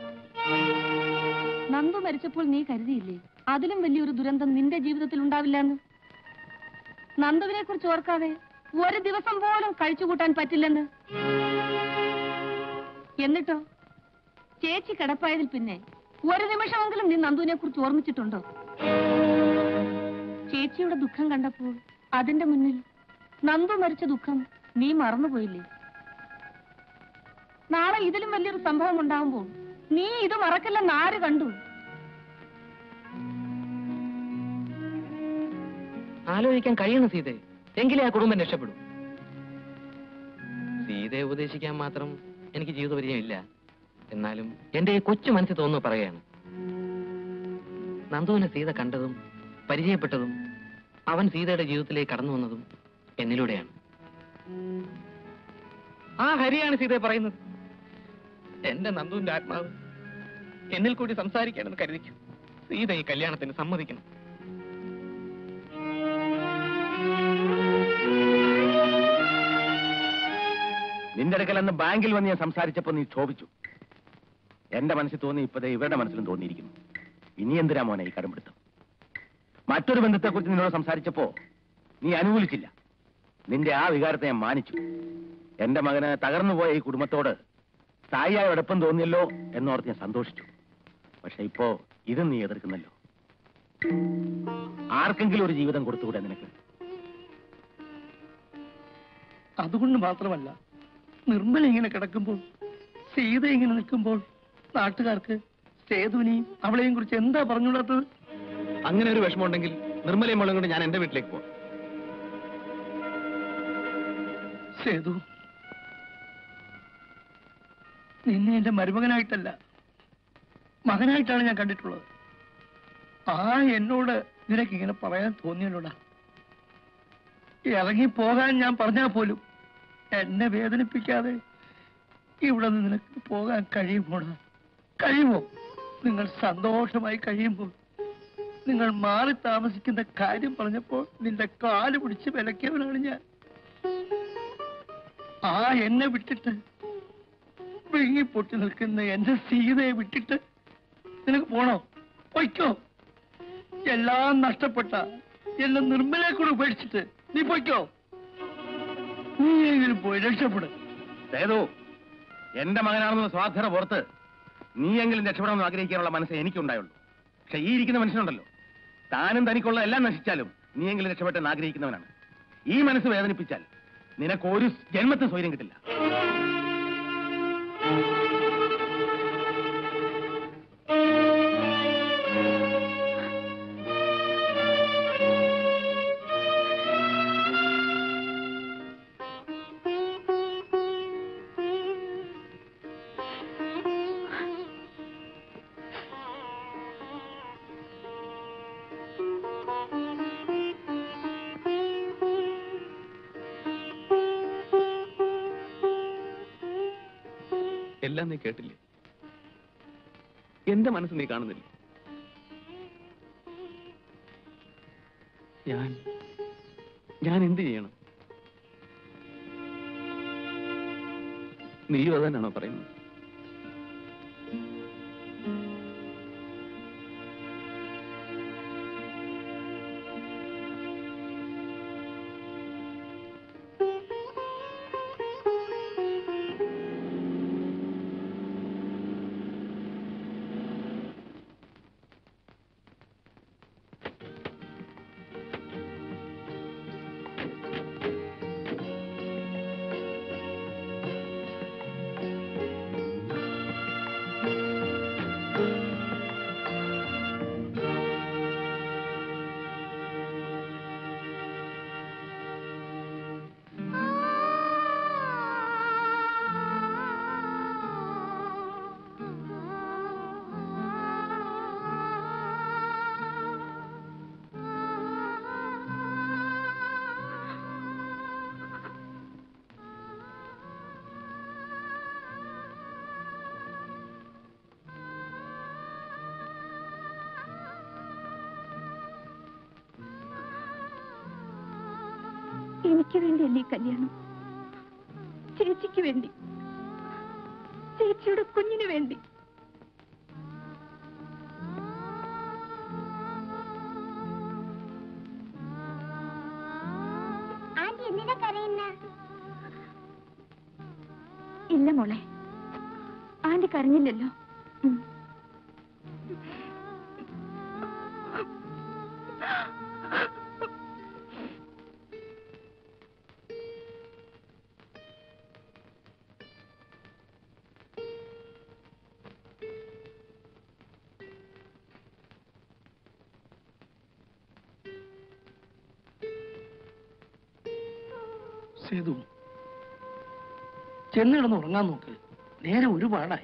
നന്ദു മരിച്ചപ്പോൾ നീ കരുതിയില്ലേ അതിലും വലിയൊരു ദുരന്തം നിന്റെ ജീവിതത്തിൽ ഉണ്ടാവില്ലെന്ന് നന്ദുവിനെ കുറിച്ച് ഓർക്കാതെ ഒരു ദിവസം പോലും കഴിച്ചു കൂട്ടാൻ പറ്റില്ലെന്ന് എന്നിട്ടോ ചേച്ചി കിടപ്പായതിൽ പിന്നെ ഒരു നിമിഷമെങ്കിലും നീ നന്ദുവിനെ കുറിച്ച് ഓർമ്മിച്ചിട്ടുണ്ടോ ചേച്ചിയുടെ ദുഃഖം കണ്ടപ്പോൾ അതിന്റെ മുന്നിൽ നന്ദു മരിച്ച ദുഃഖം നീ മറന്നുപോയില്ലേ നാളെ ഇതിലും വലിയൊരു സംഭവം ഉണ്ടാവുമ്പോൾ നീ ഇത് മറക്കില്ലെന്ന് ആര് കണ്ടു ആലോചിക്കാൻ കഴിയുന്ന സീതയെ എങ്കിലേ ആ കുടുംബം രക്ഷപ്പെടൂ സീതയെ ഉപദേശിക്കാൻ മാത്രം എനിക്ക് ജീവിതപരിചയമില്ല എന്നാലും എന്റെ ഈ കൊച്ചു മനസ്സിൽ തോന്നുന്നു പറയുകയാണ് നന്ദുവിനെ സീത കണ്ടതും പരിചയപ്പെട്ടതും അവൻ സീതയുടെ ജീവിതത്തിലേക്ക് കടന്നു വന്നതും എന്നിലൂടെയാണ് ആ ഹരിയാണ് സീതയെ പറയുന്നത് എന്റെ നന്ദുവിന്റെ ആത്മാവ് എന്നിൽ കൂടി സംസാരിക്കണമെന്ന് കരുതിക്കും സീത ഈ കല്യാണത്തിന് സമ്മതിക്കണം നിന്റെ അടുക്കൽ അന്ന് ബാങ്കിൽ വന്ന് ഞാൻ സംസാരിച്ചപ്പോ നീ ക്ഷോഭിച്ചു എന്റെ മനസ്സിൽ തോന്നി ഇപ്പതേ ഇവരുടെ മനസ്സിലും തോന്നിയിരിക്കുന്നു ഇനി എന്തിനാ മോനെ ഈ കടുംപിടുത്തം മറ്റൊരു ബന്ധത്തെക്കുറിച്ച് നിന്നോട് സംസാരിച്ചപ്പോ നീ അനുകൂലിച്ചില്ല നിന്റെ ആ വികാരത്തെ ഞാൻ മാനിച്ചു എന്റെ മകന് തകർന്നുപോയ ഈ കുടുംബത്തോട് തായിയായ എളുപ്പം തോന്നിയല്ലോ എന്നോർത്ത് ഞാൻ സന്തോഷിച്ചു പക്ഷെ ഇപ്പോ ഇതും നീ എതിർക്കുന്നല്ലോ ആർക്കെങ്കിലും ഒരു ജീവിതം കൊടുത്തുകൂടെ നിനക്ക് അതുകൊണ്ട് മാത്രമല്ല നിർമ്മല ഇങ്ങനെ കിടക്കുമ്പോൾ സീത ഇങ്ങനെ നിൽക്കുമ്പോൾ നാട്ടുകാർക്ക് സേതുവിനെയും അവളെയും കുറിച്ച് എന്താ പറഞ്ഞുകൂടാത്തത് അങ്ങനെ ഒരു വിഷമമുണ്ടെങ്കിൽ നിർമ്മലയും മോളും കൊണ്ട് ഞാൻ എന്റെ വീട്ടിലേക്ക് പോവാം സേതു നിന്നെ എന്റെ മരുമകനായിട്ടല്ല മകനായിട്ടാണ് ഞാൻ കണ്ടിട്ടുള്ളത് ആ എന്നോട് നിനക്ക് ഇങ്ങനെ പറയാൻ തോന്നിയല്ലോടാ ഇറങ്ങി പോകാൻ ഞാൻ പറഞ്ഞാൽ പോലും എന്നെ വേദനിപ്പിക്കാതെ ഇവിടെ നിന്ന് നിനക്ക് പോകാൻ കഴിയുമോടാ കഴിയുമോ നിങ്ങൾ സന്തോഷമായി കഴിയുമ്പോൾ നിങ്ങൾ മാറി താമസിക്കുന്ന കാര്യം പറഞ്ഞപ്പോൾ നിന്റെ കാല് പിടിച്ച് വിലക്കിയവനാണ് ഞാൻ ആ എന്നെ വിട്ടിട്ട് വിങ്ങി പൊട്ടി നിൽക്കുന്ന എന്റെ സീതയെ വിട്ടിട്ട് നിനക്ക് പോണോ പൊയ്ക്കോ എല്ലാം നഷ്ടപ്പെട്ട എന്നെ നിർമ്മലെ കൂടെ ഉപേക്ഷിച്ചിട്ട് നീ പൊയ്ക്കോ നീ എങ്കിലും പോയി രക്ഷപ്പെടും സേതു എന്റെ മകനാണെന്ന സ്വാധീന പുറത്ത് നീയെങ്കിലും രക്ഷപ്പെടാമെന്ന് ആഗ്രഹിക്കാനുള്ള മനസ്സേ എനിക്കുണ്ടായുള്ളൂ പക്ഷെ ഈ ഇരിക്കുന്ന മനുഷ്യനുണ്ടല്ലോ താനും തനിക്കുള്ള എല്ലാം നശിച്ചാലും നീയെങ്കിലും രക്ഷപ്പെട്ടെന്ന് ആഗ്രഹിക്കുന്നവനാണ് ഈ മനസ്സ് വേദനിപ്പിച്ചാൽ നിനക്ക് ഒരു ജന്മത്തിൽ സ്വൈര്യം കിട്ടില്ല എല്ലാം നീ കേട്ടില്ലേ എന്റെ മനസ്സ് നീ കാണുന്നില്ലേ ഞാൻ ഞാൻ എന്ത് ചെയ്യണം നീയും അതന്നാണോ പറയുന്നത് എനിക്ക് വേണ്ടിയല്ലേ ഈ കല്യാണം ചേച്ചിക്ക് വേണ്ടി ചേച്ചിയുടെ കുഞ്ഞിന് വേണ്ടി ആന്റി എന്തിനാ കരയുന്ന ഇല്ല മോളെ ആന്റി കരഞ്ഞില്ലല്ലോ ഉം. സേതു ചെന്ന് കിടന്ന് ഉറങ്ങാൻ നോക്ക് നേരെ ഒരുപാടായി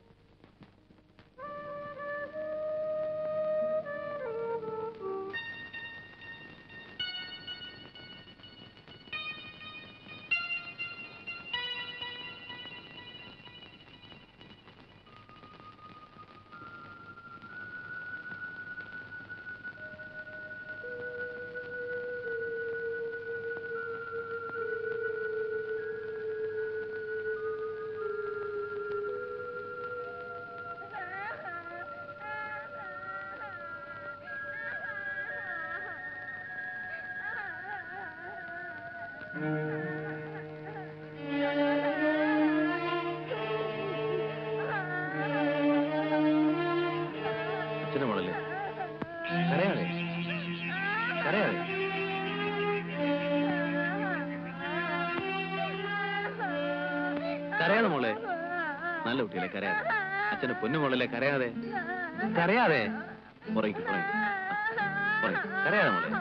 അച്ഛന്റെ മോളല്ലേ കരയാതെ കരയാതെ കരയാതെ മോളെ നല്ല കുട്ടിയല്ലേ കരയാതെ അച്ഛന്റെ പൊന്നു മോളല്ലേ കരയാതെ കരയാതെ ഉറങ്ങിക്കും ഉറങ്ങിക്കും കരയാതെ മോളെ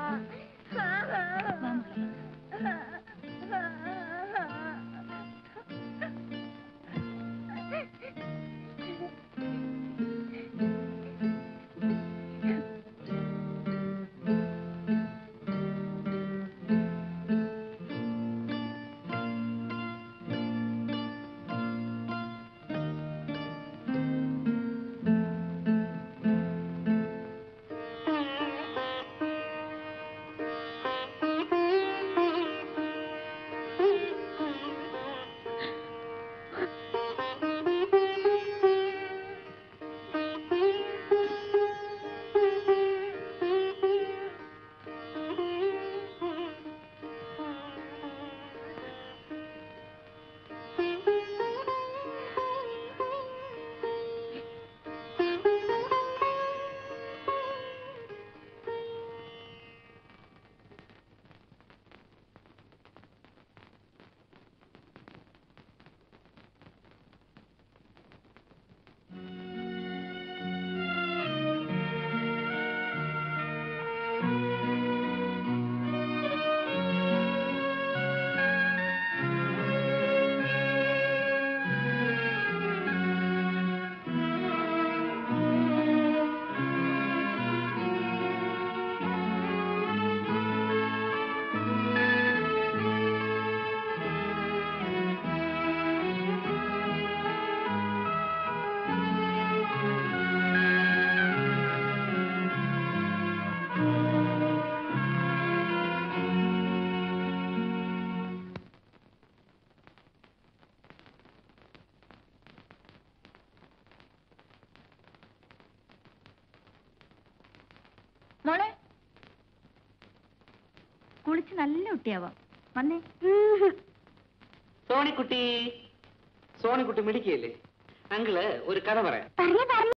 മോളെ കുളിച്ച് നല്ല കുട്ടിയാവാം വന്നേ സോണിക്കുട്ടി സോണിക്കുട്ടി മിടിക്കല്ലേ അങ്കിള് ഒരു കഥ പറയാം പറഞ്ഞു പറഞ്ഞു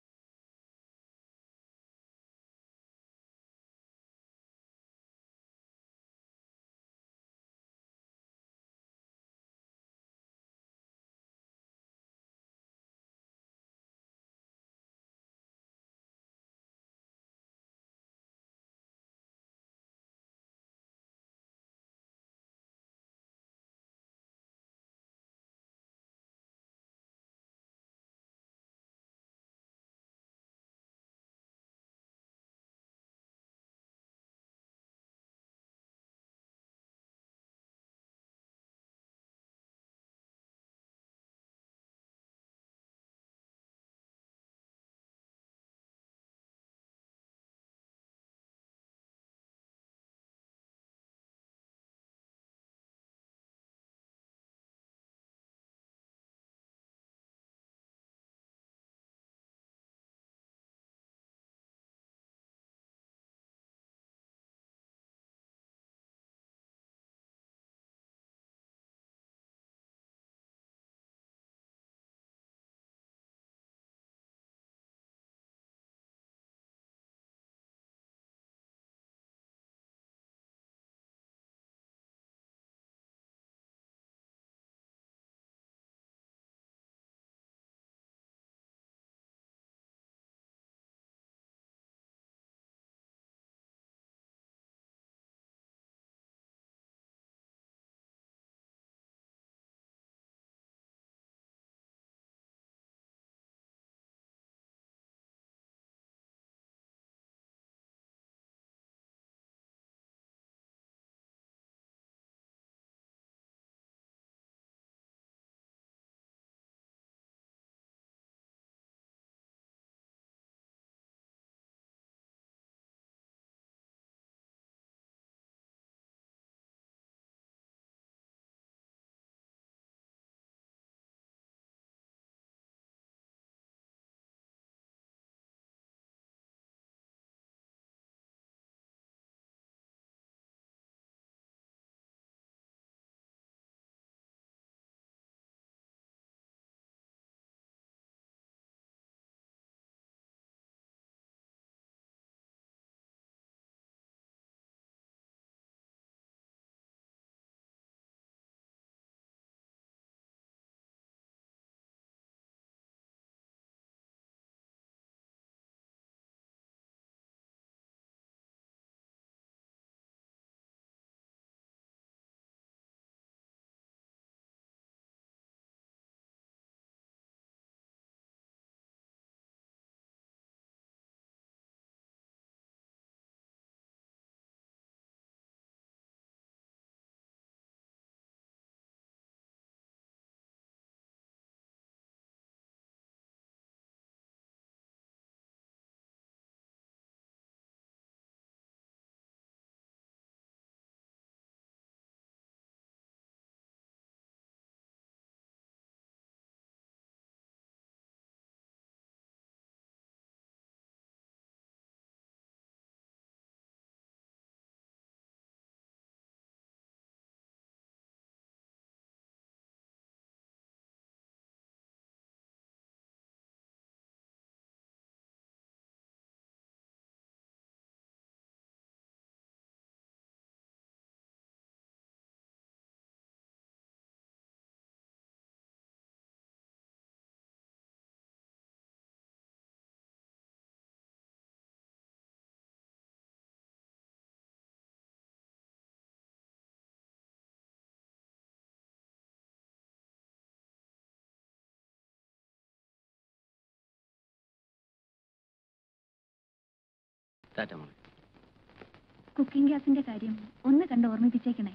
ടാറ്റ മോളെ കുക്കിംഗ് ഗ്യാസിന്റെ കാര്യം ഒന്ന് കണ്ട് ഓർമ്മിപ്പിച്ചേക്കണേ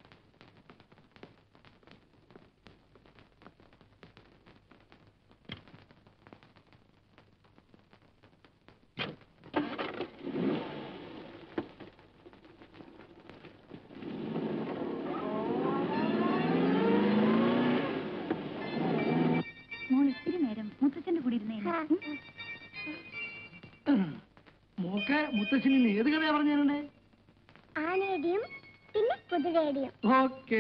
മോൾ ഇത്തിരി നേരം മുത്തച്ഛന്റെ കൂടെ ഇരുന്നേ മോക്കെ മുത്തശ്ശനി ഇന്ന് ഏത് കഥയാ പറഞ്ഞേ ആനയുടെയും പിന്നെ കുതിരയുടെയും ഓക്കേ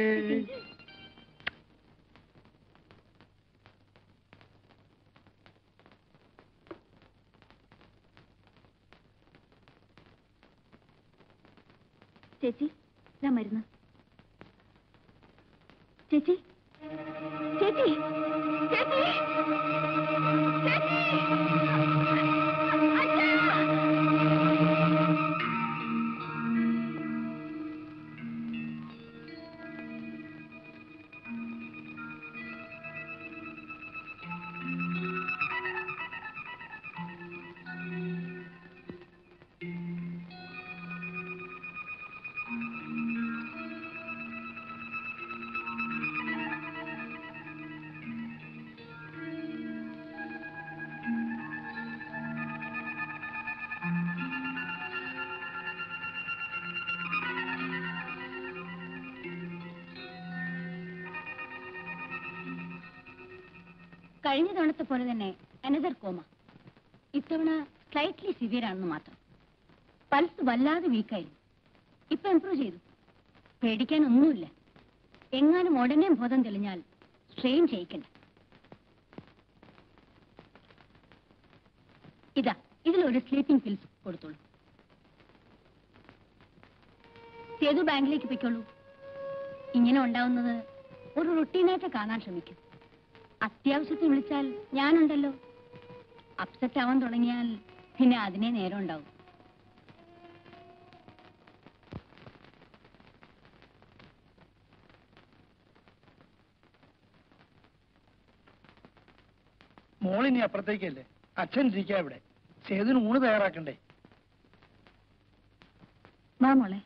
ചേച്ചി ഞാൻ മരുന്ന് ചേച്ചി ചേച്ചി ചേച്ചി കഴിഞ്ഞ തവണത്തെ പോലെ തന്നെ അനദർ കോമ ഇത്തവണ സ്ലൈറ്റ്ലി സിവിയർ ആണെന്ന് മാത്രം പൾസ് വല്ലാതെ വീക്കായി ഇപ്പൊ ഇംപ്രൂവ് ചെയ്തു പേടിക്കാനൊന്നുമില്ല എങ്ങാനും ഉടനെ ബോധം തെളിഞ്ഞാൽ സ്ട്രെയിൻ ചെയ്യിക്കണ്ട ഇതാ ഇതിലൊരു സ്ലീപ്പിംഗ് പിൽസ് കൊടുത്തോളൂ സേതു ബാങ്കിലേക്ക് പൊയ്ക്കോളൂ ഇങ്ങനെ ഉണ്ടാവുന്നത് ഒരു റുട്ടീനായിട്ട് കാണാൻ ശ്രമിക്കും അത്യാവശ്യത്തിന് വിളിച്ചാൽ ഞാനുണ്ടല്ലോ അപ്സെറ്റ് ആവാൻ തുടങ്ങിയാൽ പിന്നെ അതിനെ നേരം ഉണ്ടാവും മോളിനി അപ്പുറത്തേക്കല്ലേ അച്ഛൻ ഇരിക്കാ ഇവിടെ സേതുവിന് ഊണ് തയ്യാറാക്കണ്ടേ വാ മോളെ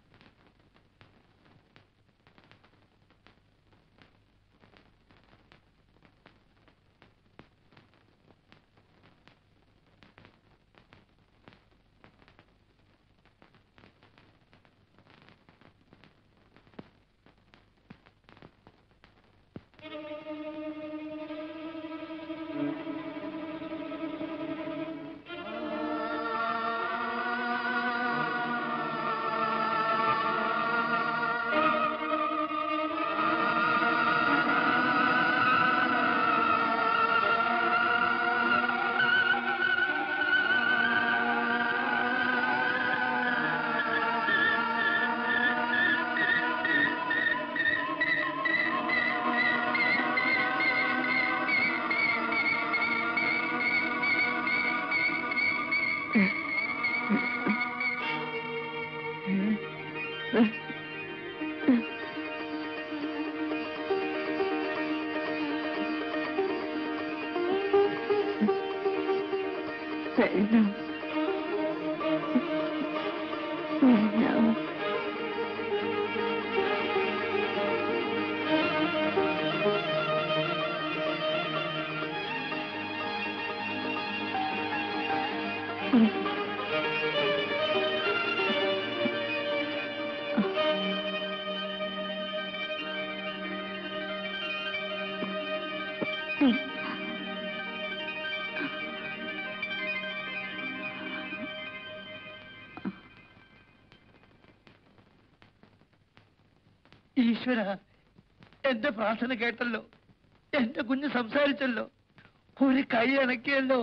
ഈശ്വര എന്റെ പ്രാർത്ഥന കേട്ടല്ലോ എന്റെ കുഞ്ഞ് സംസാരിച്ചല്ലോ ഒരു കൈ അണക്കിയല്ലോ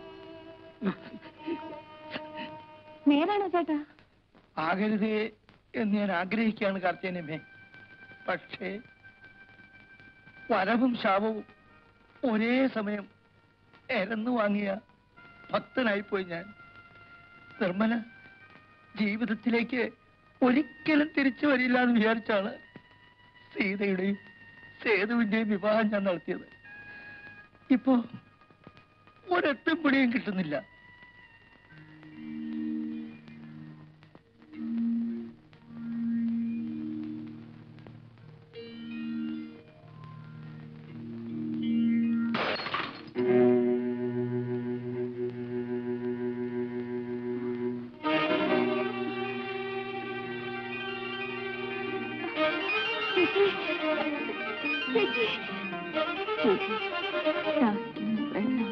നേരാണോ ചേട്ടാ ആകരുതേ എന്ന് ഞാൻ ആഗ്രഹിക്കുകയാണ് കാർത്തേനമ്മേ പക്ഷേ വരവും ശാപവും ഒരേ സമയം എരന്നു വാങ്ങിയ ഭക്തനായിപ്പോയി ഞാൻ നിർമ്മല ജീവിതത്തിലേക്ക് ഒരിക്കലും തിരിച്ചു വരില്ല എന്ന് വിചാരിച്ചാണ് സീതയുടെയും സേതുവിന്റെയും വിവാഹം ഞാൻ നടത്തിയത് ഇപ്പോ ഒരെത്തും പിടിയും കിട്ടുന്നില്ല ചേച്ചി ചേച്ചി ഡോക്ടറിന് പ്രണാമം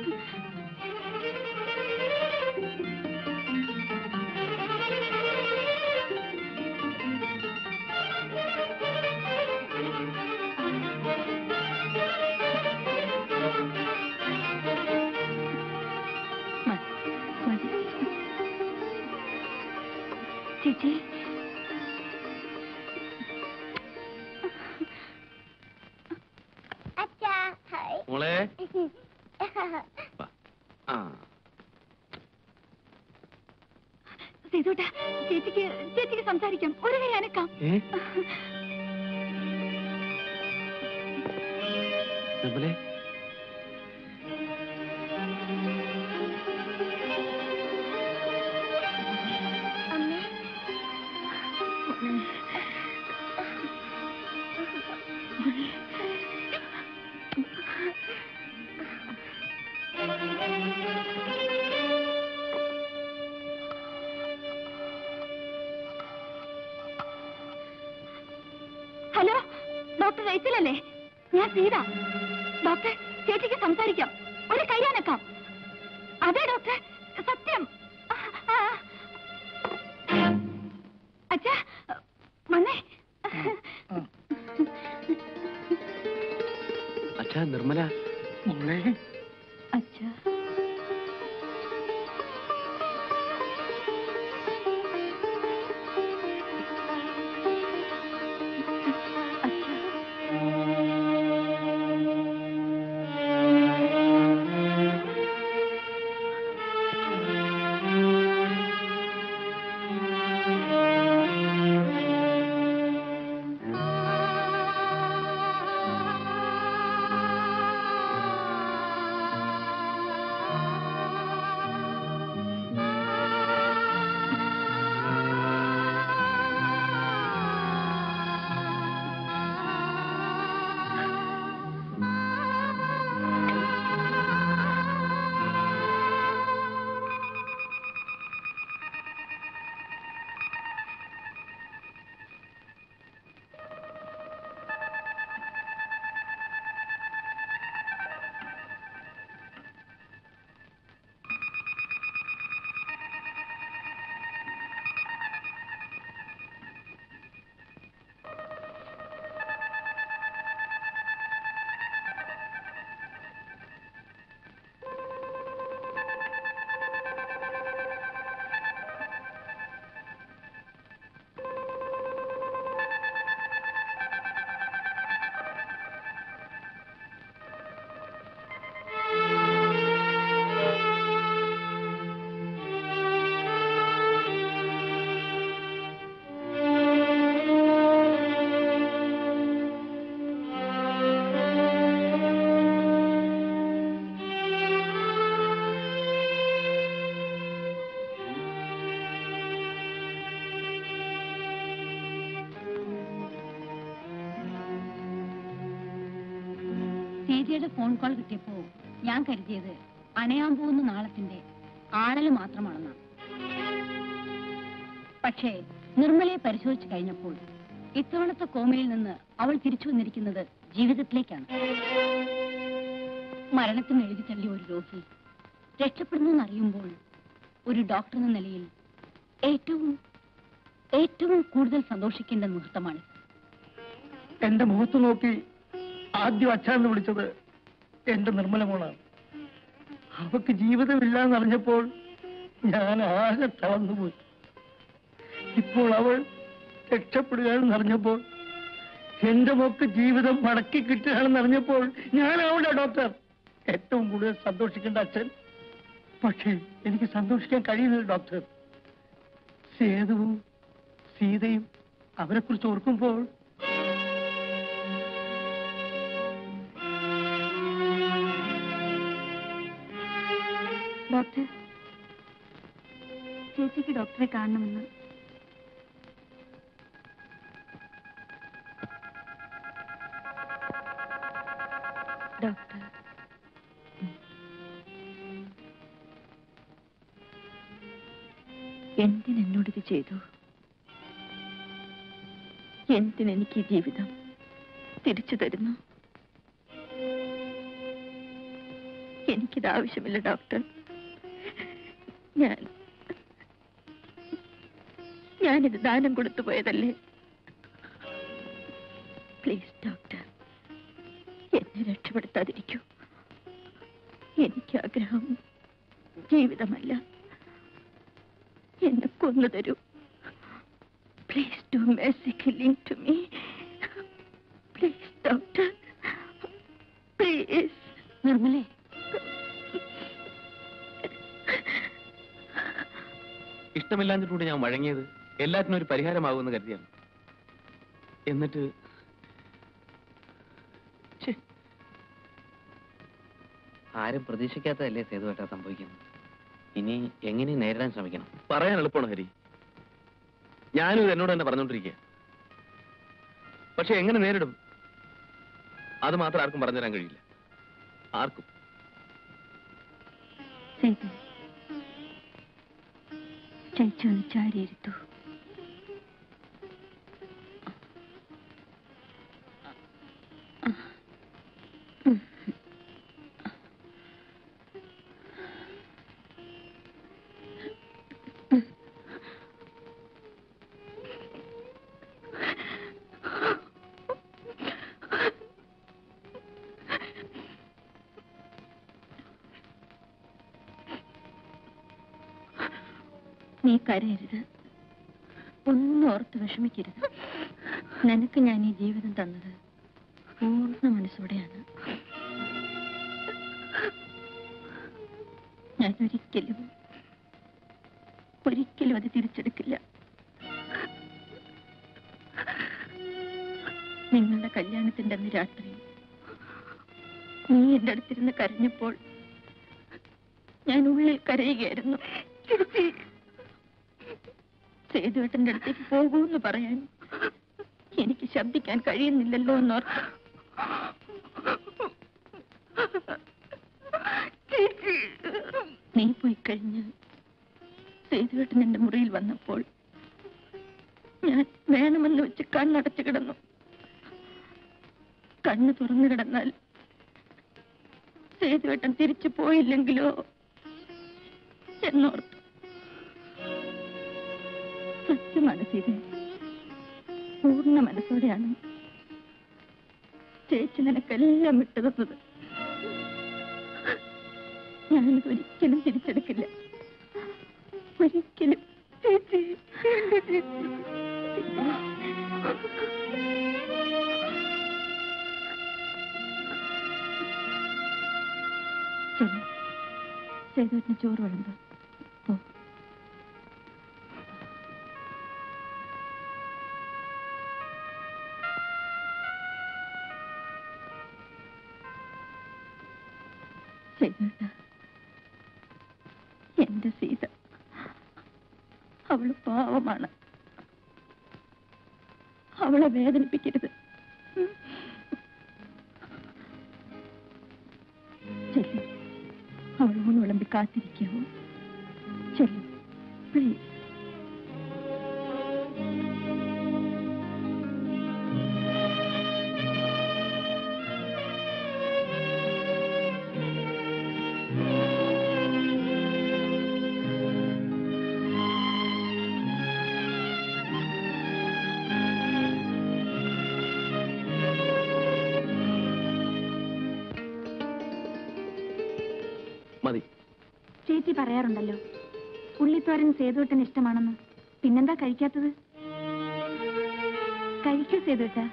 മതി, മതി. ചേച്ചി അച്ഛാ ഹായ് മോളെ ആ സേതുട്ടാ ചേച്ചിക്ക് ചേച്ചിക്ക് സംസാരിക്കാം ഒരു കൈ അനക്കാം ഏ നിർമ്മലേ അമ്മേ ഹലോ ഡോക്ടർ റൈച്ചലല്ലേ ഞാൻ സീത ഡോക്ടർ ചേച്ചിക്ക് സംസാരിക്കാം ഒരു കൈ അനക്കാം അതെ ഡോക്ടർ സത്യം ആ, ആ. അച്ഛാ വന്നേ അച്ഛാ നിർമ്മല മോളെ അച്ഛാ സീതയുടെ ഫോൺ കോൾ കിട്ടിയപ്പോ ഞാൻ കരുതിയത് അണയാൻ പോകുന്ന നാളത്തിന്റെ ആണല് മാത്രമാണെന്നാണ് പക്ഷേ നിർമ്മലയെ പരിശോധിച്ചു കഴിഞ്ഞപ്പോൾ ഇത്തവണത്തെ കോമയിൽ നിന്ന് അവൾ തിരിച്ചു വന്നിരിക്കുന്നത് ജീവിതത്തിലേക്കാണ് മരണത്തിന് എഴുതി തള്ളിയ ഒരു രോഗി രക്ഷപ്പെടുന്നെന്നറിയുമ്പോൾ ഒരു ഡോക്ടർ എന്ന നിലയിൽ ഏറ്റവും ഏറ്റവും കൂടുതൽ സന്തോഷിക്കേണ്ട മുഹൂർത്തമാണ് എന്റെ മുഖത്ത് നോക്കി ആദ്യം അച്ഛാന്ന് വിളിച്ചത് എന്റെ നിർമ്മല മോളാണ് അവക്ക് ജീവിതമില്ല എന്നറിഞ്ഞപ്പോൾ ഞാൻ ആകെ തളർന്നുപോയി ഇപ്പോൾ അവൾ രക്ഷപ്പെടുകയാണെന്ന് അറിഞ്ഞപ്പോൾ എന്റെ മോക്ക് ജീവിതം മടക്കി കിട്ടുകയാണെന്ന് അറിഞ്ഞപ്പോൾ ഞാനാവണ്ട ഡോക്ടർ ഏറ്റവും കൂടുതൽ സന്തോഷിക്കേണ്ട അച്ഛൻ പക്ഷേ എനിക്ക് സന്തോഷിക്കാൻ കഴിയുന്നില്ല ഡോക്ടർ സേതുവും സീതയും അവരെ കുറിച്ച് ഓർക്കുമ്പോൾ ഡോക്ടർ ചേച്ചിക്ക് ഡോക്ടറെ കാണണമെന്ന് ഡോക്ടർ എന്തിനെന്നോടിത് ചെയ്തു എന്തിനെനിക്ക് ഈ ജീവിതം തിരിച്ചു തരുന്നു എനിക്കിത് ആവശ്യമില്ല ഡോക്ടർ ഞാൻ ഞാനിത് ദാനം കൊടുത്തു പോയതല്ലേ പ്ലീസ് ഡോക്ടർ എന്നെ രക്ഷപ്പെടുത്താതിരിക്കൂ എനിക്ക് ആഗ്രഹം ജീവിതമല്ല എന്നെ കൊന്നു തരൂ please do mercy killing to me please doctor please നിർമ്മലേ ഇഷ്ടമില്ലാഞ്ഞിട്ടൂടെ ഞാൻ വഴങ്ങിയത് എല്ലാത്തിനും ഒരു പരിഹാരമാകുമെന്ന് കരുതിയാണ് എന്നിട്ട് ഛെ, ആരും പ്രതീക്ഷിക്കാത്തതല്ലേ സേതുവേട്ടാ സംഭവിക്കുന്നത് ഇനി എങ്ങനെ നേരിടാൻ ശ്രമിക്കണം പറയാൻ എളുപ്പമാണ് ഹരി ഞാനും ഇത് എന്നോട് തന്നെ പറഞ്ഞോണ്ടിരിക്കുക പക്ഷെ എങ്ങനെ നേരിടും അത് മാത്രം ആർക്കും പറഞ്ഞുതരാൻ കഴിയില്ല ആർക്കും സേതു ചേച്ചി ഒന്ന് ചാരിയിരുത്തു നീ കരയരുത് ഒന്നും ഓർത്ത് വിഷമിക്കരുത് നിനക്ക് ഞാൻ ഈ ജീവിതം തന്നത് പൂർണ്ണ മനസ്സോടെയാണ് ഞാൻ ഒരിക്കലും ഒരിക്കലും അത് തിരിച്ചെടുക്കില്ല നിങ്ങളുടെ കല്യാണത്തിന്റെ അന്ന് രാത്രി നീ എന്റെ അടുത്തിരുന്ന് കരഞ്ഞപ്പോൾ ഞാൻ ഉള്ളിൽ കരയുകയായിരുന്നു സേതുവേട്ടന്റെ അടുത്തേക്ക് പോകൂന്ന് പറയാൻ എനിക്ക് ശബ്ദിക്കാൻ കഴിയുന്നില്ലല്ലോ എന്നോർത്ത് നീ പോയി കഴിഞ്ഞ് സേതുവേട്ടൻ എന്റെ മുറിയിൽ വന്നപ്പോൾ ഞാൻ വേണമെന്ന് വെച്ച് കണ്ണടച്ചു കിടന്നു കണ്ണ് തുറന്നു കിടന്നാൽ സേതുവേട്ടൻ തിരിച്ചു പോയില്ലെങ്കിലോ എന്നോർത്തു സത്യമാണ് സീത പൂർണ്ണ മനസ്സോടെയാണ് ചേച്ചി നിനക്കെല്ലാം വിട്ടു തന്നത് ഞാനിത് ഒരിക്കലും തിരിച്ചെടുക്കില്ല ഒരിക്കലും ചേച്ചി എന്റെ ചേച്ചി ചെല്ലു സേതുവിന് ചോറ് വിളമ്പ് പോ സേതുവേട്ട എന്റെ സീത അവള് പാവമാണ് അവളെ വേദനിപ്പിക്കരുത് ഉം. ചെല്ലു അവൾ ഊണ് വിളമ്പി കാത്തിരിക്കാവോ ചെല്ലു പ്ലീസ് മതി ചേച്ചി പറയാറുണ്ടല്ലോ ഉള്ളിത്തോരൻ സേതുവട്ടന് ഇഷ്ടമാണെന്ന് പിന്നെന്താ കഴിക്കാത്തത് കഴിക്കൂ സേതുട്ടാ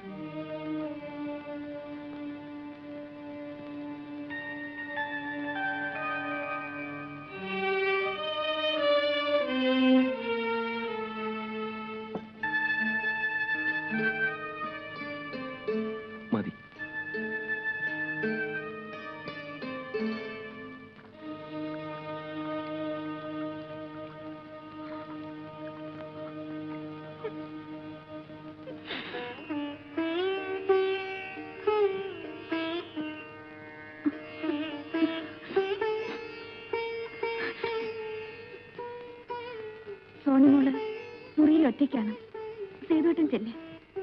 മതി സോണിമോള് മുറിയിൽ ഒറ്റയ്ക്കാണ് സേതുട്ടൻ ചെല്ലേ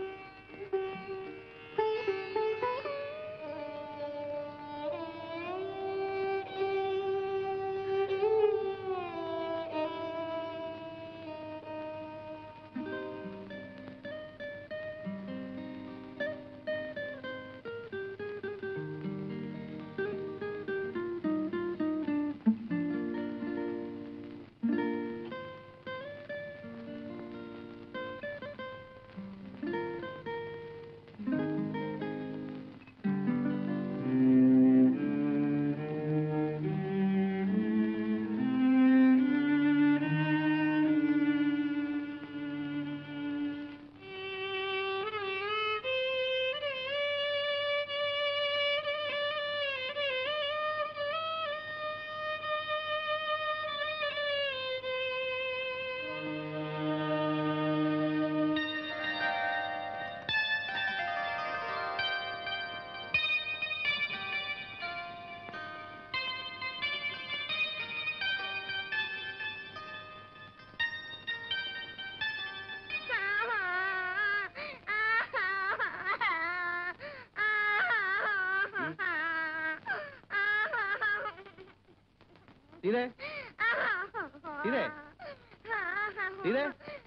ഇതേ ഇതേ ഇതേ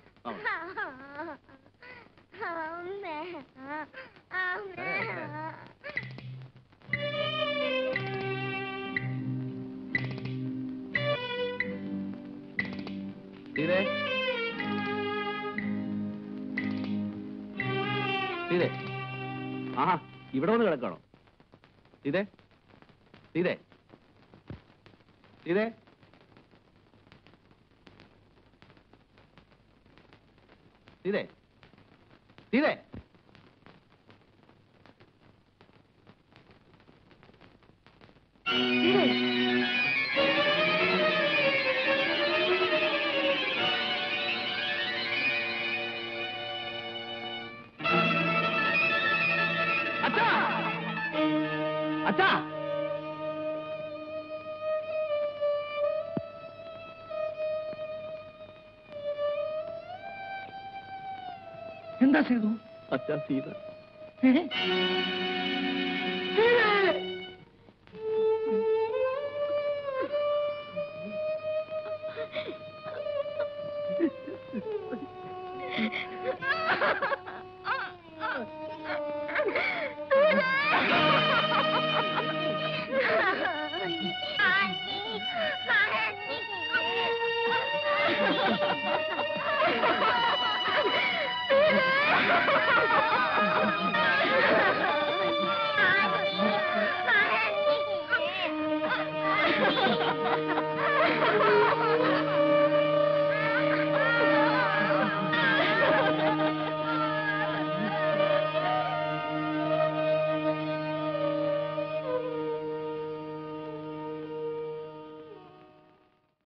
ഇതേ ഇതേ ആഹാ ഇവിടെ വന്ന് കിടക്കണോ ഇതേ ഇതേ ഇതേ ഇതേ ഇതേ അച്ഛാ അച്ഛാ എന്താ സേതു അച്ഛാ സീത ഏ? Ah!